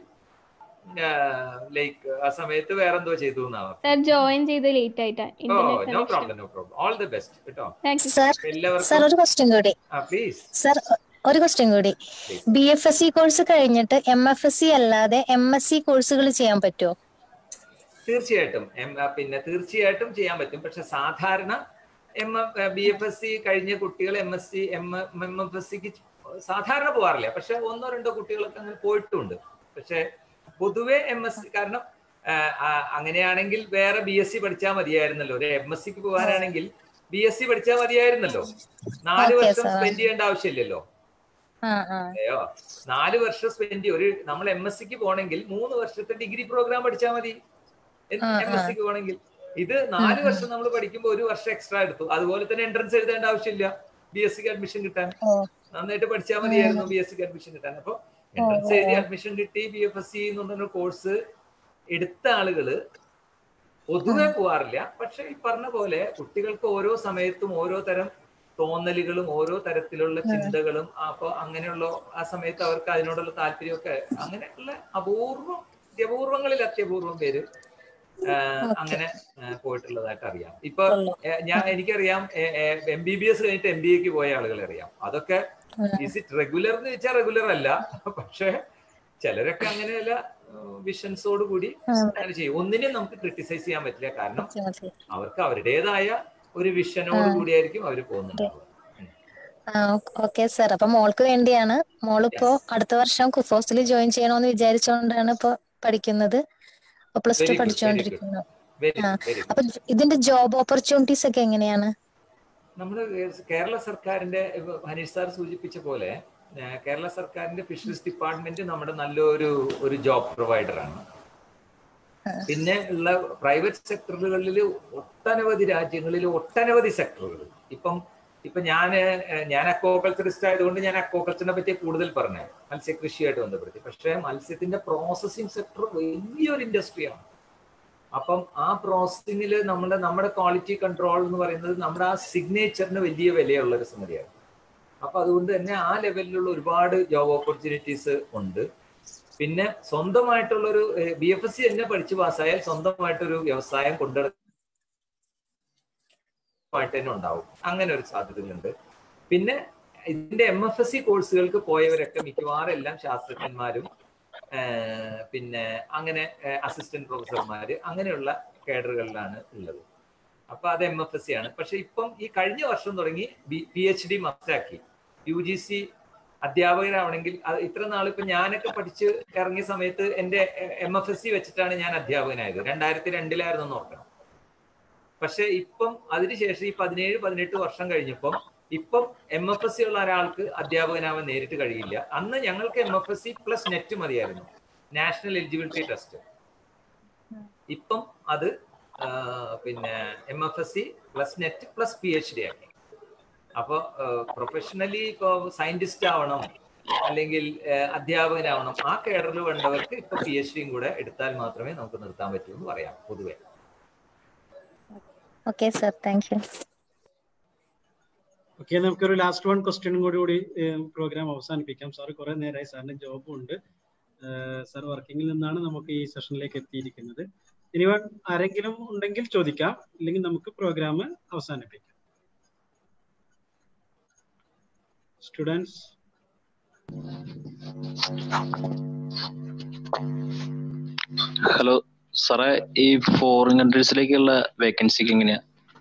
ലൈക്ക് ആ സമയത്ത് വേറെന്തോ ചെയ്തു എന്നാണ് സർ ജോയിൻ ചെയ്ത് ലേറ്റ് ആയിട്ടാ oh internet no connection problem no problem all the best കേട്ടോ താങ്ക് യു സർ സർ എല്ലാവർക്കും ഒരു ക്വസ്റ്റ്യൻ കൂടി ആ പ്ലീസ് സർ ഒരു ക്വസ്റ്റ്യൻ കൂടി B F S C course കഴിഞ്ഞിട്ട് എം എഫ് എസ് സി അല്ലാതെ എം എസ് സി കോഴ്സുകൾ ചെയ്യാൻ പറ്റുമോ തീർച്ചയായിട്ടും എം ആ, പിന്നെ തീർച്ചയായിട്ടും ചെയ്യാൻ പറ്റും പക്ഷെ സാധാരണ M B F S C കഴിഞ്ഞ കുട്ടികൾ M S C M M F S സിക്ക് സാധാരണ പോകാറില്ല പക്ഷെ ഒന്നോ രണ്ടോ കുട്ടികളൊക്കെ അങ്ങനെ പോയിട്ടുണ്ട് പക്ഷെ പൊതുവെ എം എസ് സി കാരണം ആ, ആ, അങ്ങനെയാണെങ്കിൽ വേറെ ബി എസ് സി പഠിച്ചാൽ മതിയായിരുന്നല്ലോ ഒരു എം എസ് സിക്ക് പോകാനാണെങ്കിൽ ബി എസ് സി പഠിച്ചാൽ മതിയായിരുന്നല്ലോ നാല് Okay, വർഷം sir. സ്പെൻഡ് ചെയ്യേണ്ട ആവശ്യമില്ലല്ലോ ആ ആ അതെയോ നാല് വർഷം സ്പെൻഡ് ഒരു നമ്മൾ എം എസ് സിക്ക് പോകണമെങ്കിൽ മൂന്ന് വർഷത്തെ ഡിഗ്രി പ്രോഗ്രാം പഠിച്ചാൽ മതി ആ, എം ആ. എസ് സിക്ക് പോകണമെങ്കിൽ ഇത് നാല് വർഷം നമ്മൾ പഠിക്കുമ്പോൾ ഒരു വർഷം എക്സ്ട്രാ എടുത്തു അതുപോലെ തന്നെ എൻട്രൻസ് എഴുതേണ്ട ആവശ്യമില്ല ബി എസ് സിക്ക് അഡ്മിഷൻ കിട്ടാൻ ഓ നന്നായിട്ട് പഠിച്ചാൽ മതിയായിരുന്നു ബി എസ് സിക്ക് അഡ്മിഷൻ കിട്ടാൻ അപ്പൊ എൻട്രൻസ് എഴുതി അഡ്മിഷൻ കിട്ടി ബി എഫ് എസ് സി എന്ന് പറഞ്ഞ കോഴ്സ് എടുത്ത ആളുകള് പൊതുവെ പോവാറില്ല പക്ഷെ ഈ പറഞ്ഞ പോലെ കുട്ടികൾക്ക് ഓരോ സമയത്തും ഓരോ തരം തോന്നലുകളും ഓരോ തരത്തിലുള്ള ചിന്തകളും അപ്പൊ അങ്ങനെയുള്ള ആ സമയത്ത് അവർക്ക് അതിനോടുള്ള താല്പര്യമൊക്കെ അങ്ങനെയുള്ള അപൂർവം അത്യപൂർവങ്ങളിൽ അത്യപൂർവം പേര് ആ, അങ്ങനെ ആ, പോയിട്ടുള്ളതായിട്ട് അറിയാം ഇപ്പൊ ഏ, ഞാൻ എനിക്കറിയാം എം ബി ബി എസ് കഴിഞ്ഞിട്ട് എം ബി എക്ക് പോയ ആളുകളെ അറിയാം അതൊക്കെ ഇസ് ഇറ്റ് റെഗുലർ എന്ന് വെച്ചാൽ റെഗുലർ അല്ല പക്ഷെ ചിലരൊക്കെ അങ്ങനെയല്ല വിഷൻസോട് കൂടി അങ്ങനെ ചെയ്യും ഒന്നിനെയും നമുക്ക് ക്രിട്ടിസൈസ് ചെയ്യാൻ പറ്റില്ല കാരണം മതി. അവർക്ക് അവരുടേതായ ഒരു വിഷനോട് കൂടിയായിരിക്കും അവർ പോകുന്നുണ്ടാവുക ആ ഓക്കെ സർ അപ്പൊ മോൾക്ക് വേണ്ടിയാണ് മോളിപ്പോ അടുത്ത വർഷം കുഫോസിൽ ജോയിൻ ചെയ്യണമെന്ന് വിചാരിച്ചുകൊണ്ടാണ് ഇപ്പൊ പഠിക്കുന്നത് ഇപ്പൊ പ്ലസ് Very ടു good, പഠിച്ചുകൊണ്ടിരിക്കുന്നു വെരി ആ വെരി അപ്പൊ ഇതിന്റെ ജോബ് ഓപ്പർച്യൂണിറ്റീസ് ഒക്കെ എങ്ങനെയാണ് നമ്മുടെ കേരള സർക്കാരിന്റെ ഇപ്പൊ ഹനീഷ് സാർ സൂചിപ്പിച്ച പോലെ ഏ, കേരള സർക്കാരിന്റെ ഫിഷറീസ് ഡിപ്പാർട്ട്മെന്റ് നമ്മുടെ നല്ലൊരു ഒരു ജോബ് പ്രൊവൈഡർ ആണ് പിന്നെ ഉള്ള പ്രൈവറ്റ് സെക്ടറുകളിൽ ഒട്ടനവധി രാജ്യങ്ങളിൽ ഒട്ടനവധി സെക്ടറുകൾ ഇപ്പം ഇപ്പൊ ഞാൻ ഞാൻ അക്വാകൾച്ചറിസ്റ്റ് ആയതുകൊണ്ട് ഞാൻ അക്വാകൾച്ചറിനെ പറ്റി കൂടുതൽ പറഞ്ഞേ മത്സ്യകൃഷിയായിട്ട് ബന്ധപ്പെടുത്തി പക്ഷേ മത്സ്യത്തിന്റെ പ്രോസസ്സിംഗ് സെക്ടർ വലിയൊരു ഇൻഡസ്ട്രിയാണ് അപ്പം ആ പ്രോസസ്സിങ്ങിൽ നമ്മുടെ നമ്മുടെ ക്വാളിറ്റി കൺട്രോൾ എന്ന് പറയുന്നത് നമ്മുടെ ആ സിഗ്നേച്ചറിന് വലിയ വിലയുള്ള ഒരു സംഗതിയാണ് അപ്പൊ അതുകൊണ്ട് തന്നെ ആ ലെവലിലുള്ള ഒരുപാട് ജോബ് ഓപ്പർച്യൂണിറ്റീസ് ഉണ്ട് പിന്നെ സ്വന്തമായിട്ടുള്ളൊരു ബി എഫ് എസ് സി തന്നെ പഠിച്ച് പാസ്സായാൽ സ്വന്തമായിട്ടൊരു വ്യവസായം കൊണ്ടുനട ആയിട്ട് തന്നെ ഉണ്ടാവും അങ്ങനെ ഒരു സാധ്യതകളുണ്ട് പിന്നെ ഇതിന്റെ എം എഫ് എസ് സി കോഴ്സുകൾക്ക് പോയവരൊക്കെ മിക്കവാറും എല്ലാം ശാസ്ത്രജ്ഞന്മാരും ഏഹ് പിന്നെ അങ്ങനെ അസിസ്റ്റന്റ് പ്രൊഫസർമാര് അങ്ങനെയുള്ള കേഡറുകളിലാണ് ഉള്ളത് അപ്പൊ അത് എം എഫ് എസ് സി ആണ് പക്ഷെ ഇപ്പം ഈ കഴിഞ്ഞ വർഷം തുടങ്ങി പി എച്ച് ഡി മസ്റ്റാക്കി യു ജി സി അധ്യാപകരാവണമെങ്കിൽ അത് ഇത്ര നാളിപ്പോ ഞാനൊക്കെ പഠിച്ച് ഇറങ്ങിയ സമയത്ത് എന്റെ എം എഫ് എസ് സി വെച്ചിട്ടാണ് ഞാൻ അധ്യാപകനായത് രണ്ടായിരത്തി രണ്ടിലായിരുന്നു ഓർക്കണം പക്ഷെ ഇപ്പം അതിനുശേഷം ഈ പതിനേഴ് പതിനെട്ട് വർഷം കഴിഞ്ഞപ്പം ഇപ്പം എം എഫ് എസ് സി ഉള്ള ഒരാൾക്ക് അധ്യാപകനാവാൻ നേരിട്ട് കഴിയില്ല അന്ന് ഞങ്ങൾക്ക് M F S C plus NET മതിയായിരുന്നു നാഷണൽ എലിജിബിലിറ്റി ടെസ്റ്റ് ഇപ്പം അത് ആ, പിന്നെ M F S C plus NET plus P H D ആക്കി അപ്പോൾ പ്രൊഫഷണലി ഇപ്പോൾ സയന്റിസ്റ്റ് ആവണം അല്ലെങ്കിൽ ആ, അധ്യാപകനാവണം ആ കേഡറിൽ വേണ്ടവർക്ക് ഇപ്പൊ പി എച്ച് ഡിയും കൂടെ എടുത്താൽ മാത്രമേ നമുക്ക് നിർത്താൻ പറ്റൂ എന്ന് പറയാം പൊതുവെ okay sir thank you okay നമുക്കൊരു ലാസ്റ്റ് വൺ ക്വസ്റ്റ്യനും കൂടി കൂടി പ്രോഗ്രാം അവസാനിപ്പിക്കാം സാർ കുറെ നേരമായി സാറിന് ജോബും ഉണ്ട് സാർ വർക്കിങ്ങിൽ നിന്നാണ് നമുക്ക് ഈ സെഷനിലേക്ക് എത്തിയിരിക്കുന്നത് ഇനി വ- ആരെങ്കിലും ഉണ്ടെങ്കിൽ ചോദിക്കാം ഇല്ലെങ്കിൽ നമുക്ക് പ്രോഗ്രാം അവസാനിപ്പിക്കാം സ്റ്റുഡൻസ് ഹലോ സാറേ ഈ ഫോറിൻ കൺട്രീസിലേക്കുള്ള വേക്കൻസിക്ക് എങ്ങനെയാ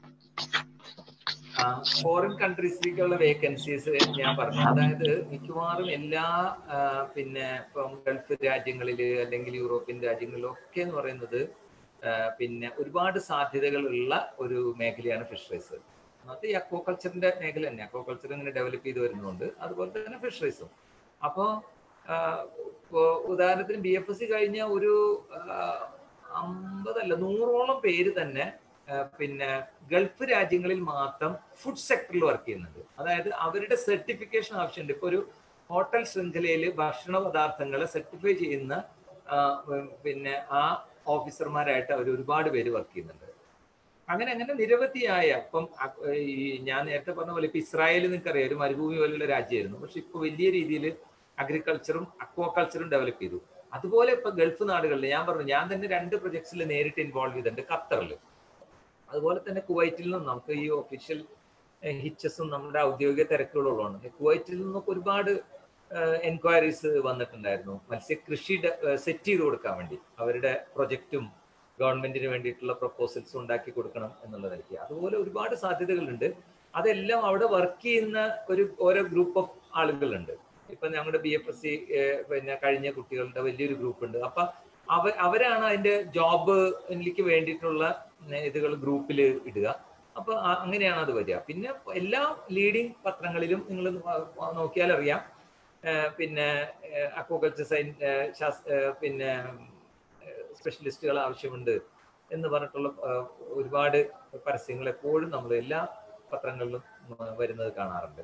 ഫോറിൻ കൺട്രീസിലേക്കുള്ള വേക്കൻസീസ് ഞാൻ പറഞ്ഞു അതായത് മിക്കവാറും എല്ലാ ആ, പിന്നെ ഇപ്പം ഗൾഫ് രാജ്യങ്ങളിൽ അല്ലെങ്കിൽ യൂറോപ്യൻ രാജ്യങ്ങളിലൊക്കെ എന്ന് പറയുന്നത് ആ, പിന്നെ ഒരുപാട് സാധ്യതകളുള്ള ഒരു മേഖലയാണ് ഫിഷറീസ് അത് ഈ അക്വാകൾച്ചറിന്റെ മേഖല തന്നെ അക്വാകൾച്ചർ ഇങ്ങനെ ഡെവലപ്പ് ചെയ്ത് വരുന്നുണ്ട് അതുപോലെ തന്നെ ഫിഷറീസും അപ്പോൾ ഇപ്പോൾ ഉദാഹരണത്തിന് ബി എഫ് എസ് സി കഴിഞ്ഞ ഒരു ആ, അമ്പതല്ല നൂറോളം പേര് തന്നെ ആ, പിന്നെ ഗൾഫ് രാജ്യങ്ങളിൽ മാത്രം ഫുഡ് സെക്ടറിൽ വർക്ക് ചെയ്യുന്നുണ്ട് അതായത് അവരുടെ സർട്ടിഫിക്കേഷൻ ആവശ്യമുണ്ട് ഇപ്പൊ ഒരു ഹോട്ടൽ ശൃംഖലയിൽ ഭക്ഷണ പദാർത്ഥങ്ങൾ സർട്ടിഫൈ ചെയ്യുന്ന ആ, ഉം, പിന്നെ ആ ഓഫീസർമാരായിട്ട് അവർ ഒരുപാട് പേര് വർക്ക് ചെയ്യുന്നുണ്ട് അങ്ങനെ അങ്ങനെ നിരവധിയായ ഇപ്പം അ- ഈ ഞാൻ നേരത്തെ പറഞ്ഞ പോലെ ഇപ്പൊ ഇസ്രായേൽ നിങ്ങൾക്കറിയാം ഒരു മരുഭൂമി പോലുള്ള രാജ്യമായിരുന്നു പക്ഷെ ഇപ്പൊ വലിയ രീതിയിൽ അഗ്രികൾച്ചറും അക്വാകൾച്ചറും ഡെവലപ്പ് ചെയ്തു അതുപോലെ ഇപ്പൊ ഗൾഫ് നാടുകളിൽ ഞാൻ പറഞ്ഞു ഞാൻ തന്നെ രണ്ട് പ്രൊജക്ട്സിൽ നേരിട്ട് ഇൻവോൾവ് ചെയ്തിട്ടുണ്ട് ഖത്തറിൽ അതുപോലെ തന്നെ കുവൈറ്റിൽ നിന്നും നമുക്ക് ഈ ഒഫീഷ്യൽ ഹിച്ചസും നമ്മുടെ ഔദ്യോഗിക തിരക്കുകളുള്ളതാണ് കുവൈറ്റിൽ നിന്നൊക്കെ ഒരുപാട് എൻക്വയറീസ് വന്നിട്ടുണ്ടായിരുന്നു മത്സ്യകൃഷി സെറ്റ് ചെയ്ത് കൊടുക്കാൻ വേണ്ടി അവരുടെ പ്രൊജക്റ്റും ഗവൺമെന്റിന് വേണ്ടിയിട്ടുള്ള പ്രപ്പോസൽസ് ഉണ്ടാക്കി കൊടുക്കണം എന്നുള്ളതായിരിക്കും അതുപോലെ ഒരുപാട് സാധ്യതകളുണ്ട് അതെല്ലാം അവിടെ വർക്ക് ചെയ്യുന്ന ഒരു ഓരോ ഗ്രൂപ്പ് ഓഫ് ആളുകളുണ്ട് ഇപ്പൊ ഞങ്ങളുടെ ബി എഫ് എസ് സി പിന്നെ കഴിഞ്ഞ കുട്ടികളുടെ വലിയൊരു ഗ്രൂപ്പ് ഉണ്ട് അപ്പൊ അവ അവരാണ് അതിന്റെ ജോബിലേക്ക് വേണ്ടിയിട്ടുള്ള ഇതുകൾ ഗ്രൂപ്പിൽ ഇടുക അപ്പൊ ആ- അങ്ങനെയാണ് അത് വരിക പിന്നെ എല്ലാ ലീഡിംഗ് പത്രങ്ങളിലും നിങ്ങൾ നോക്കിയാൽ അറിയാം ഏഹ് പിന്നെ അക്വാകൾച്ചർ സയൻ ഏഹ് ശാസ് ഏഹ് പിന്നെ സ്പെഷ്യലിസ്റ്റുകൾ ആവശ്യമുണ്ട് എന്ന് പറഞ്ഞിട്ടുള്ള ഏഹ് ഒരുപാട് പരസ്യങ്ങൾ എപ്പോഴും നമ്മൾ എല്ലാ പത്രങ്ങളിലും ഉം, വരുന്നത് കാണാറുണ്ട്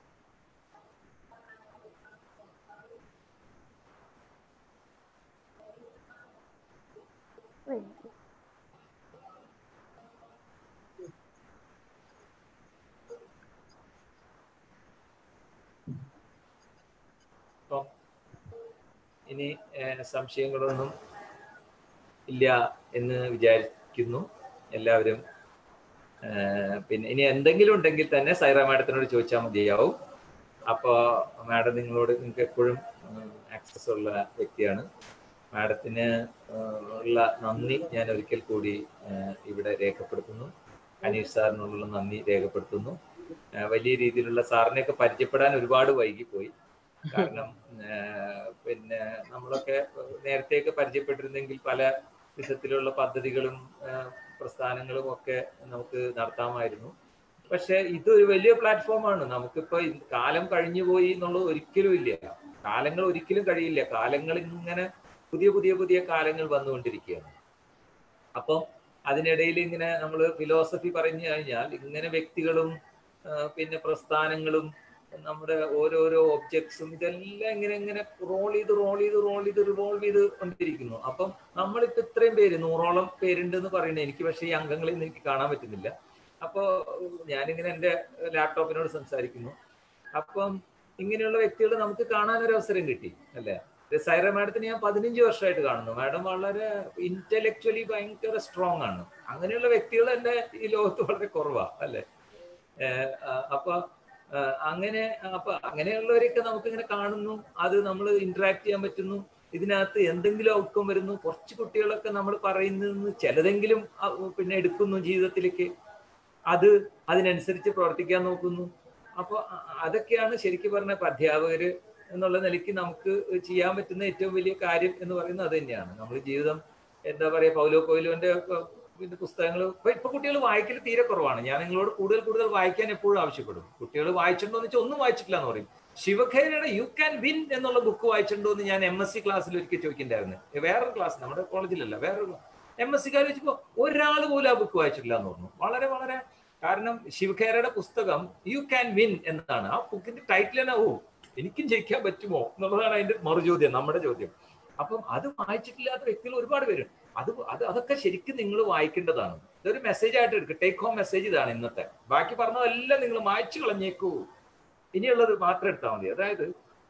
അപ്പം ഇനി ഏഹ്, സംശയങ്ങളൊന്നും ഇല്ല എന്ന് വിചാരിക്കുന്നു എല്ലാവരും ഏഹ്, പിന്നെ ഇനി എന്തെങ്കിലും ഉണ്ടെങ്കിൽ തന്നെ സൈറ മാഡത്തിനോട് ചോദിച്ചാൽ മതിയാവും അപ്പോൾ മാഡം നിങ്ങളോട് നിങ്ങൾക്ക് എപ്പോഴും ആക്സസ് ഉള്ള വ്യക്തിയാണ് മാഡത്തിന് ഏഹ്, ഉള്ള നന്ദി ഞാൻ ഒരിക്കൽ കൂടി ഏഹ്, ഇവിടെ രേഖപ്പെടുത്തുന്നു അനീഷ് സാറിനുള്ള നന്ദി രേഖപ്പെടുത്തുന്നു ഏഹ്, വലിയ രീതിയിലുള്ള സാറിനെയൊക്കെ പരിചയപ്പെടാൻ ഒരുപാട് വൈകിപ്പോയി കാരണം ഏഹ്, പിന്നെ നമ്മളൊക്കെ നേരത്തെയൊക്കെ പരിചയപ്പെട്ടിരുന്നെങ്കിൽ പല വിധത്തിലുള്ള പദ്ധതികളും ഏഹ്, പ്രസ്ഥാനങ്ങളും ഒക്കെ നമുക്ക് നടത്താമായിരുന്നു പക്ഷെ ഇതൊരു വലിയ പ്ലാറ്റ്ഫോമാണ് നമുക്കിപ്പോ ഈ കാലം കഴിഞ്ഞു പോയി എന്നുള്ളത് ഒരിക്കലും ഇല്ല കാലങ്ങൾ ഒരിക്കലും കഴിയില്ല കാലങ്ങൾ ഇങ്ങനെ പുതിയ പുതിയ പുതിയ കാലങ്ങൾ വന്നുകൊണ്ടിരിക്കുകയാണ് അപ്പം അതിനിടയിൽ ഇങ്ങനെ നമ്മൾ ഫിലോസഫി പറഞ്ഞു കഴിഞ്ഞാൽ ഇങ്ങനെ വ്യക്തികളും ആ, പിന്നെ പ്രസ്ഥാനങ്ങളും നമ്മുടെ ഓരോരോ ഒബ്ജക്ട്സും ഇതെല്ലാം ഇങ്ങനെ ഇങ്ങനെ റോൾ ചെയ്ത് റോൾ ചെയ്ത് റോൾ ചെയ്ത് റിവോൾവ് ചെയ്ത് കൊണ്ടിരിക്കുന്നു അപ്പം നമ്മളിപ്പോ ഇത്രയും പേര് നൂറോളം പേരുണ്ട് എന്ന് പറയുന്നത് എനിക്ക് പക്ഷേ ഈ അംഗങ്ങളിൽ നിന്ന് എനിക്ക് കാണാൻ പറ്റുന്നില്ല അപ്പോ ഞാനിങ്ങനെ എൻ്റെ ലാപ്ടോപ്പിനോട് സംസാരിക്കുന്നു അപ്പം ഇങ്ങനെയുള്ള വ്യക്തികൾ നമുക്ക് കാണാൻ ഒരു അവസരം കിട്ടി അല്ലേ സൈറ മാഡത്തിന് ഞാൻ പതിനഞ്ച് വർഷമായിട്ട് കാണുന്നു മാഡം വളരെ ഇന്റലക്ച്വലി ഭയങ്കര സ്ട്രോങ് ആണ് അങ്ങനെയുള്ള വ്യക്തികൾ തന്നെ ഈ ലോകത്ത് വളരെ കുറവാ അല്ലേ ഏഹ് ആ, അപ്പൊ ആ, അങ്ങനെ അപ്പൊ അങ്ങനെയുള്ളവരെയൊക്കെ നമുക്ക് ഇങ്ങനെ കാണുന്നു അത് നമ്മൾ ഇന്ററാക്ട് ചെയ്യാൻ പറ്റുന്നു ഇതിനകത്ത് എന്തെങ്കിലും ഔട്ട്കം വരുന്നു കുറച്ച് കുട്ടികളൊക്കെ നമ്മൾ പറയുന്നതെന്ന് ചിലതെങ്കിലും അ- പിന്നെ എടുക്കുന്നു ജീവിതത്തിലേക്ക് അത് അതിനനുസരിച്ച് പ്രവർത്തിക്കാൻ നോക്കുന്നു അപ്പൊ അ- അതൊക്കെയാണ് ശരിക്കും പറഞ്ഞ ഇപ്പൊ അധ്യാപകര് എന്നുള്ള നിലയ്ക്ക് നമുക്ക് ചെയ്യാൻ പറ്റുന്ന ഏറ്റവും വലിയ കാര്യം എന്ന് പറയുന്നത് അത് തന്നെയാണ് നമ്മൾ ജീവിതം എന്താ പറയാ പൗലോ കോയിലോന്റെ ഒക്കെ പിന്നെ പുസ്തകങ്ങൾ ഇപ്പൊ ഇപ്പൊ കുട്ടികൾ വായിക്കൽ തീരെ കുറവാണ് ഞാൻ നിങ്ങളോട് കൂടുതൽ കൂടുതൽ വായിക്കാൻ എപ്പോഴും ആവശ്യപ്പെടും കുട്ടികൾ വായിച്ചിട്ടുണ്ടോ എന്ന് വെച്ചാൽ ഒന്നും വായിച്ചിട്ടില്ല എന്ന് പറയും ശിവഖേരയുടെ യു ക്യാൻ വിൻ എന്നുള്ള ബുക്ക് വായിച്ചിട്ടുണ്ടോ എന്ന് ഞാൻ എം എസ് സി ക്ലാസ്സിൽ ഒരിക്കൽ ചോദിക്കണ്ടായിരുന്നു വേറൊരു ക്ലാസ് നമ്മുടെ കോളേജിലല്ല വേറൊരു എം എസ് സിക്കാർ വെച്ചപ്പോ ഒരാൾ പോലും ആ ബുക്ക് വായിച്ചിട്ടില്ല എന്ന് പറഞ്ഞു വളരെ വളരെ കാരണം ശിവഖേരയുടെ പുസ്തകം യു ക്യാൻ വിൻ എന്നതാണ് ആ ബുക്കിന്റെ ടൈറ്റിൽ തന്നെ ഓ എനിക്കും ജയിക്കാൻ പറ്റുമോ എന്നുള്ളതാണ് അതിന്റെ മറുചോദ്യം നമ്മുടെ ചോദ്യം അപ്പം അത് വായിച്ചിട്ടില്ലാത്ത വ്യക്തികൾ ഒരുപാട് പേരുണ്ട് അത് അത് അതൊക്കെ ശരിക്കും നിങ്ങൾ വായിക്കേണ്ടതാണ് ഇതൊരു മെസ്സേജ് ആയിട്ട് എടുക്കുക ടേക്ക് ഹോം മെസ്സേജ് ഇതാണ് ഇന്നത്തെ ബാക്കി പറഞ്ഞതെല്ലാം നിങ്ങൾ മായ്ച്ചു കളഞ്ഞേക്കൂ ഇനിയുള്ളത് മാത്രം എടുത്താൽ മതി അതായത്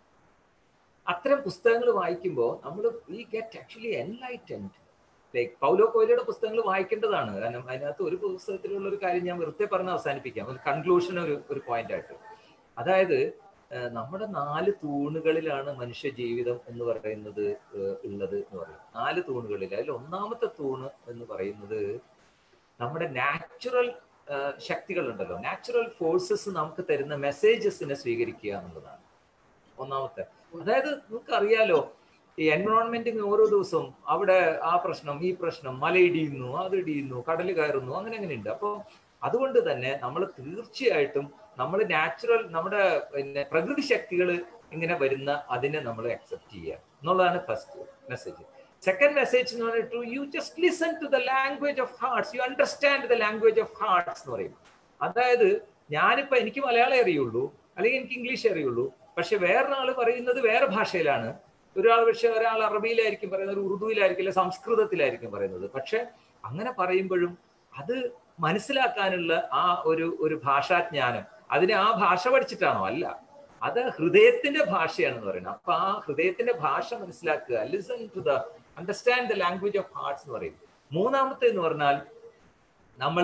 അത്തരം പുസ്തകങ്ങൾ വായിക്കുമ്പോൾ നമ്മൾ we get actually enlightened like Paulo കോയിലയുടെ പുസ്തകങ്ങൾ വായിക്കേണ്ടതാണ് കാരണം അതിനകത്ത് ഒരു പുസ്തകത്തിലുള്ള ഒരു കാര്യം ഞാൻ വെറുതെ പറഞ്ഞ് അവസാനിപ്പിക്കാം ഒരു കൺക്ലൂഷൻ ഒരു ഒരു പോയിന്റ് ആയിട്ട് അതായത് ഏഹ് നമ്മുടെ നാല് തൂണുകളിലാണ് മനുഷ്യ ജീവിതം എന്ന് പറയുന്നത് ഏഹ് ഉള്ളത് എന്ന് പറയും നാല് തൂണുകളിൽ അതിൽ ഒന്നാമത്തെ തൂണ് എന്ന് പറയുന്നത് നമ്മുടെ നാച്ചുറൽ ശക്തികൾ ഉണ്ടല്ലോ നാച്ചുറൽ ഫോഴ്സസ് നമുക്ക് തരുന്ന മെസ്സേജസിനെ സ്വീകരിക്കുക എന്നുള്ളതാണ് ഒന്നാമത്തെ അതായത് നമുക്ക് അറിയാലോ ഈ എൻവറോൺമെന്റിന് ഓരോ ദിവസവും അവിടെ ആ പ്രശ്നം ഈ പ്രശ്നം മലയിടിയുന്നു അത് ഇടിയുന്നു കടൽ കയറുന്നു അങ്ങനെ അങ്ങനെ ഉണ്ട് അപ്പോൾ അതുകൊണ്ട് തന്നെ നമ്മൾ തീർച്ചയായിട്ടും നമ്മൾ നാച്ചുറൽ നമ്മുടെ പിന്നെ പ്രകൃതി ശക്തികൾ ഇങ്ങനെ വരുന്ന അതിനെ നമ്മൾ അക്സെപ്റ്റ് ചെയ്യുക എന്നുള്ളതാണ് ഫസ്റ്റ് മെസ്സേജ് സെക്കൻഡ് മെസ്സേജ് എന്ന് പറഞ്ഞിട്ട് you just listen to the language of hearts you understand the language of hearts എന്ന് പറയും അതായത് ഞാനിപ്പോ എനിക്ക് മലയാളം അറിയുള്ളൂ അല്ലെങ്കിൽ എനിക്ക് ഇംഗ്ലീഷ് അറിയുള്ളൂ പക്ഷെ വേറൊരാൾ പറയുന്നത് വേറെ ഭാഷയിലാണ് ഒരാൾ പക്ഷെ ഒരാൾ അറബിയിലായിരിക്കും പറയുന്നത് ഒരു ഉറുദുവിലായിരിക്കും അല്ലെങ്കിൽ സംസ്കൃതത്തിലായിരിക്കും പറയുന്നത് പക്ഷെ അങ്ങനെ പറയുമ്പോഴും അത് മനസ്സിലാക്കാനുള്ള ആ ഒരു ഒരു ഭാഷാജ്ഞാനം അതിനെ ആ ഭാഷ പഠിച്ചിട്ടാണോ അല്ല അത് ഹൃദയത്തിന്റെ ഭാഷയാണെന്ന് പറയുന്നത് അപ്പൊ ആ ഹൃദയത്തിന്റെ ഭാഷ മനസ്സിലാക്കുക listen to the understand the language of hearts എന്ന് പറയും മൂന്നാമത്തെ എന്ന് പറഞ്ഞാൽ നമ്മൾ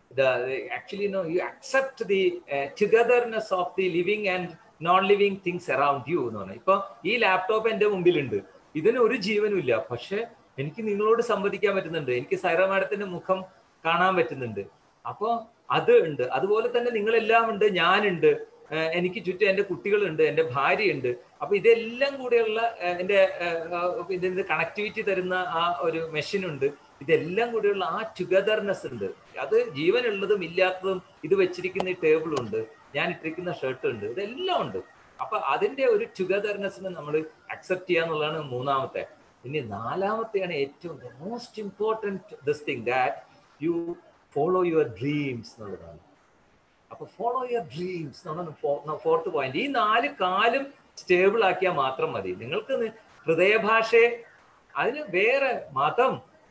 actually know you accept the togetherness of the living and non living things around you എന്ന് പറഞ്ഞാൽ ഇപ്പൊ ഈ ലാപ്ടോപ്പ് എന്റെ മുമ്പിലുണ്ട് ഇതിന് ഒരു ജീവനും ഇല്ല പക്ഷെ എനിക്ക് നിങ്ങളോട് സംവദിക്കാൻ പറ്റുന്നുണ്ട് എനിക്ക് സൈറ മാഡത്തിന്റെ മുഖം കാണാൻ പറ്റുന്നുണ്ട് അപ്പോ അത് ഉണ്ട് അതുപോലെ തന്നെ നിങ്ങളെല്ലാം ഉണ്ട് ഞാനുണ്ട് ഏഹ് എനിക്ക് ചുറ്റും എൻ്റെ കുട്ടികളുണ്ട് എൻ്റെ ഭാര്യയുണ്ട് അപ്പൊ ഇതെല്ലാം കൂടെയുള്ള ഏഹ് എൻ്റെ ഏഹ് ഇതിന്റെ കണക്ടിവിറ്റി തരുന്ന ആ ഒരു മെഷീൻ ഉണ്ട് ഇതെല്ലാം കൂടെയുള്ള ആ ടുഗദർനെസ് ഉണ്ട് അത് ജീവനുള്ളതും ഇല്ലാത്തതും ഇത് വെച്ചിരിക്കുന്ന ഈ ടേബിളും ഉണ്ട് ഞാൻ ഇട്ടിരിക്കുന്ന ഷർട്ട് ഉണ്ട് ഇതെല്ലാം ഉണ്ട് അപ്പൊ അതിന്റെ ഒരു ടുഗദർനെസ്സിനെ നമ്മൾ അക്സെപ്റ്റ് ചെയ്യാന്നുള്ളതാണ് മൂന്നാമത്തെ ഇനി നാലാമത്തെയാണ് ഏറ്റവും most important this thing that you follow your dreams എന്നുള്ളതാണ് അപ്പൊ ഫോളോ യുവർ ഡ്രീംസ് എന്നാണ് ഫോർത്ത് പോയിന്റ് ഈ നാല് കാലും സ്റ്റേബിൾ ആക്കിയാൽ മാത്രം മതി നിങ്ങൾക്ക് നി- ഹൃദയഭാഷയെ അതിന് വേറെ മതം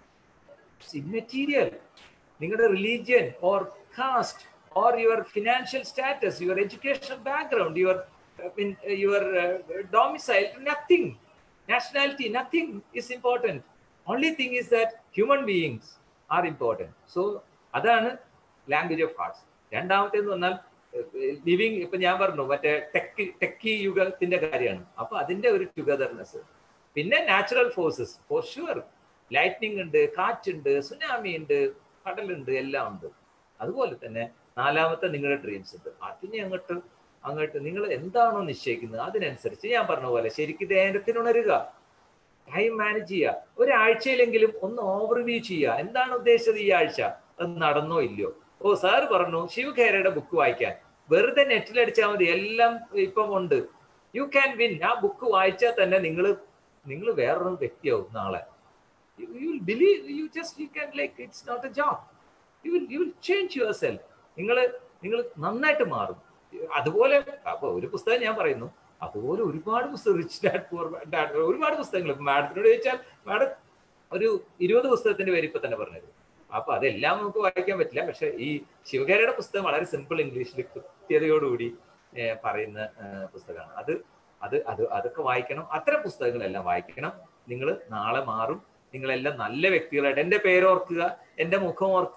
ഇമ്മെറ്റീരിയൽ നിങ്ങളുടെ religion or caste or your financial status your educational background your your domicile nothing nationality nothing is important only thing is that human beings are important so അതാണ് ലാംഗ്വേജ് ഓഫ് ഹാർട്സ് രണ്ടാമത്തേന്ന് പറഞ്ഞാൽ living ഇപ്പൊ ഞാൻ പറഞ്ഞു മറ്റേ techie techie യുഗത്തിന്റെ കാര്യമാണ് അപ്പൊ അതിന്റെ ഒരു ടുഗദർനെസ് പിന്നെ natural forces for sure lightning ഉണ്ട് കാറ്റുണ്ട് സുനാമി ഉണ്ട് കടലുണ്ട് എല്ലാം ഉണ്ട് അതുപോലെ തന്നെ നാലാമത്തെ നിങ്ങളുടെ ഡ്രീംസ് ഉണ്ട് അതിനെ അങ്ങോട്ട് അങ്ങോട്ട് നിങ്ങൾ എന്താണോ നിശ്ചയിക്കുന്നത് അതിനനുസരിച്ച് ഞാൻ പറഞ്ഞ പോലെ ശരിക്കും ധ്യാനത്തിനുണരുക ടൈം മാനേജ് ചെയ്യുക ഒരാഴ്ചയിലെങ്കിലും ഒന്ന് ഓവർവ്യൂ ചെയ്യുക എന്താണ് ഉദ്ദേശിച്ചത് ഈ ആഴ്ച അത് നടന്നോ ഇല്ലയോ ഓ സാർ പറഞ്ഞു ശിവഖേരയുടെ ബുക്ക് വായിക്കാൻ വെറുതെ നെറ്റിൽ അടിച്ചാൽ മതി എല്ലാം ഇപ്പം ഉണ്ട് യു ക്യാൻ വിൻ ആ ബുക്ക് വായിച്ചാൽ തന്നെ നിങ്ങൾ നിങ്ങൾ വേറൊരു വ്യക്തിയാവും നാളെ you will believe you just you can like it's not a job you will you will change yourself നിങ്ങൾ നിങ്ങൾ നന്നായിട്ട് മാറും അതുപോലെ അപ്പൊ ഒരു പുസ്തകം ഞാൻ പറയുന്നു അതുപോലെ ഒരുപാട് പുസ്തകം റിച്ച് ഡാഡ് പൂർ ഡാഡ് ഒരുപാട് പുസ്തകങ്ങൾ മാഡത്തിനോട് ചോദിച്ചാൽ മാഡം ഒരു ഇരുപത് പുസ്തകത്തിന്റെ പേര് ഇപ്പൊ തന്നെ പറഞ്ഞത് അപ്പൊ അതെല്ലാം നമുക്ക് വായിക്കാൻ പറ്റില്ല പക്ഷെ ഈ ശിവകാരയുടെ പുസ്തകം വളരെ സിമ്പിൾ ഇംഗ്ലീഷിൽ കൃത്യതയോടുകൂടി ഏഹ് പറയുന്ന ഏഹ് പുസ്തകമാണ് അത് അത് അത് അതൊക്കെ വായിക്കണം അത്തരം പുസ്തകങ്ങളെല്ലാം വായിക്കണം നിങ്ങൾ നാളെ മാറും നിങ്ങളെല്ലാം നല്ല വ്യക്തികളായിട്ട് എൻ്റെ പേരോർക്കുക എൻ്റെ മുഖം ഓർക്കുക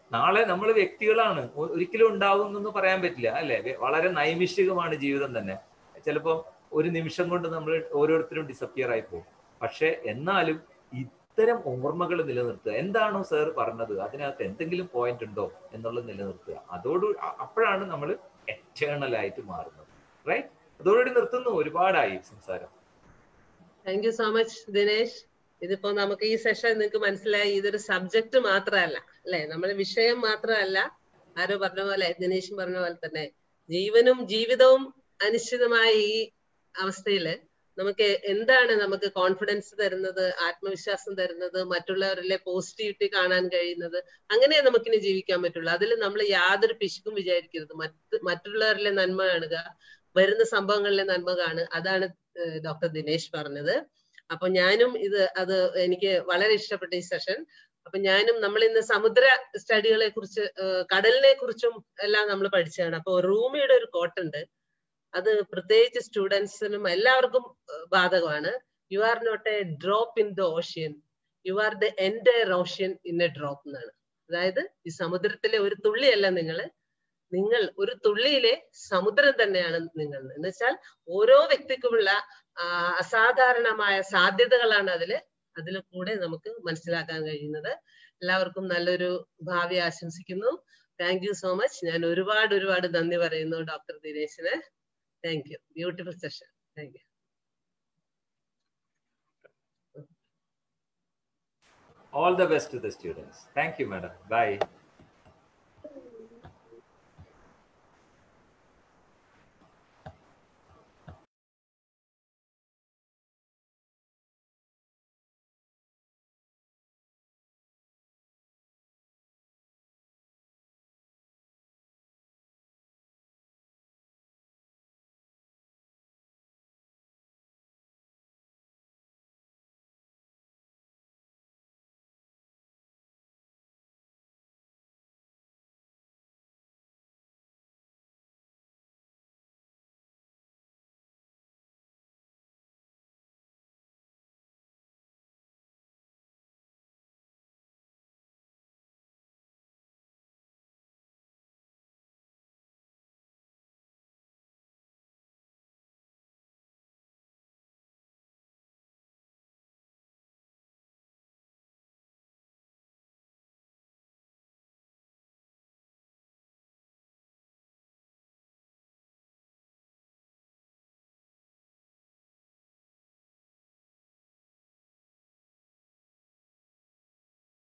നാളെ നമ്മൾ വ്യക്തികളാണ് ഒ- ഒരിക്കലും ഉണ്ടാവും എന്നൊന്നും പറയാൻ പറ്റില്ല അല്ലെ വളരെ നൈമിഷികമാണ് ജീവിതം തന്നെ ചിലപ്പോൾ ഒരു നിമിഷം കൊണ്ട് നമ്മൾ ഓരോരുത്തരും ഡിസപ്പിയർ ആയി പോകും പക്ഷെ എന്നാലും ഇത്തരം ഓർമ്മകൾ നിലനിർത്തുക എന്താണോ സാർ പറഞ്ഞത് അതിനകത്ത് എന്തെങ്കിലും പോയിന്റ് ഉണ്ടോ എന്നുള്ളത് നിലനിർത്തുക അതോട് അ- അപ്പോഴാണ് നമ്മൾ എറ്റേണൽ ആയിട്ട് മാറുന്നത് റൈറ്റ് അതോടുകൂടി നിർത്തുന്നു ഒരുപാടായി സംസാരം thank you so much Dinesh ഇതിപ്പോ നമുക്ക് ഈ സെഷൻ നിങ്ങൾക്ക് മനസ്സിലായി ഇതൊരു സബ്ജക്ട് മാത്രമല്ല അല്ലെ നമ്മുടെ വിഷയം മാത്രമല്ല ആരോ പറഞ്ഞ പോലെ ദിനേശും പറഞ്ഞ പോലെ തന്നെ ജീവനും ജീവിതവും അനിശ്ചിതമായ ഈ അവസ്ഥയില് നമുക്ക് എന്താണ് നമുക്ക് കോൺഫിഡൻസ് തരുന്നത് ആത്മവിശ്വാസം തരുന്നത് മറ്റുള്ളവരിലെ പോസിറ്റിവിറ്റി കാണാൻ കഴിയുന്നത് അങ്ങനെ നമുക്കിനി ജീവിക്കാൻ പറ്റുള്ളൂ അതിൽ നമ്മൾ യാതൊരു പിശുക്കും വിചാരിക്കരുത് മറ്റ് മറ്റുള്ളവരിലെ നന്മ കാണുക വരുന്ന സംഭവങ്ങളിലെ നന്മ കാണുക അതാണ് ഡോക്ടർ ദിനേശ് പറഞ്ഞത് അപ്പൊ ഞാനും ഇത് അത് എനിക്ക് വളരെ ഇഷ്ടപ്പെട്ട ഈ സെഷൻ അപ്പൊ ഞാനും നമ്മൾ ഇന്ന് സമുദ്ര സ്റ്റഡികളെ കുറിച്ച് ഏഹ് കടലിനെ കുറിച്ചും എല്ലാം നമ്മൾ പഠിച്ചതാണ് അപ്പൊ റൂമിയുടെ ഒരു കോട്ടുണ്ട് അത് പ്രത്യേകിച്ച് സ്റ്റുഡൻസിനും എല്ലാവർക്കും ഏഹ് ബാധകമാണ് you are not a drop in the ocean you are the entire ocean in a drop എന്നാണ് അതായത് ഈ സമുദ്രത്തിലെ ഒരു തുള്ളിയല്ല നിങ്ങൾ നിങ്ങൾ ഒരു തുള്ളിയിലെ സമുദ്രം തന്നെയാണ് നിങ്ങൾ എന്ന് വെച്ചാൽ ഓരോ വ്യക്തിക്കുമുള്ള ആ, അസാധാരണമായ സാധ്യതകളാണ് അതില് അതിൽ കൂടെ നമുക്ക് മനസ്സിലാക്കാൻ കഴിയുന്നത് എല്ലാവർക്കും നല്ലൊരു ഭാവി ആശംസിക്കുന്നു താങ്ക് യു സോ മച്ച് ഞാൻ ഒരുപാട് ഒരുപാട് നന്ദി പറയുന്നു ഡോക്ടർ ദിനേശിന് thank you beautiful session thank you All the best to the students. Thank you, madam. Bye.